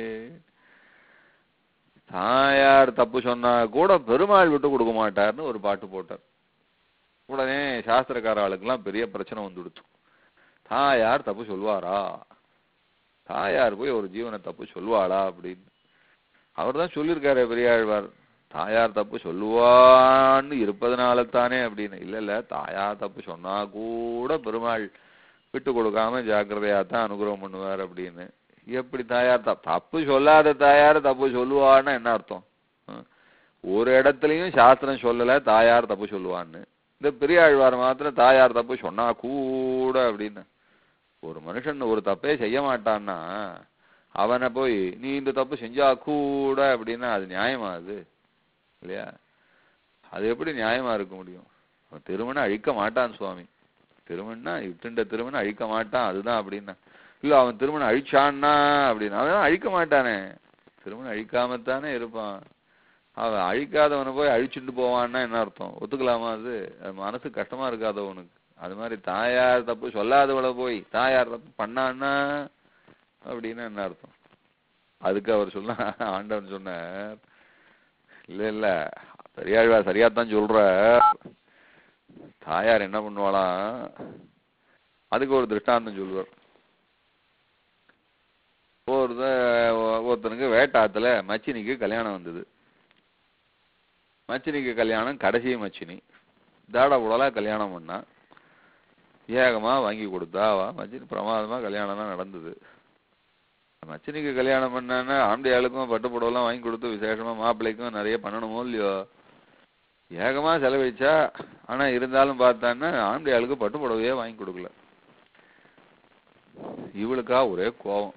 தாயார் தப்பு சொன்னா கூட பெருமாள் விட்டு கொடுக்க மாட்டார்னு ஒரு பாட்டு போட்டார் உடனே சாஸ்திரக்கார ஆளுக்கெல்லாம் பெரிய பிரச்சனை வந்துடுச்சு தாயார் தப்பு சொல்வாரா தாயார் போய் ஒரு ஜீவனை தப்பு சொல்வாளா அப்படின்னு அவர் தான் சொல்லியிருக்காரு பெரியாழ்வார் தாயார் தப்பு சொல்லுவான்னு இருப்பதனால தானே அப்படின்னு இல்ல இல்ல தாயார் தப்பு சொன்னா கூட பெருமாள் விட்டு கொடுக்காம ஜாக்கிரதையா தான் அனுகிரகம் பண்ணுவார் அப்படின்னு எப்படி தாயார் தப் தப்பு சொல்லாத தாயார் தப்பு சொல்லுவான்னா என்ன அர்த்தம் ஆ? ஒரு இடத்துலயும் சாஸ்திரம் சொல்லல தாயார் தப்பு சொல்லுவான்னு இந்த பெரியாழ்வார் மாத்திரம் தாயார் தப்பு சொன்னா கூட அப்படின்னு ஒரு மனுஷன் ஒரு தப்பே செய்ய மாட்டான்னா அவனை போய் நீ இந்த தப்பு செஞ்சா கூட அப்படின்னா அது நியாயமா அது இல்லையா அது எப்படி நியாயமா இருக்க முடியும் அவன் திருமணம் அழிக்க மாட்டான் சுவாமி திருமணம்னா இட்டுண்ட திருமணம் அழிக்க மாட்டான் அதுதான் அப்படின்னா இல்ல அவன் திருமணம் அழிச்சான்னா அப்படின்னு அவன் அழிக்க மாட்டானே திருமணம் அழிக்காமத்தானே இருப்பான் அவன் அழிக்காதவனை போய் அழிச்சுட்டு போவான்னா என்ன அர்த்தம் ஒத்துக்கலாமா அது அது மனசு கஷ்டமா இருக்காத உனக்கு அது மாதிரி தாயார் தப்பு சொல்லாதவளை போய் தாயார் தப்பு பண்ணான்னா அப்படின்னா என்ன அர்த்தம் அதுக்கு அவர் சொன்ன ஆண்டவன் சொன்னார் இல்ல இல்ல பெரியாழ்வார் சரியாத்தான் சொல்ற தாயார் என்ன பண்ணுவாளாம் அதுக்கு ஒரு திருஷ்டாந்தம் சொல்லுவார் ஒருத்த ஒருத்தனுக்கு வேட்டாத்துல மச்சினிக்கு கல்யாணம் வந்தது மச்சினிக்கு கல்யாணம் கடைசி மச்சினி தாட உடலா கல்யாணம் பண்ணா ஏகமா வாங்கி கொடுத்தா அவ மச்சினி பிரமாதமா கல்யாணம்லாம் நடந்தது மச்சினிக்கு கல்யாணம் பண்ணான்னா ஆம்படியாளுக்கும் பட்டு புடவெல்லாம் வாங்கி கொடுத்து விசேஷமா மாப்பிள்ளைக்கும் நிறைய பண்ணணுமோ இல்லையோ ஏகமா செலவழிச்சா ஆனா இருந்தாலும் பார்த்தான்னா ஆம்படியாளுக்கு பட்டு புடவையே வாங்கி கொடுக்கல இவளுக்கா ஒரே கோவம்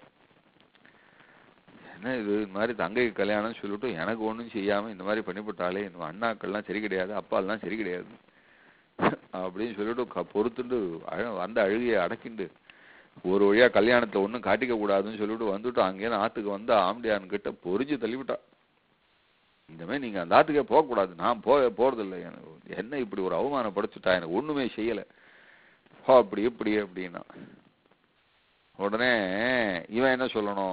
என்ன இது இந்த மாதிரி தங்கைக்கு கல்யாணம் சொல்லிட்டு எனக்கு ஒண்ணும் செய்யாம இந்த மாதிரி பண்ணிவிட்டாலே இந்த அண்ணாக்கள்லாம் சரி கிடையாது அப்பாலாம் சரி கிடையாது அப்படின்னு சொல்லிட்டு க- பொறுத்துண்டு அழ- வந்த அழுகையை அடக்கிண்டு ஒரு வழியா கல்யாணத்தை ஒண்ணும் காட்டிக்க கூடாதுன்னு சொல்லிட்டு வந்துட்டு அங்கேயிருந்து ஆத்துக்கு வந்து ஆம்படியான் கிட்ட பொறிஞ்சு தள்ளிவிட்டா இந்த மாதிரி நீங்க அந்த ஆத்துக்கே போக கூடாது நான் போக போறதில்லை எனக்கு என்ன இப்படி ஒரு அவமானப்படுத்திட்டா எனக்கு ஒண்ணுமே செய்யல ஹோ அப்படி இப்படி அப்படின்னா உடனே இவன் என்ன சொல்லணும்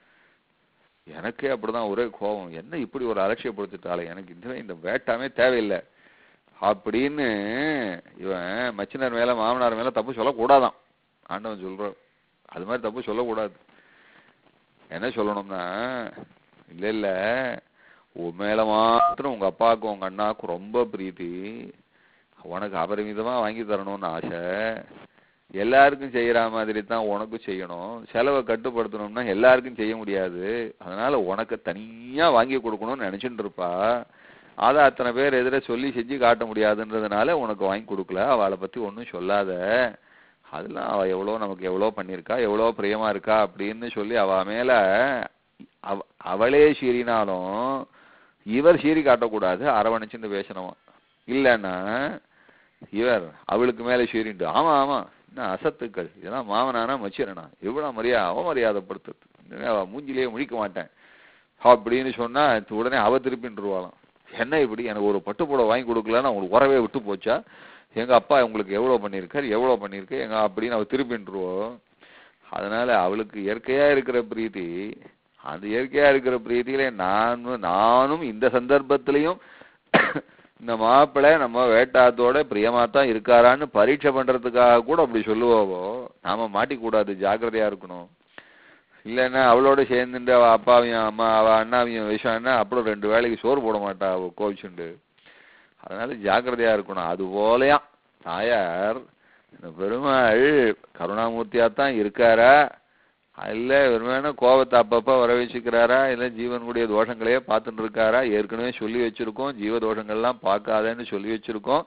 எனக்கே அப்படிதான் ஒரே கோபம் என்ன இப்படி ஒரு அலட்சியப்படுத்திட்டாலே எனக்கு இந்த இந்த வேட்டாமே தேவையில்லை அப்படின்னு இவன் மச்சினர் மேல மாமனார் மேல தப்பு சொல்லக்கூடாதான் ஆண்டவன் சொல்ற அது மாதிரி தப்பு சொல்லக்கூடாது என்ன சொல்லணும்னா இல்ல இல்ல உன் மேல மாத்திரம் உங்க அப்பாவுக்கும் உங்க அண்ணாவுக்கும் ரொம்ப பிரீத்தி உனக்கு அபரிமிதமா வாங்கி தரணும்னு ஆசை எல்லாருக்கும் செய்யற மாதிரி தான் உனக்கும் செய்யணும் செலவை கட்டுப்படுத்தணும்னா எல்லாருக்கும் செய்ய முடியாது அதனால உனக்கு தனியா வாங்கி கொடுக்கணும்னு நினைச்சுட்டு இருப்பா அதை அத்தனை பேர் எதிர சொல்லி செஞ்சு காட்ட முடியாதுன்றதுனால உனக்கு வாங்கி கொடுக்கல அவளை பத்தி ஒன்றும் சொல்லாத அதெல்லாம் அவ எவ்வளோ நமக்கு எவ்வளோ பண்ணியிருக்கா எவ்வளோ பிரியமா இருக்கா அப்படின்னு சொல்லி அவ மேல அவ அவளே சீறினாலும் இவர் சீறி காட்டக்கூடாது அரவணைச்சுன்னு பேசணுமா இல்லைன்னா இவர் அவளுக்கு மேல சீறிண்டு ஆமா ஆமா என்ன அசத்துக்கள் இதெல்லாம் மாமனானா மச்சிரனா எவ்வளவு மரியாதை அவமரியாதைப்படுத்துறது இனிமே அவ மூஞ்சிலேயே முழிக்க மாட்டேன் அப்படின்னு சொன்னா உடனே அவ திருப்பின்றுவாளாம் என்ன இப்படி எனக்கு ஒரு பட்டு புடவை வாங்கி கொடுக்கலன்னா உங்களுக்கு உறவே விட்டு போச்சா எங்க அப்பா உங்களுக்கு எவ்வளவு பண்ணியிருக்காரு எவ்வளவு பண்ணிருக்கு எங்க அப்படின்னு அவ திருப்பின்றுவோம் அதனால அவளுக்கு இயற்கையா இருக்கிற பிரீத்தி அந்த இயற்கையா இருக்கிற பிரீத்தியில நானும் நானும் இந்த சந்தர்ப்பத்திலையும் இந்த மாப்பிள்ளை நம்ம வேட்டாத்தோட பிரியமா தான் இருக்காரான்னு பரீட்சை பண்றதுக்காக கூட அப்படி சொல்லுவாவோ நாம மாட்டிக்கூடாது ஜாக்கிரதையா இருக்கணும் இல்லைன்னா அவளோட சேர்ந்துட்டு அவ அப்பாவையும் அம்மா அவ அண்ணாவையும் விஷயம்னா அப்புறம் ரெண்டு வேளைக்கு சோறு போட மாட்டா அவ கோவிச்சுண்டு அதனால ஜாக்கிரதையா இருக்கணும் அது போலயா தாயார் இந்த பெருமாள் கருணாமூர்த்தியா தான் இருக்காரா இல்ல வெறுமையான கோபத்தை அப்பப்ப வர வச்சுக்கிறாரா இல்ல ஜீவனுடைய தோஷங்களையே பார்த்துட்டு இருக்காரா ஏற்கனவே சொல்லி வச்சிருக்கோம் ஜீவ தோஷங்கள்லாம் பார்க்காதேன்னு சொல்லி வச்சிருக்கோம்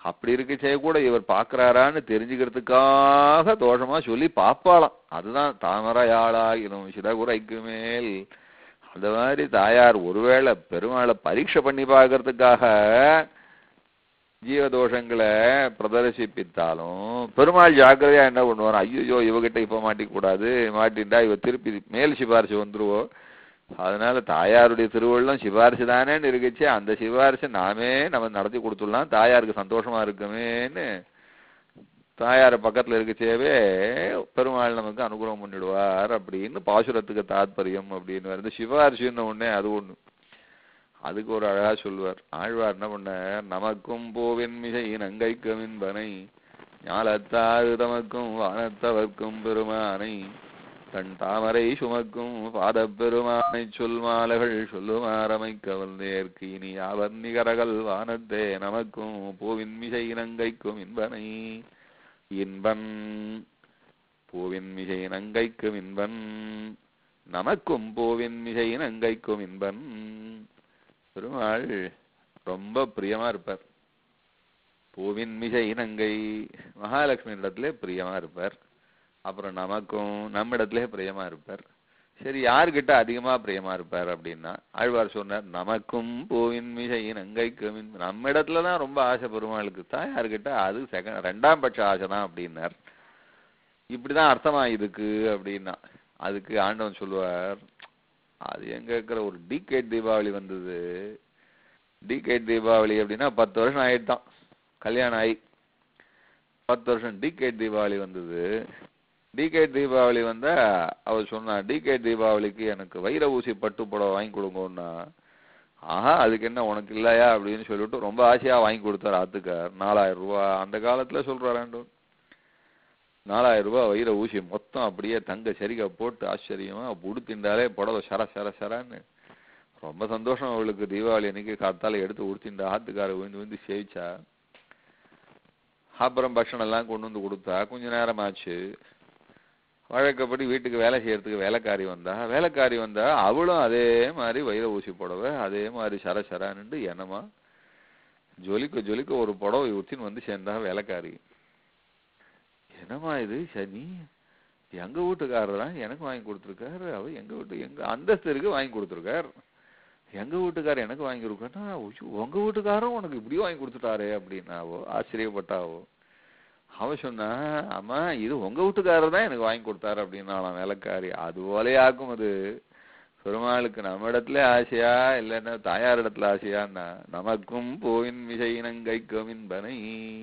அப்படி இருக்கச்சே கூட இவர் பார்க்கறாரான்னு தெரிஞ்சுக்கிறதுக்காக தோஷமா சொல்லி பாப்பாளாம் அதுதான் தாமரையாளாயினும் சிறகுரைக்கு மேல் அந்த மாதிரி தாயார் ஒருவேளை பெருமாளை பரீட்சை பண்ணி பார்க்கறதுக்காக ஜீவதோஷங்களை பிரதர்சிப்பித்தாலும் பெருமாள் ஜாக்கிரதையா என்ன பண்ணுவார் ஐயோ இவகிட்ட இப்ப மாட்டிக்க கூடாது மாட்டின்டா இவ திருப்பி மேல் சிபாரிசு வந்துருவோம் அதனால தாயாருடைய திருவள்ளம் சிபாரிசு தானேன்னு இருக்குச்சு அந்த சிபாரிசை நாமே நம்ம நடத்தி கொடுத்துடலாம் தாயாருக்கு சந்தோஷமா இருக்குமேன்னு தாயார் பக்கத்துல இருக்கச்சேவே பெருமாள் நமக்கு அனுகிரகம் பண்ணிடுவார் அப்படின்னு பாசுரத்துக்கு தாத்பரியம் அப்படின்னு வருது சிபாரிசுன்னு ஒண்ணே அது ஒண்ணு அதுக்கு ஒரு அழகா சொல்லுவார் ஆழ்வார் என்ன பண்ணார் நமக்கும் போவின் மிகை நங்கைக்கும் என்பனை ஞாலத்தாறு தமக்கும் வானத்தவர்க்கும் பெருமானை தன் தாமரை சுமக்கும் பாதப் பெருமானை சொல் மாலைகள் சொல்லுமாறமை கவர்ந்தேற்கு இனி அவர் நிகரகள் வானத்தே நமக்கும் பூவின் மிசை நங்கைக்கும் இன்பனை இன்பன் பூவின் மிசை நங்கைக்கும் இன்பன் நமக்கும் பூவின் மிசை நங்கைக்கும் இன்பன் பெருமாள் ரொம்ப பிரியமா இருப்பார் பூவின் மிசை நங்கை மகாலட்சுமி இடத்துல பிரியமா இருப்பார் அப்புறம் நமக்கும் நம்ம இடத்துல பிரியமா இருப்பார் சரி யாருக்கிட்ட அதிகமா பிரியமா இருப்பார் அப்படின்னா ஆழ்வார் சொன்னார் நமக்கும் பூவின் மிசை நங்கைக்கும் இன்ப- நம்ம இடத்துல தான் ரொம்ப ஆசை பெருமாளுக்கு தான் யாருக்கிட்ட அது செகண்ட் ரெண்டாம் பட்ச ஆசை தான் அப்படின்னார் இப்படிதான் அர்த்தமா இதுக்கு அப்படின்னா அதுக்கு ஆண்டவன் சொல்லுவார் அது எங்க இருக்கிற ஒரு டிகேட் தீபாவளி வந்தது டிகேட் தீபாவளி அப்படின்னா பத்து வருஷம் ஆயிட்டான் கல்யாணம் ஆகி பத்து வருஷம் டிகேட் தீபாவளி வந்தது டிகேட் தீபாவளி வந்தா அவர் சொன்னா டிகேட் தீபாவளிக்கு எனக்கு வைர ஊசி பட்டு புடவை வாங்கி கொடுங்கன்னா ஆஹா அதுக்கு என்ன உனக்கு இல்லையா அப்படின்னு சொல்லிட்டு ரொம்ப ஆசையா வாங்கி கொடுத்தாரு ஆத்துக்கார் நாலாயிரம் ரூபாய் அந்த காலத்துல சொல்றாராண்டோ நாலாயிரம் ரூபாய் வைர ஊசி மொத்தம் அப்படியே தங்க சரிகா போட்டு ஆச்சரியமா உடுத்திண்டாலே புடவை சர சர சரன்னு ரொம்ப சந்தோஷம் அவளுக்கு தீபாவளி அன்னைக்கு காத்தால எடுத்து உடுத்திண்டா ஆத்துக்கார விழுந்து விழுந்து சேவிச்சா அப்புறம் பட்சணம் எல்லாம் கொண்டு வந்து கொடுத்தா கொஞ்ச நேரம் ஆச்சு வழக்கப்படி வீட்டுக்கு வேலை செய்யறதுக்கு வேலைக்காரி வந்தா வேலைக்காரி வந்தா அவளும் அதே மாதிரி வைர ஊசி புடவை அதே மாதிரி சர சரான்னு என்னமா ஜொலிக்க ஜொலிக்க ஒரு புடவை உத்தின்னு வந்து சேர்ந்தா வேலைக்காரி என்னம்மா இது சனி எங்க வீட்டுக்காரர் தான் எனக்கு வாங்கி கொடுத்துருக்காரு அவ எங்க வீட்டு எங்க அந்தஸ்தருக்கு வாங்கி கொடுத்துருக்கார் எங்க வீட்டுக்காரர் எனக்கு வாங்கி கொடுக்கறா உங்க வீட்டுக்காரரும் உனக்கு இப்படி வாங்கி கொடுத்துட்டாரே அப்படின்னாவோ ஆச்சரியப்பட்டாவோ அவ சொன்னா அம்மா இது உங்க வீட்டுக்காரர் தான் எனக்கு வாங்கி கொடுத்தாரு அப்படின்னாலாம் வேலைக்காரி அது போலையாக்கும் அது பெருமாளுக்கு நம்ம இடத்துல ஆசையா இல்லைன்னா தாயார் இடத்துல ஆசையான்னா நமக்கும் போயின் மிசையினங்கைக்கும் இன்பனை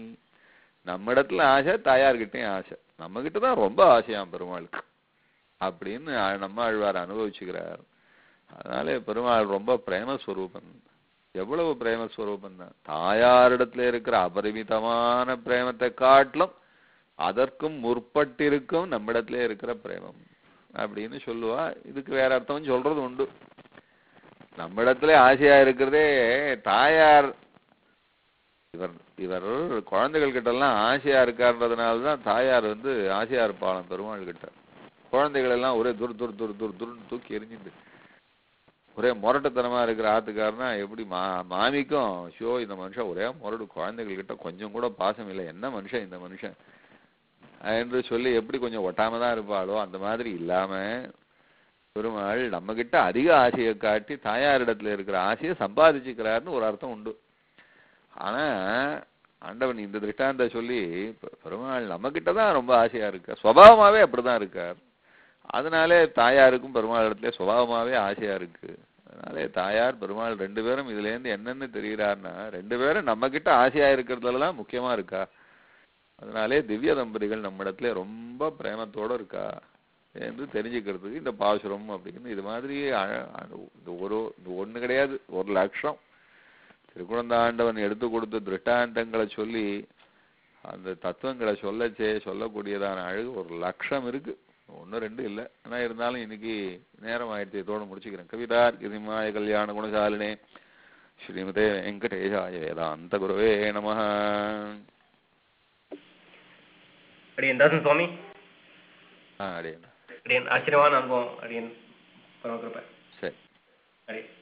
நம்ம இடத்துல ஆசை தாயார்கிட்டயும் ஆசை நம்ம கிட்ட தான் ரொம்ப ஆசையாம் பெருமாளுக்கு அப்படின்னு ஆ- நம்ம ஆழ்வார் அனுபவிச்சுக்கிறார் அதனாலே பெருமாள் ரொம்ப பிரேமஸ்வரூபன் எவ்வளவு பிரேமஸ்வரூபம் தான் தாயாரிடத்துல இருக்கிற அபரிமிதமான பிரேமத்தை காட்டிலும் அதற்கும் முற்பட்டிருக்கும் நம்மிடத்திலே இருக்கிற பிரேமம் அப்படின்னு சொல்லுவா இதுக்கு வேற அர்த்தம் சொல்றது உண்டு நம்மிடத்துல ஆசையா இருக்கிறதே தாயார் இவர் இவர் குழந்தைகள் கிட்ட எல்லாம் ஆசையா இருக்காருன்றதுனால தான் தாயார் வந்து ஆசையா இருப்பாளாம் பெருமாள் கிட்ட குழந்தைகள் எல்லாம் ஒரே துர் துர் துர் துர் துர்னு தூக்கி எரிஞ்சுட்டு ஒரே முரட்டுத்தனமா இருக்கிற ஆத்துக்காரனா எப்படி மா மாமிக்கும் ஷோ இந்த மனுஷன் ஒரே முரடு குழந்தைகள் கிட்ட கொஞ்சம் கூட பாசம் இல்லை என்ன மனுஷன் இந்த மனுஷன் என்று சொல்லி எப்படி கொஞ்சம் ஒட்டாம தான் இருப்பாளோ அந்த மாதிரி இல்லாம பெருமாள் நம்ம கிட்ட அதிக ஆசையை காட்டி தாயாரிடத்துல இருக்கிற ஆசையை சம்பாதிச்சுக்கிறாருன்னு ஒரு அர்த்தம் உண்டு ஆனா ஆண்டவன் இந்த திருஷ்டாந்த சொல்லி பெ- பெருமாள் நம்ம கிட்ட தான் ரொம்ப ஆசையா இருக்கார் சுபாவமாவே அப்படிதான் இருக்கார் அதனாலே தாயாருக்கும் பெருமாள் இடத்துல சுபாவமாவே ஆசையா இருக்கு அதனாலே தாயார் பெருமாள் ரெண்டு பேரும் இதுல இருந்து என்னன்னு தெரிகிறார்னா ரெண்டு பேரும் நம்ம கிட்ட ஆசையா இருக்கிறதுல தான் முக்கியமா இருக்கா அதனாலே திவ்ய தம்பதிகள் நம்ம இடத்துல ரொம்ப பிரேமத்தோட இருக்கா என்று தெரிஞ்சுக்கிறதுக்கு இந்த பாசுரம் அப்படின்னு இது மாதிரி அழ- அழ- இந்த ஒரு இது ஒண்ணு கிடையாது ஒரு லட்சம் திருக்குழந்தாண்டவன் எடுத்து கொடுத்த திருஷ்டாந்தங்களை சொல்லி அந்த தத்துவங்களை சொல்லச்சே சொல்லக்கூடியதான அழகு ஒரு லட்சம் இருக்கு ஒண்ணு ரெண்டு இல்ல ஆனா இருந்தாலும் இன்னைக்கு நேரம் ஆயிடுச்சு இதோட முடிச்சுக்கிறேன் கவிதார் கிருதிமாய கல்யாண குணசாலினே ஸ்ரீமதே வெங்கடேஷாய வேதாந்த குருவே நமஹ அடியன் தாசன் சுவாமி ஆ அடையண்ணா அடியன் ஆச்சரியமான அனுபவம் அடியன் பரமகிருப்பை சரி அடியன்